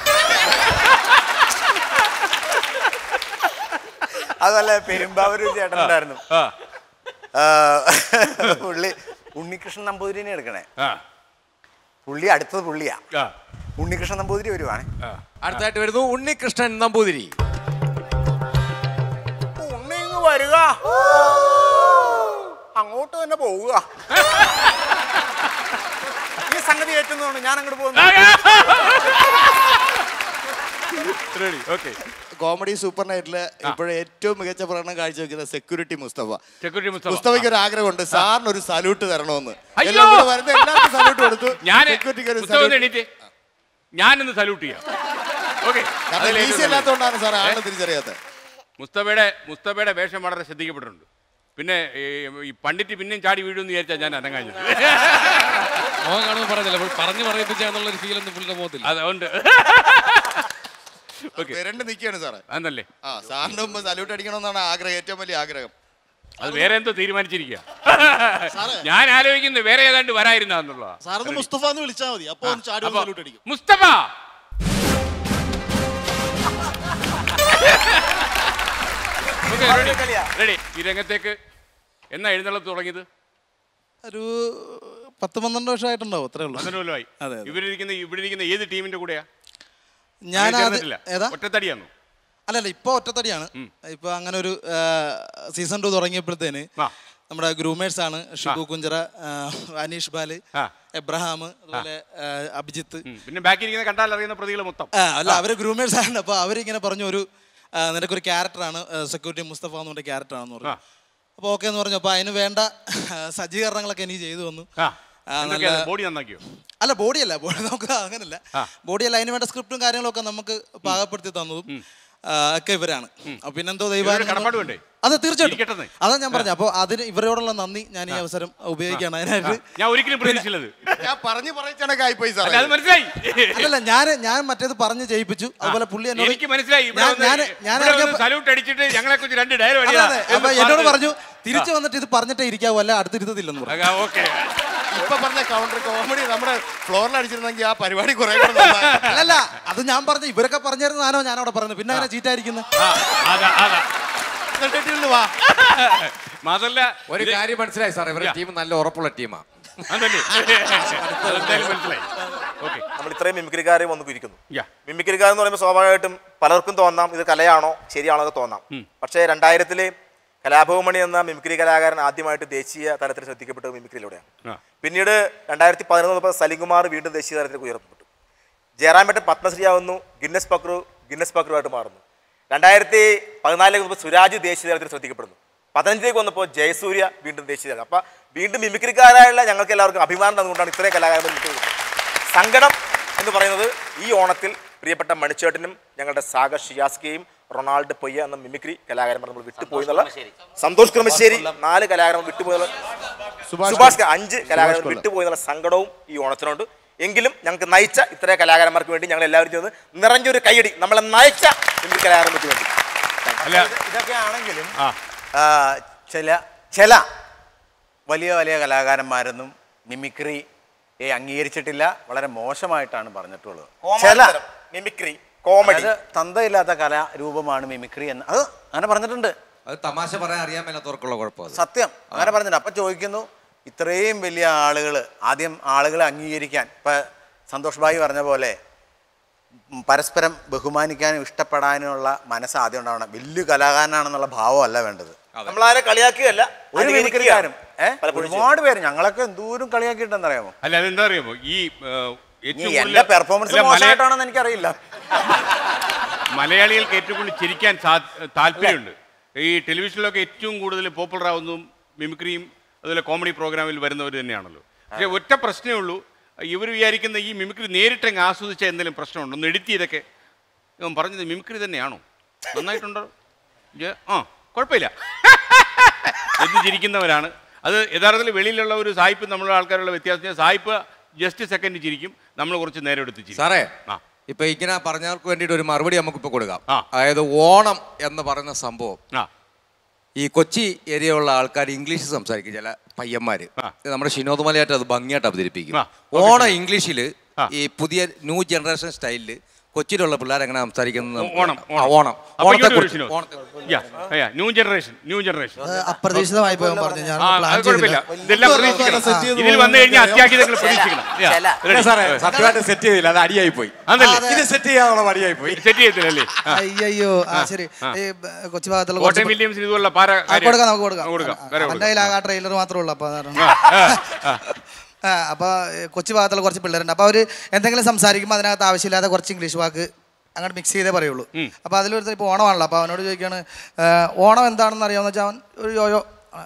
അതല്ല പെരുമ്പാവൂർ ചേട്ടനുണ്ടായിരുന്നു ആ, പുള്ളി ഉണ്ണികൃഷ്ണൻ നമ്പൂതിരിനെ എടുക്കണേ പുള്ളി അടുത്തത് പുള്ളിയാ ഉണ്ണികൃഷ്ണൻ നമ്പൂതിരി വരുവാണേ അടുത്തായിട്ട് വരുന്നു ഉണ്ണികൃഷ്ണൻ നമ്പൂതിരി ഉണ്ണി ഇങ്ങ് വരിക അങ്ങോട്ട് തന്നെ പോവുക ഈ സംഗതി ഏറ്റുന്നതാണ് ഞാൻ അങ്ങോട്ട് പോകുന്നു കോമഡി സൂപ്പർ നൈറ്റില് ഇപ്പോഴും ഏറ്റവും മികച്ച പ്രകടനം കാഴ്ചവെക്കുന്ന സെക്യൂരിറ്റി മുസ്തഫ സെക്യൂരിറ്റി മുസ്തഫ. മുസ്തഫയ്ക്ക് ഒരു ആഗ്രഹമുണ്ട് സാറിന് ഒരു സല്യൂട്ട് തരണമെന്ന് അയ്യോ! എല്ലാം കൂടെ വരുന്ന എല്ലാവർക്കും സല്യൂട്ട് കൊടുത്തു ഞാൻ സെക്യൂരിറ്റിക്ക് ഒരു മുസ്തഫ ഒന്ന് salute. എണീറ്റ് ഞാനൊന്ന് സല്യൂട്ട് ചെയ്യാം ഓക്കെ കാരണം ഈസി അല്ലാത്തതുകൊണ്ടാണ് സാർ ആളെ തിരിച്ചറിയാത്തത് മുസ്തഫയുടെ മുസ്തഫയുടെ വേഷം വളരെ ശ്രദ്ധിക്കപ്പെട്ടിട്ടുണ്ട് പിന്നെ ഈ ഈ പണ്ഡിറ്റ് പിന്നെയും ചാടി വീഴുമെന്ന് വിചാരിച്ചാൽ ഞാൻ അനങ്ങാഞ്ഞത് മോഹൻ കാണുമ്പോൾ പറഞ്ഞില്ല അപ്പോൾ പറഞ്ഞു പറയിപ്പിച്ചാന്നുള്ള ഒരു ഫീൽ ഒന്നും പുള്ളിയുടെ മുഖത്തില്ല അതുകൊണ്ട് വരണ്ട് നിൽക്കുകയാണ് സാറേ അതല്ലേ ആ സാറിന്റെ മുമ്പ് സല്യൂട്ട് അടിക്കണമെന്നാണ് ആഗ്രഹം ഏറ്റവും വലിയ ആഗ്രഹം അത് വേറെ എന്തോ തീരുമാനിച്ചിരിക്കുക ഞാൻ ആലോചിക്കുന്നത് വേറെ ഏതാണ്ട് വരായിരുന്ന സാറൊന്ന് മുസ്തഫ എന്ന് വിളിച്ചാൽ മതി അപ്പൊ ഒന്ന് ചാടി അപ്പൊ- സല്യൂട്ട് അടിക്കും മുസ്തഫ റെഡി ഈ രംഗത്തേക്ക് എന്നാ എഴുന്നള്ളത്ത് തുടങ്ങിയത് ഒരു പത്ത് പന്ത്രണ്ട് വർഷമായിട്ടുണ്ടാവും അത്രേ ഉള്ളൂ പന്ത്രണ്ട് കൊല്ലമായി അതെ ഇവരിരിക്കുന്ന ഇവിടെ ഇരിക്കുന്ന ഏത് ടീമിന്റെ കൂടെയാ ഞാൻ അങ്ങനെ ആദ്യം- ചേർന്നിട്ടില്ല. ഏതാ? ഒറ്റത്തടിയാണോ അല്ലല്ല ഇപ്പൊ ഒറ്റത്തടിയാണ് ഇപ്പൊ അങ്ങനെ ഒരു സീസൺ ടു തുടങ്ങിയപ്പോഴത്തേന് നമ്മുടെ ഗ്രൂമേഴ്സ് ആണ് ഷിബു കുഞ്ചറ ആ, അനീഷ് ബാല് എബ്രഹാം അതുപോലെ ആ, അഭിജിത്ത് പിന്നെ ബാക്കി ഇരിക്കുന്ന കണ്ടാൽ അറിയുന്ന പ്രതികൾ മൊത്തം ആ, അല്ല അവര് ഗ്രൂമേഴ്സ് ആണ് അപ്പൊ അവരിങ്ങനെ പറഞ്ഞു ഒരു ആ, നിനക്കൊരു ക്യാരക്ടറാണ് സെക്യൂരിറ്റി മുസ്തഫ എന്ന് പറഞ്ഞ ക്യാരക്ടറാണെന്ന് പറഞ്ഞു അപ്പോൾ ഓക്കെ എന്ന് പറഞ്ഞു അപ്പോൾ അതിന് വേണ്ട സജ്ജീകരണങ്ങളൊക്കെ എനിക്ക് ചെയ്തു വന്നു ആ, നല്ല- ബോഡി നന്നാക്കിയോ അല്ല ബോഡിയല്ല ബോഡി നമുക്ക് അങ്ങനല്ല ബോഡിയല്ല അതിന് വേണ്ട സ്ക്രിപ്റ്റും കാര്യങ്ങളൊക്കെ നമുക്ക് പാകപ്പെടുത്തി തന്നതും ആ, ഒക്കെ ഇവരാണ് അപ്പൊ പിന്നെന്തോ ഇവരുടെ കടപ്പാട് വേണ്ടേ? ദൈവം അതെ തീർച്ചയായിട്ടും ഇരിക്കട്ടെന്ന്. അതാ ഞാൻ പറഞ്ഞു അപ്പോൾ അതിന് ഇവരോടുള്ള നന്ദി ഞാൻ ഈ അവസരം ഉപയോഗിക്കുകയാണ് അതിനായിട്ട് ഞാൻ ഒരിക്കലും പ്രതീക്ഷിച്ചില്ലത് ഞാൻ പറഞ്ഞു പറയിച്ചണക്കായി പോയി അല്ല, അത് മനസ്സിലായി അല്ലല്ല ഞാൻ ഞാൻ മറ്റേത് പറഞ്ഞ് ജയിപ്പിച്ചു അതുപോലെ പുള്ളി എന്നോട് എനിക്ക് മനസ്സിലായി ഇവിടെ ഞാൻ വന്ന് ഞാൻ ഞാൻ ഇവിടെ വന്ന് ഇറങ്ങിയപ്പോ- സല്യൂട്ട് അടിച്ചിട്ട് ഞങ്ങളെ കുറിച്ച് രണ്ട് ഡയലോഗ് അതെ, അതെ. അപ്പൊ എന്നോട് പറഞ്ഞു തിരിച്ചു വന്നിട്ട് ഇത് പറഞ്ഞിട്ടേ ഇരിക്കാവൂ അല്ല അടുത്തിരുത്തത്തില്ലെന്ന് പറഞ്ഞു ഓക്കെ ഇപ്പൊ പറഞ്ഞ കൗണ്ടർ കോമഡി നമ്മുടെ ഫ്ലോറിൽ അടിച്ചിരുന്നെങ്കിൽ ആ പരിപാടി കുറെ കൂടെ നന്നായി. അല്ലല്ല അത് ഞാൻ പറഞ്ഞു ഇവരൊക്കെ പറഞ്ഞിരുന്നാണോ ഞാൻ അവിടെ പറഞ്ഞത് പിന്നെ അങ്ങനെ ചീറ്റായിരിക്കുന്നത് എന്നിട്ട് വാ മാത്രല്ല ഒരു കാര്യം മനസ്സിലായി സാർ ഇവരുടെ ടീം നല്ല ഉറപ്പുള്ള ടീമാണ് അതല്ലേ അതെന്തായാലും മനസ്സിലായി ഓക്കെ നമ്മൾ ഇത്രയും മിമിക്രിക്കാരെ വന്ന് ഇരിക്കുന്നു മിമിക്രിക്കാരെന്ന് പറയുമ്പോൾ സ്വാഭാവികമായിട്ടും പലർക്കും തോന്നാം ഇത് കലയാണോ ശരിയാണോ എന്ന് തോന്നാം പക്ഷേ രണ്ടായിരത്തില് കലാഭവമണി എന്ന മിമിക്രി കലാകാരൻ ആദ്യമായിട്ട് ദേശീയ തലത്തിൽ ശ്രദ്ധിക്കപ്പെട്ടത് മിമിക്രിയിലൂടെയാണ് പിന്നീട് രണ്ടായിരത്തി പതിനൊന്ന് സലിംകുമാർ വീണ്ടും ദേശീയ തലത്തിലേക്ക് ഉയർത്തപ്പെട്ടു ജയറാമേട്ടൻ പത്മശ്രീ ആവുന്നു ഗിന്നസ് പക്രു ഗിന്നസ് പക്രുവായിട്ട് മാറുന്നു രണ്ടായിരത്തി പതിനാലിലേക്ക് വന്നപ്പോൾ സുരാജ് ദേശീയ തലത്തിൽ ശ്രദ്ധിക്കപ്പെടുന്നു പതിനഞ്ചിലേക്ക് വന്നപ്പോൾ ജയസൂര്യ വീണ്ടും ദേശീയ തലം അപ്പം വീണ്ടും മിമിക്രിക്കാരായുള്ള ഞങ്ങൾക്ക് എല്ലാവർക്കും അഭിമാനം തന്നുകൊണ്ടാണ് ഇത്രയും കലാകാരന്മാർ വിട്ടുകൊടുക്കുന്നത് സങ്കടം എന്ന് പറയുന്നത് ഈ ഓണത്തിൽ പ്രിയപ്പെട്ട മണിച്ചേട്ടനും ഞങ്ങളുടെ സാഗർ ഷിയാസ്കയും റൊണാൾഡ് പൊയ്യ എന്ന മിമിക്രി കലാകാരന്മാർ നമ്മൾ വിട്ടുപോയി എന്നുള്ള സന്തോഷ് ക്രമശ്ശേരി നാല് കലാകാരന്മാർ വിട്ടുപോയി എന്നുള്ള സുഭാഷ് സുഭാഷ് ക- അഞ്ച് സുഭാഷ് കലാകാരന്മാർ കൊല്ലം. വിട്ടുപോയി എന്നുള്ള സങ്കടവും ഈ ഓണത്തിനുണ്ട് എങ്കിലും ഞങ്ങൾക്ക് നയിച്ച ഇത്രയും കലാകാരന്മാർക്ക് വേണ്ടി ഞങ്ങൾ എല്ലാവരും ചേർന്ന് നിറഞ്ഞൊരു കൈയടി നമ്മളെ നയിച്ച മിമിക്രി കലാകാരന്മാർക്ക് വേണ്ടി അല്ല ഇതൊക്കെ ആണെങ്കിലും ആ ആ, ചില ചില വലിയ വലിയ കലാകാരന്മാരൊന്നും മിമിക്രിയെ അംഗീകരിച്ചിട്ടില്ല വളരെ മോശമായിട്ടാണ് പറഞ്ഞിട്ടുള്ളത് ചില കോമാളിത്തരം, മിമിക്രി കോമഡി അത് തന്തയില്ലാത്ത കലാരൂപമാണ് മിമിക്രി എന്ന് അത് അങ്ങനെ പറഞ്ഞിട്ടുണ്ട് അത് തമാശ പറയാൻ അറിയാൻ മേലാത്തവർക്കുള്ള കുഴപ്പം അത്. സത്യം അങ്ങനെ പറഞ്ഞിട്ടുണ്ട് അപ്പൊ ചോദിക്കുന്നു ഇത്രയും വലിയ ആളുകൾ ആദ്യം ആളുകളെ അംഗീകരിക്കാൻ ഇപ്പൊ സന്തോഷ് ഭായി പറഞ്ഞ പോലെ പരസ്പരം ബഹുമാനിക്കാനും ഇഷ്ടപ്പെടാനുമുള്ള മനസ്സ് ആദ്യം ഉണ്ടാവണം വലിയ കലാകാരനാണെന്നുള്ള ഭാവമല്ല വേണ്ടത് നമ്മളാരെ കളിയാക്കുകയല്ല ഒരു അനുകരിക്കുകയാണ്. മിമിക്രിക്കാരും ഏ? പലപ്പോഴും ഒരുപാട് പേര് ഞങ്ങളൊക്കെ എന്തോരം കളിയാക്കിയിട്ടെന്നറിയാമോ അല്ല അതെന്താ അറിയാമോ ഈ ഏഹ്, ഏറ്റവും ഇനി കൂടുതൽ- എന്റെ പെർഫോമൻസ് അല്ല, മലയ- മോശമായിട്ടാണെന്ന് എനിക്കറിയില്ല മലയാളികൾക്ക് ഏറ്റവും കൂടുതൽ ചിരിക്കാൻ സാ- താല്പര്യമുണ്ട് ഈ ടെലിവിഷനിലൊക്കെ ഏറ്റവും കൂടുതൽ പോപ്പുലർ ആവുന്നതും മിമിക്രിയും അതുപോലെ കോമഡി പ്രോഗ്രാമിൽ വരുന്നവർ തന്നെയാണല്ലോ പക്ഷേ ഒറ്റ പ്രശ്നമേ ഉള്ളൂ ഇവർ വിചാരിക്കുന്ന ഈ മിമിക്രി നേരിട്ടങ്ങ് ആസ്വദിച്ച എന്തെങ്കിലും പ്രശ്നമുണ്ടോ ഒന്ന് എഡിറ്റ് ചെയ്തൊക്കെ ഇവൻ പറഞ്ഞത് മിമിക്രി തന്നെയാണോ നന്നായിട്ടുണ്ടോ ജെ- ആ കുഴപ്പമില്ല എന്ന് ചിരിക്കുന്നവരാണ് അത് യഥാർത്ഥത്തിൽ വെളിയിലുള്ള ഒരു സായിപ്പ് നമ്മളുടെ ആൾക്കാരുള്ള വ്യത്യാസം സായിപ്പ് ജസ്റ്റ് സെക്കൻഡ് ചിരിക്കും നമ്മൾ കുറച്ച് നേരം എടുത്ത് ചിരിക്കും സാറേ ആ ഇപ്പൊ ഇങ്ങനെ പറഞ്ഞവർക്ക് വേണ്ടിയിട്ട് ഒരു മറുപടി നമുക്ക് ഇപ്പൊ കൊടുക്കാം അതായത് ഓണം എന്ന് പറയുന്ന സംഭവം ഈ കൊച്ചി ഏരിയയുള്ള ആൾക്കാർ ഇംഗ്ലീഷ് സംസാരിക്കും ചില പയ്യന്മാര് ഇത് നമ്മുടെ ഷിനോദ് മലയായിട്ട് അത് ഭംഗിയായിട്ട് അവതരിപ്പിക്കും ഓണം ഇംഗ്ലീഷിൽ ഈ പുതിയ ന്യൂ ജനറേഷൻ സ്റ്റൈലില് കൊച്ചിയിലുള്ള പിള്ളേർ എങ്ങനെ സംസാരിക്കുന്നത് നമുക്ക് ഓണം ആ, ഓണം അപ്പൊ ഓണത്തെ ഇങ്ങോട്ട് കുറിച്ച് വരൂ, Shinod. Yeah, yeah, new generation new generation അത് അപ്രതീക്ഷിതമായി പോകാൻ പറഞ്ഞു ഞാൻ ആ, പ്ലാൻ അത് കുഴപ്പമില്ല ചെയ്തില്ല. ഇതെല്ലാം പ്രതീക്ഷിക്കണം ഇതിൽ വന്നു കഴിഞ്ഞാൽ അത്യാഹിതങ്ങൾ പ്രതീക്ഷിക്കണം Yeah, ഇല്ല ready. സാറേ സത്യമായിട്ട് സെറ്റ് ചെയ്തില്ല അത് അടിയായി പോയി അതല്ലേ? ഇത് സെറ്റ് ചെയ്യാനുള്ള അടിയായി പോയി സെറ്റ് ചെയ്യത്തില്ലല്ലേ ആ. അയ്യോ ആ ശരി ആ. ഈ ബ- കൊച്ചി ഭാഗത്തുള്ള കോട്ടയം കുറച്ച് വില്യംസിന് ഇതുപോലുള്ള പാര ആ, കാര്യം- കൊടുക്കാം നമുക്ക് കൊടുക്കാം കൊടുക്കാം വേറെ അവന്റെ കൊടുക്കാം. കയ്യിൽ ആ ട്രെയിലർ മാത്രമേ ഉള്ളൂ അപ്പൊ അതാണ് ആ, ആ, ആ, അപ്പൊ ഏ, കൊച്ചി ഭാഗത്തുള്ള കുറച്ച് പിള്ളേരുണ്ട് അപ്പൊ അവര് എന്തെങ്കിലും സംസാരിക്കുമ്പോൾ അതിനകത്ത് ആവശ്യമില്ലാതെ കുറച്ച് ഇംഗ്ലീഷ് വാക്ക് അങ്ങോട്ട് മിക്സ് ചെയ്തേ പറയുള്ളൂ അപ്പൊ അതിലൊരുത്തർ ഇപ്പോൾ ഓണമാണല്ലോ അപ്പൊ അവനോട് ചോദിക്കാണ് "ഏ, ഓണം എന്താണെന്ന് അറിയാമെന്ന് വെച്ചാൽ അവൻ ഒരു യോയോ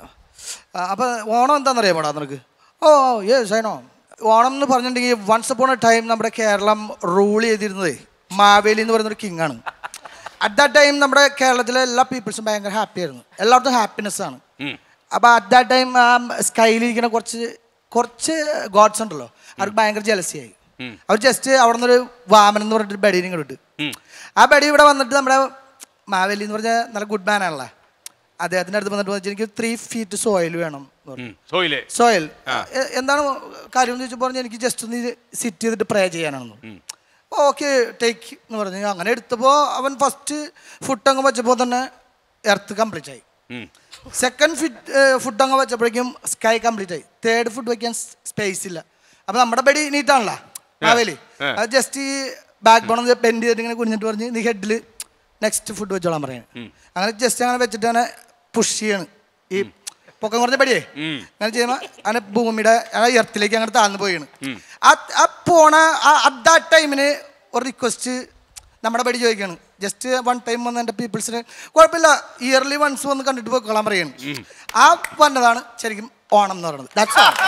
ആ, അപ്പൊ ഓണം എന്താണെന്ന് അറിയാമോടാ നിനക്ക് oh yes I know Onam എന്ന് പറഞ്ഞിട്ടുണ്ടെങ്കിൽ വൺസ് അപ്പോൺ എ ടൈം നമ്മുടെ കേരളം റൂൾ ചെയ്തിരുന്നത് മാവേലി എന്ന് പറയുന്ന ഒരു കിങ് ആണ് അറ്റ് ദാറ്റ് ടൈം നമ്മുടെ കേരളത്തിലെ എല്ലാ പീപ്പിൾസും ഭയങ്കര ഹാപ്പി ആയിരുന്നു എല്ലായിടത്തും ഹാപ്പിനെസ് ആണ് അപ്പോൾ അറ്റ് ദാറ്റ് ടൈം ആ സ്കൈലിരിക്കുന്ന കുറച്ച് കുറച്ച് ഗോഡ്സ് ഉണ്ടല്ലോ അവർക്ക് ഭയങ്കര ജലസിയായി അവർ ജസ്റ്റ് അവിടെ നിന്നൊരു വാമൻ എന്ന് പറഞ്ഞിട്ട് ബഡീനെ ഇങ്ങോട്ട് ഇട്ട് ആ ബഡി ഇവിടെ വന്നിട്ട് നമ്മുടെ മാവേലി എന്ന് പറഞ്ഞാൽ നല്ല ഗുഡ് മാൻ ആണല്ലോ അദ്ദേഹത്തിൻ്റെ അടുത്ത് വന്നിട്ട് പറഞ്ഞു, എനിക്ക് ത്രീ ഫീറ്റ് സോയിൽ വേണം എന്ന് പറഞ്ഞു സോയിലേ സോയിൽ ആ. എ- എന്താണ് കാര്യം എന്ന് ചോദിച്ചപ്പോൾ പറഞ്ഞു എനിക്ക് ജസ്റ്റ് ഒന്ന് സിറ്റ് ചെയ്തിട്ട് പ്രേ ചെയ്യാനാണെന്ന് ഓക്കെ ടേക്ക് എന്ന് പറഞ്ഞു അങ്ങനെ എടുത്തപ്പോൾ അവൻ ഫസ്റ്റ് ഫുഡ് അങ്ങ് വെച്ചപ്പോൾ തന്നെ എർത്ത് കംപ്ലീറ്റ് ആയി സെക്കൻഡ് ഫിറ്റ് ഫുഡ് അങ്ങ് വെച്ചപ്പോഴേക്കും സ്കൈ കംപ്ലീറ്റ് ആയി തേർഡ് ഫുഡ് വയ്ക്കാൻ സ്പേസ് ഇല്ല അപ്പം നമ്മുടെ ബെഡി നീറ്റാണല്ലോ മാവേലി ആ. അത് ജസ്റ്റ് ഈ ബാക്ക് ബോൺ ബെൻഡ് ചെയ്തിട്ട് ഇങ്ങനെ കുഞ്ഞിട്ട് പറഞ്ഞ് നീ ഹെഡിൽ നെക്സ്റ്റ് ഫുഡ് വെച്ചോളാൻ പറയാൻ അങ്ങനെ ജസ്റ്റ് അങ്ങനെ വെച്ചിട്ട് അങ്ങനെ പുഷ് ചെയ്യാണ് ഈ പൊക്കം കുറഞ്ഞ പടിയേ അങ്ങനെ ചെയ്യുമ്പോൾ അങ്ങനെ ഭൂമിയുടെ ആ എർത്തിലേക്ക് അങ്ങനെ താഴ്ന്നു പോയാണ് ആ ആ പോണ അറ്റ് ദാറ്റ് ടൈമിന് ഒരു റിക്വസ്റ്റ് നമ്മുടെ പടി ചോദിക്കാണ് ജസ്റ്റ് വൺ ടൈം വന്ന് എൻ്റെ പീപ്പിൾസിന് കുഴപ്പമില്ല ഇയർലി വൺസ് വന്ന് കണ്ടിട്ട് പോയിക്കോളാൻ പറയാണ് ആ വന്നതാണ് ശരിക്കും ഓണം എന്ന് പറയുന്നത് That's all.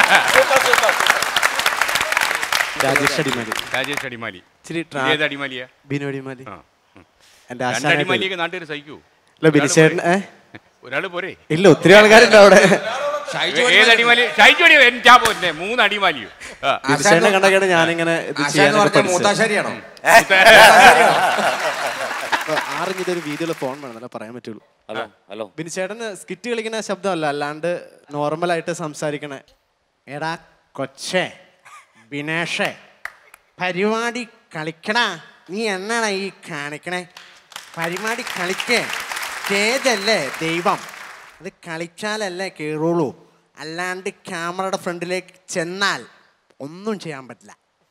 രാജേഷ് അടിമാലി രാജേഷ് അടിമാലി ഇച്ചിരി ഇത് ട്രാ- ഏത് അടിമാലിയാ ബിനു അടിമാലി ആ, ഉം. എൻ്റെ രണ്ട് ആശാനായിട്ട് അടിമാലിയൊക്കെ നാട്ടുകാർ സഹിക്കൂ ഇല്ല, ബിനിച്ചേട്ടൻ, ഏ? ഒരാൾ പോരെ ഇല്ല ഒത്തിരി ആൾക്കാരുണ്ട് അവിടെ ഏത് അടിമാലി ഷൈജു അടി എൻ്റെ പോന്നെ മൂന്ന് അടിമാലിയോ ആ. ബിനിച്ചേട്ടനെ കണ്ടൊക്കെയാണ് ഞാനിങ്ങനെ ഇത് ആശാൻ എന്ന് ചെയ്യാനൊക്കെ പറഞ്ഞാൽ പഠിച്ചത്. മൂത്താശാരിയാണോ? അപ്പൊ ആറിഞ്ഞിട്ട് ഒരു വീഡിയോയിൽ ഫോൺ വേണമെന്നല്ല പറയാൻ പറ്റുള്ളൂ ഹലോ ഹലോ ബിനിച്ചേട്ടന് സ്കിറ്റ് കളിക്കുന്ന ശബ്ദമല്ല അല്ലാണ്ട് നോർമലായിട്ട് സംസാരിക്കണേ എടാ കൊച്ചേ ബിനേഷേ പരിപാടി കളിക്കണ നീ എന്നാണ് ഈ കാണിക്കണേ പരിപാടി കളിക്കേ സ്റ്റേജല്ലേ ദൈവം അത് കളിച്ചാലല്ലേ കയറുള്ളൂ അല്ലാണ്ട് ക്യാമറയുടെ ഫ്രണ്ടിലേക്ക് ചെന്നാൽ ഒന്നും ചെയ്യാൻ പറ്റില്ല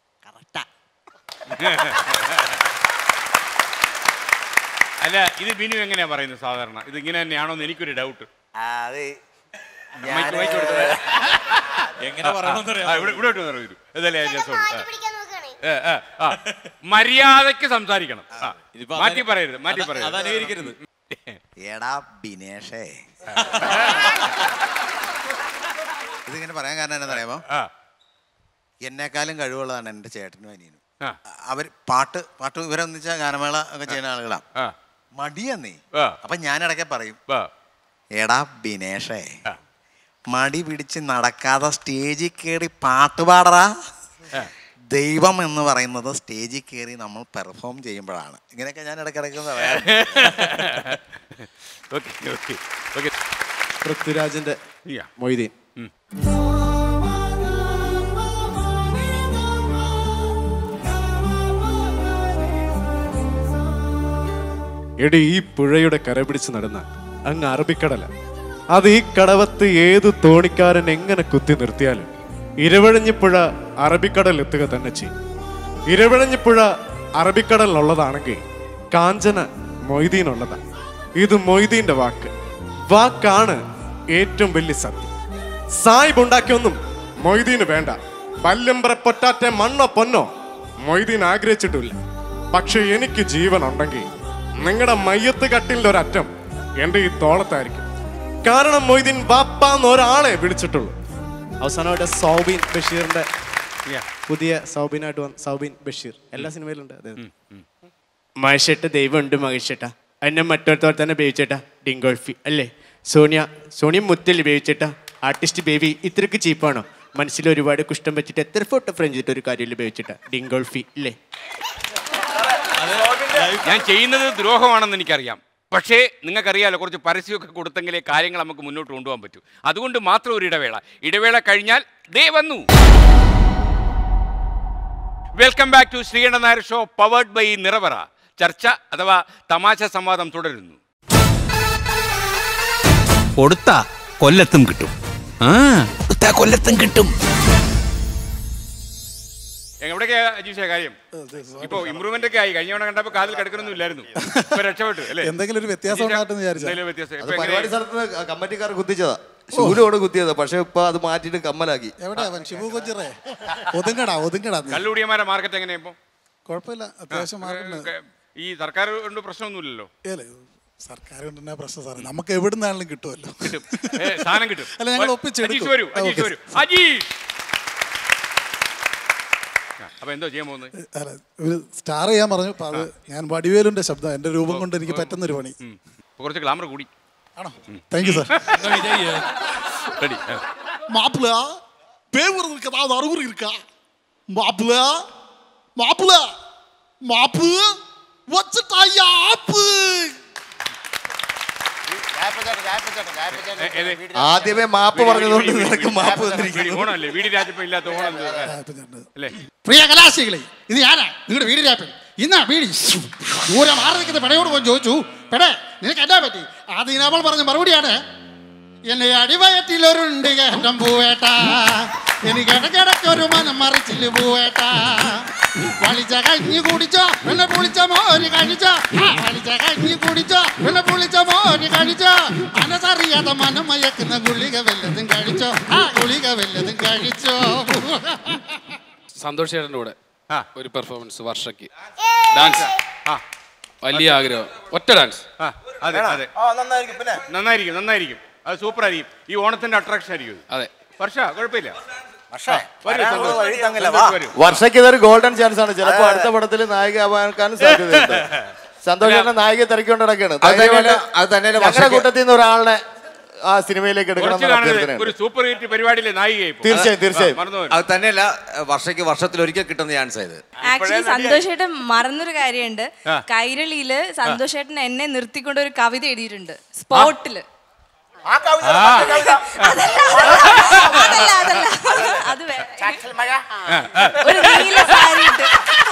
അല്ല ഇത് ബിനു എങ്ങനെയാ പറയുന്നത് സാധാരണ ഇത് ഇങ്ങനെ തന്നെയാണോ എന്ന് എനിക്കൊരു ഡൗട്ട് അത് മൈക്ക് മൈക്ക് കൊടുത്തത്. എങ്ങനെ പറയണമെന്നറിയാം ഇവിടെ ഇവിടെ ഇട്ട് പറയൂ. ഇതല്ലേ അതിന്റെ രസം. ആ. ഏ, ഏ, ആ. മര്യാദയ്ക്ക് സംസാരിക്കണം ആ. ഇതിപ്പോ മാറ്റി അത് പറയരുത് മാറ്റി അത് പറയരുത് അത് അനുകരിക്കരുത്. എടാ ബിനേഷേ ഇതിങ്ങനെ പറയാൻ കാരണം എന്താണെന്നറിയാമോ എന്നെക്കാളും കഴിവുള്ളതാണ് എൻ്റെ ചേട്ടനും അനിയനും അവർ പാട്ട് പാട്ട് ഇവരെന്ന് ഗാനമേള ഒക്കെ ചെയ്യുന്ന ആളുകളാണ് മടിയെന്നേ അപ്പൊ ഞാൻ ഇടയ്ക്ക് പറയും എടാ ബിനേഷേ മടി പിടിച്ച് നടക്കാതെ സ്റ്റേജിൽ കയറി പാട്ട് പാടറാ ദൈവം എന്ന് പറയുന്നത് സ്റ്റേജിൽ കയറി നമ്മൾ പെർഫോം ചെയ്യുമ്പോഴാണ് ഇങ്ങനെയൊക്കെ ഞാൻ ഇടയ്ക്കിടയ്ക്ക് പറയാം ഓക്കെ ഓക്കെ ഓക്കെ പൃഥ്വിരാജിന്റെ Yeah. മൊയ്തീൻ എടി ഈ പുഴയുടെ കര പിടിച്ച് നടന്ന അങ്ങ് അറബിക്കടല അത് ഈ കടവത്ത് ഏത് തോണിക്കാരൻ എങ്ങനെ കുത്തി നിർത്തിയാലും ഇരവഴഞ്ഞിപ്പുഴ അറബിക്കടൽ എത്തുക തന്നെ ചെയ്യും ഇരവിഴഞ്ഞിപ്പുഴ അറബിക്കടലിനുള്ളതാണെങ്കിൽ കാഞ്ചന മൊയ്തീനുള്ളതാ ഇത് മൊയ്തീന്റെ വാക്ക് വാക്കാണ് ഏറ്റവും വലിയ സത്യം സായിബ് ഉണ്ടാക്കിയൊന്നും മൊയ്തീന് വേണ്ട വല്യമ്പറ പൊറ്റാറ്റെ മണ്ണോ പൊന്നോ മൊയ്തീൻ ആഗ്രഹിച്ചിട്ടില്ല പക്ഷെ എനിക്ക് ജീവൻ ഉണ്ടെങ്കിൽ നിങ്ങളുടെ മയ്യത്ത് കട്ടിലിന്റെ ഒരറ്റം എൻ്റെ ഈ തോളത്തായിരിക്കും കാരണം മൊയ്തീൻ വാപ്പാന്ന് ഒരാളെ വിളിച്ചിട്ടുള്ളൂ അവസാനമായിട്ട് സൗബീൻ ബഷീറിന്റെ പുതിയ സൗബീനായിട്ട് വന്ന സൗബീൻ ബഷീർ എല്ലാ സിനിമയിലുണ്ട് അതെ മഹേഷേട്ട ദൈവമുണ്ട് മഹേഷേട്ട എന്നെ മറ്റോടത്തോടെ തന്നെ ബേബിച്ചേട്ടാ ഡിങ്കോൾഫി അല്ലേ സോണിയ സോണിയ മുത്തിൽ ബേബിച്ചേട്ടാ ആർട്ടിസ്റ്റ് ബേബി ഇത്രയ്ക്ക് ചീപ്പാണോ മനസ്സിൽ ഒരുപാട് കുഷ്ടം വെച്ചിട്ട് എത്ര ഫോട്ടോ ഫ്രെയിം ചെയ്തിട്ട് ഒരു കാര്യമില്ല ബേബിച്ചേട്ടാ ഡിങ്കോൾഫി ഇല്ലേ ഞാൻ ചെയ്യുന്നത് ദ്രോഹമാണെന്ന് എനിക്കറിയാം പക്ഷേ നിങ്ങൾക്കറിയാലോ കുറച്ച് പരസ്യമൊക്കെ കൊടുത്തെങ്കിലേ കാര്യങ്ങൾ നമുക്ക് മുന്നോട്ട് കൊണ്ടുപോകാൻ പറ്റൂ അതുകൊണ്ട് മാത്രം ഒരു ഇടവേള ഇടവേള കഴിഞ്ഞാൽ ദേ വന്നു welcome back to Sreekanta Nair show powered by Nirapara ചർച്ച അഥവാ തമാശ സംവാദം തുടരുന്നു കൊടുത്ത കൊല്ലത്തും കിട്ടും ആ കൊടുത്താ കൊല്ലത്തും കിട്ടും എവിടെയൊക്കെയാ അജീഷ കാര്യം ഇപ്പൊ ഇമ്പ്രൂവ്മെന്റ് ഒക്കെ ആയി കഴിഞ്ഞ തവണ കണ്ടപ്പോ കാതിൽ കിടക്കണമെന്നും ഇല്ലായിരുന്നു ഇപ്പൊ രക്ഷപ്പെട്ടു അല്ലേ എന്തെങ്കിലും ഒരു വ്യത്യാസം ഉണ്ടാകട്ടെന്ന് വിചാരിച്ചാ. എന്തെങ്കിലും വ്യത്യാസം അത് ഇപ്പൊ പരിപാടി എങ്ങനെയാ? സ്ഥലത്ത് കമ്മിറ്റിക്കാർ കുത്തിച്ചതാ ഷൂലോട് കുത്തിയതാ പക്ഷെ ഇപ്പൊ അത് മാറ്റിയിട്ട് കമ്മലാക്കി എവിടെയാ അവൻ ഷിബു കൊച്ചിറേ ഒതുങ്ങടാ ഒതുങ്ങടാ നീ. കള്ളുകുടിയന്മാരെ മാർക്കറ്റ് എങ്ങനെയാ ഇപ്പൊ കുഴപ്പമില്ല അത്യാവശ്യം മാർക്കുണ്ട് ഈ സർക്കാർ കൊണ്ട് പ്രശ്നമൊന്നുമില്ലല്ലോ ഏലേ, സർക്കാർ കൊണ്ട് തന്നെ പ്രശ്നം സാറേ നമുക്ക് എവിടുന്നാണെങ്കിലും കിട്ടുമല്ലോ ഏ, സാധനം കിട്ടും അല്ല ഞങ്ങൾ അജീഷ് ഒപ്പിച്ചെടുക്കും വരൂ ആ, അജീഷ് ഓക്കേ. വരൂ അജീഷ് ആ, അപ്പൊ എന്തോ ചെയ്യാൻ പോകുന്നത് അല്ല ഒരു സ്റ്റാർ ചെയ്യാൻ പറഞ്ഞു അപ്പൊ അത് ഞാൻ വടിവേലുന്റെ ശബ്ദം എന്റെ രൂപം കൊണ്ട് എനിക്ക് പറ്റുന്ന ഒരു പണി ഇപ്പൊ കുറച്ച് ഗ്ലാമർ കൂടി ആണോ താങ്ക് യു സാർ റെഡി மாப்பிள்ள பேவுறதுக்கு ஏதாவது அறிகுறி இருக்கா மாப்பிள்ள மாப்பிள்ள மாப்பு வச்சுட்டாயா ஆப்பு ആദ്യമേ മാപ്പ് പറഞ്ഞതുകൊണ്ട് നിനക്ക് മാപ്പ് വന്നിരിക്കുന്നു ഓണമല്ലേ വീടി രാജപ്പ ഇല്ലാത്ത ഓണം അല്ലേ പ്രിയ കലാശികളെ ഇത് ഞാനാ നിങ്ങളുടെ വീട് രാപ്പൻ ഇന്നാ വീടി ദൂരെ മാറി നിൽക്കുന്ന പെടയോട് പോയി ചോദിച്ചു പെടേ നിനക്ക് എന്നാ പറ്റി ആദ്യം അവൾ പറഞ്ഞ മറുപടിയാണ് എന്നെ അടിവയറ്റിലൊരുണ്ട് കേട്ടം പൂവേട്ട എനിക്ക് ഇടയ്ക്കിടയ്ക്ക് ഒരു മനം മറിച്ചില് പൂവേട്ട വളിച്ച കഞ്ഞി കുടിച്ചോ എന്നെ പുളിച്ച മോര് കഴിച്ചോ ആ, വളിച്ച കഞ്ഞി കുടിച്ചോ എന്നെ പുളിച്ച മോര് കഴിച്ചോ മനസ്സറിയാതെ മനം മയക്കുന്ന ഗുളിക വല്ലതും കഴിച്ചോ ആ ഗുളിക വല്ലതും കഴിച്ചോ സന്തോഷ് ചേട്ടൻ്റെ കൂടെ ഒരു പെർഫോമൻസ് വർഷയ്ക്ക് ഡാൻസ് വലിയ ആഗ്രഹം ഒറ്റ ഡാൻസ് ആ അതെ അതെ നന്നായിരിക്കും പിന്നെ നന്നായിരിക്കും നന്നായിരിക്കും അത് സൂപ്പർ ആയിരിക്കും ഈ ഓണത്തിന്റെ അട്രാക്ഷൻ ആയിരിക്കും അതെ വർഷ കുഴപ്പമില്ല വർഷേ, വരൂ, വരാനുള്ള സന്തോഷ്. വഴി തങ്ങില്ല, സന്തോഷ് വാ. വരൂ. വർഷയ്ക്ക് ഇതൊരു ഗോൾഡൻ ചാൻസ് ആണ് ചിലപ്പോ അടുത്ത പടത്തിൽ നായിക ആവാനും സാധ്യതയുണ്ട് സന്തോഷം നായിക തിരക്കൊണ്ട് നടക്കാണ് അത് തന്നെയല്ല, അത് തന്നെയല്ല ഞങ്ങളുടെ വർഷയ്ക്ക് കൂട്ടത്തിൽ നിന്ന് ഒരാളെ ആ സിനിമയിലേക്ക് എടുക്കണം കുറച്ച് എന്നുള്ള കാണരുത്. അഭ്യർത്ഥനയുണ്ട് ഒരു സൂപ്പർ ഹിറ്റ് പരിപാടിയിലെ നായികയായി ഇപ്പോ. തീർച്ചയായും, തീർച്ചയായും. ആ, മറന്നുപോയി. അത് തന്നെയല്ല വർഷയ്ക്ക് വർഷത്തിൽ ഒരിക്കൽ കിട്ടുന്ന ചാൻസ് ഇത് ആക്ച്വലി സന്തോഷേട്ടൻ മറന്നൊരു കാര്യമുണ്ട് ആ. കൈരളിയില് സന്തോഷേട്ടൻ എന്നെ നിർത്തിക്കൊണ്ട് ഒരു കവിത എഴുതിയിട്ടുണ്ട് സ്പോട്ടില് ആ കവിത ആ. മറ്റേ കവിത. അതല്ല അതല്ല അത് വേറെ. ഒരു നീല സാരി ഇട്ട്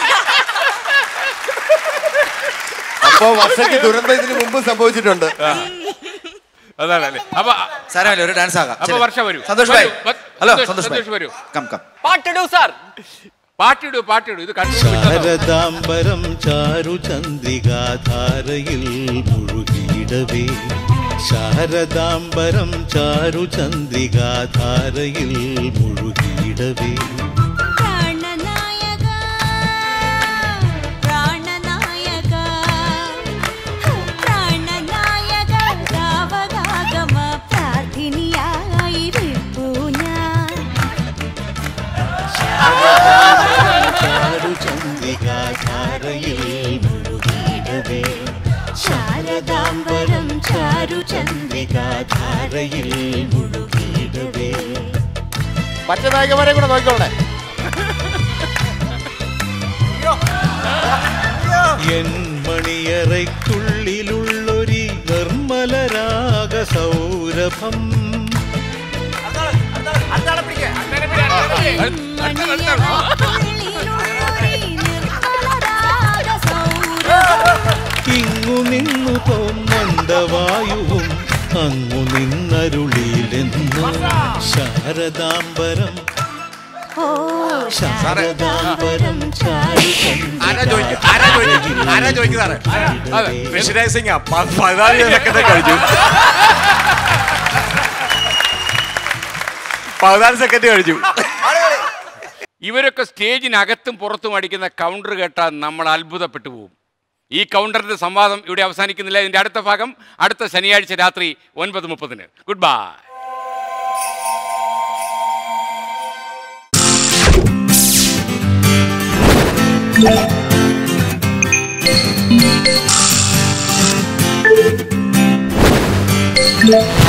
അപ്പോ വർഷയ്ക്ക് ദുരന്തം ഇതിന് മുമ്പ് സംഭവിച്ചിട്ടുണ്ട് അതാണ് അല്ലേ അപ്പൊ സാരമില്ല ഒരു ഡാൻസ് ആകാം അപ്പൊ ശരി. വർഷ വരൂ സന്തോഷ് വരൂ. ഭായ് വ- ഹലോ സന്തോഷ്, സന്തോഷ് ഭായ് സന്തോഷ് വരൂ കം കം പാട്ടിടൂ സാർ പാട്ടിടൂ പാട്ടിടൂ ഇത് കണ്ടു ശാരദാംബരം ചാരുചന്ദ്രികാധാരയിൽ മുഴുകിയിടവേ ശാരദാംബരം ചാരുചന്ദ്രികാധാരയിൽ മുഴുകിയിടവേ പ്രാണനായക പ്രാണനായക പ്രാണനായക രാവകാഗമ പ്രാർത്ഥിനിയായിരിപ്പു ഞാൻ ചാരുചന്ദ്രികാധാരയിൽ മുഴുകിയിടവേ ശാരദാംബരം ചാരുചന്ദ്രികാധാരയിൽ മുഴുകിയിടവേ മറ്റേ നായികമാരെ കൂടെ നോക്കിക്കോളെ എൻ മണിയറയ്ക്കുള്ളിലുള്ളൊരി നിർമ്മലരാഗ സൗരഭം ഇങ്ങു നിന്നു തോന്നന്തവായുവും അങ്ങു നിന്നരുളിയിലെന്നു ശാരദാംബരം ഓ ശാരദാംബരം ചാരുചന്ദ്രികാധാരയിൽ ആരാ ചോദിക്കുക ആരാ ചോദിക്കുക ആരാ ചോദിക്കുന്നതാണ് അതെ വിഷുരാജ് പതിനാല് സെക്കൻഡ് കഴിഞ്ഞു പതിനാല് സെക്കൻഡ് കഴിഞ്ഞു ഇവരൊക്കെ സ്റ്റേജിനകത്തും പുറത്തും അടിക്കുന്ന കൗണ്ടർ കേട്ടാൽ നമ്മൾ അത്ഭുതപ്പെട്ടു പോകും ഈ കൗണ്ടറിന്റെ സംവാദം ഇവിടെ അവസാനിക്കുന്നില്ല ഇതിന്റെ അടുത്ത ഭാഗം അടുത്ത ശനിയാഴ്ച രാത്രി ഒൻപത് മുപ്പതിന് ഗുഡ് ബൈ Yeah.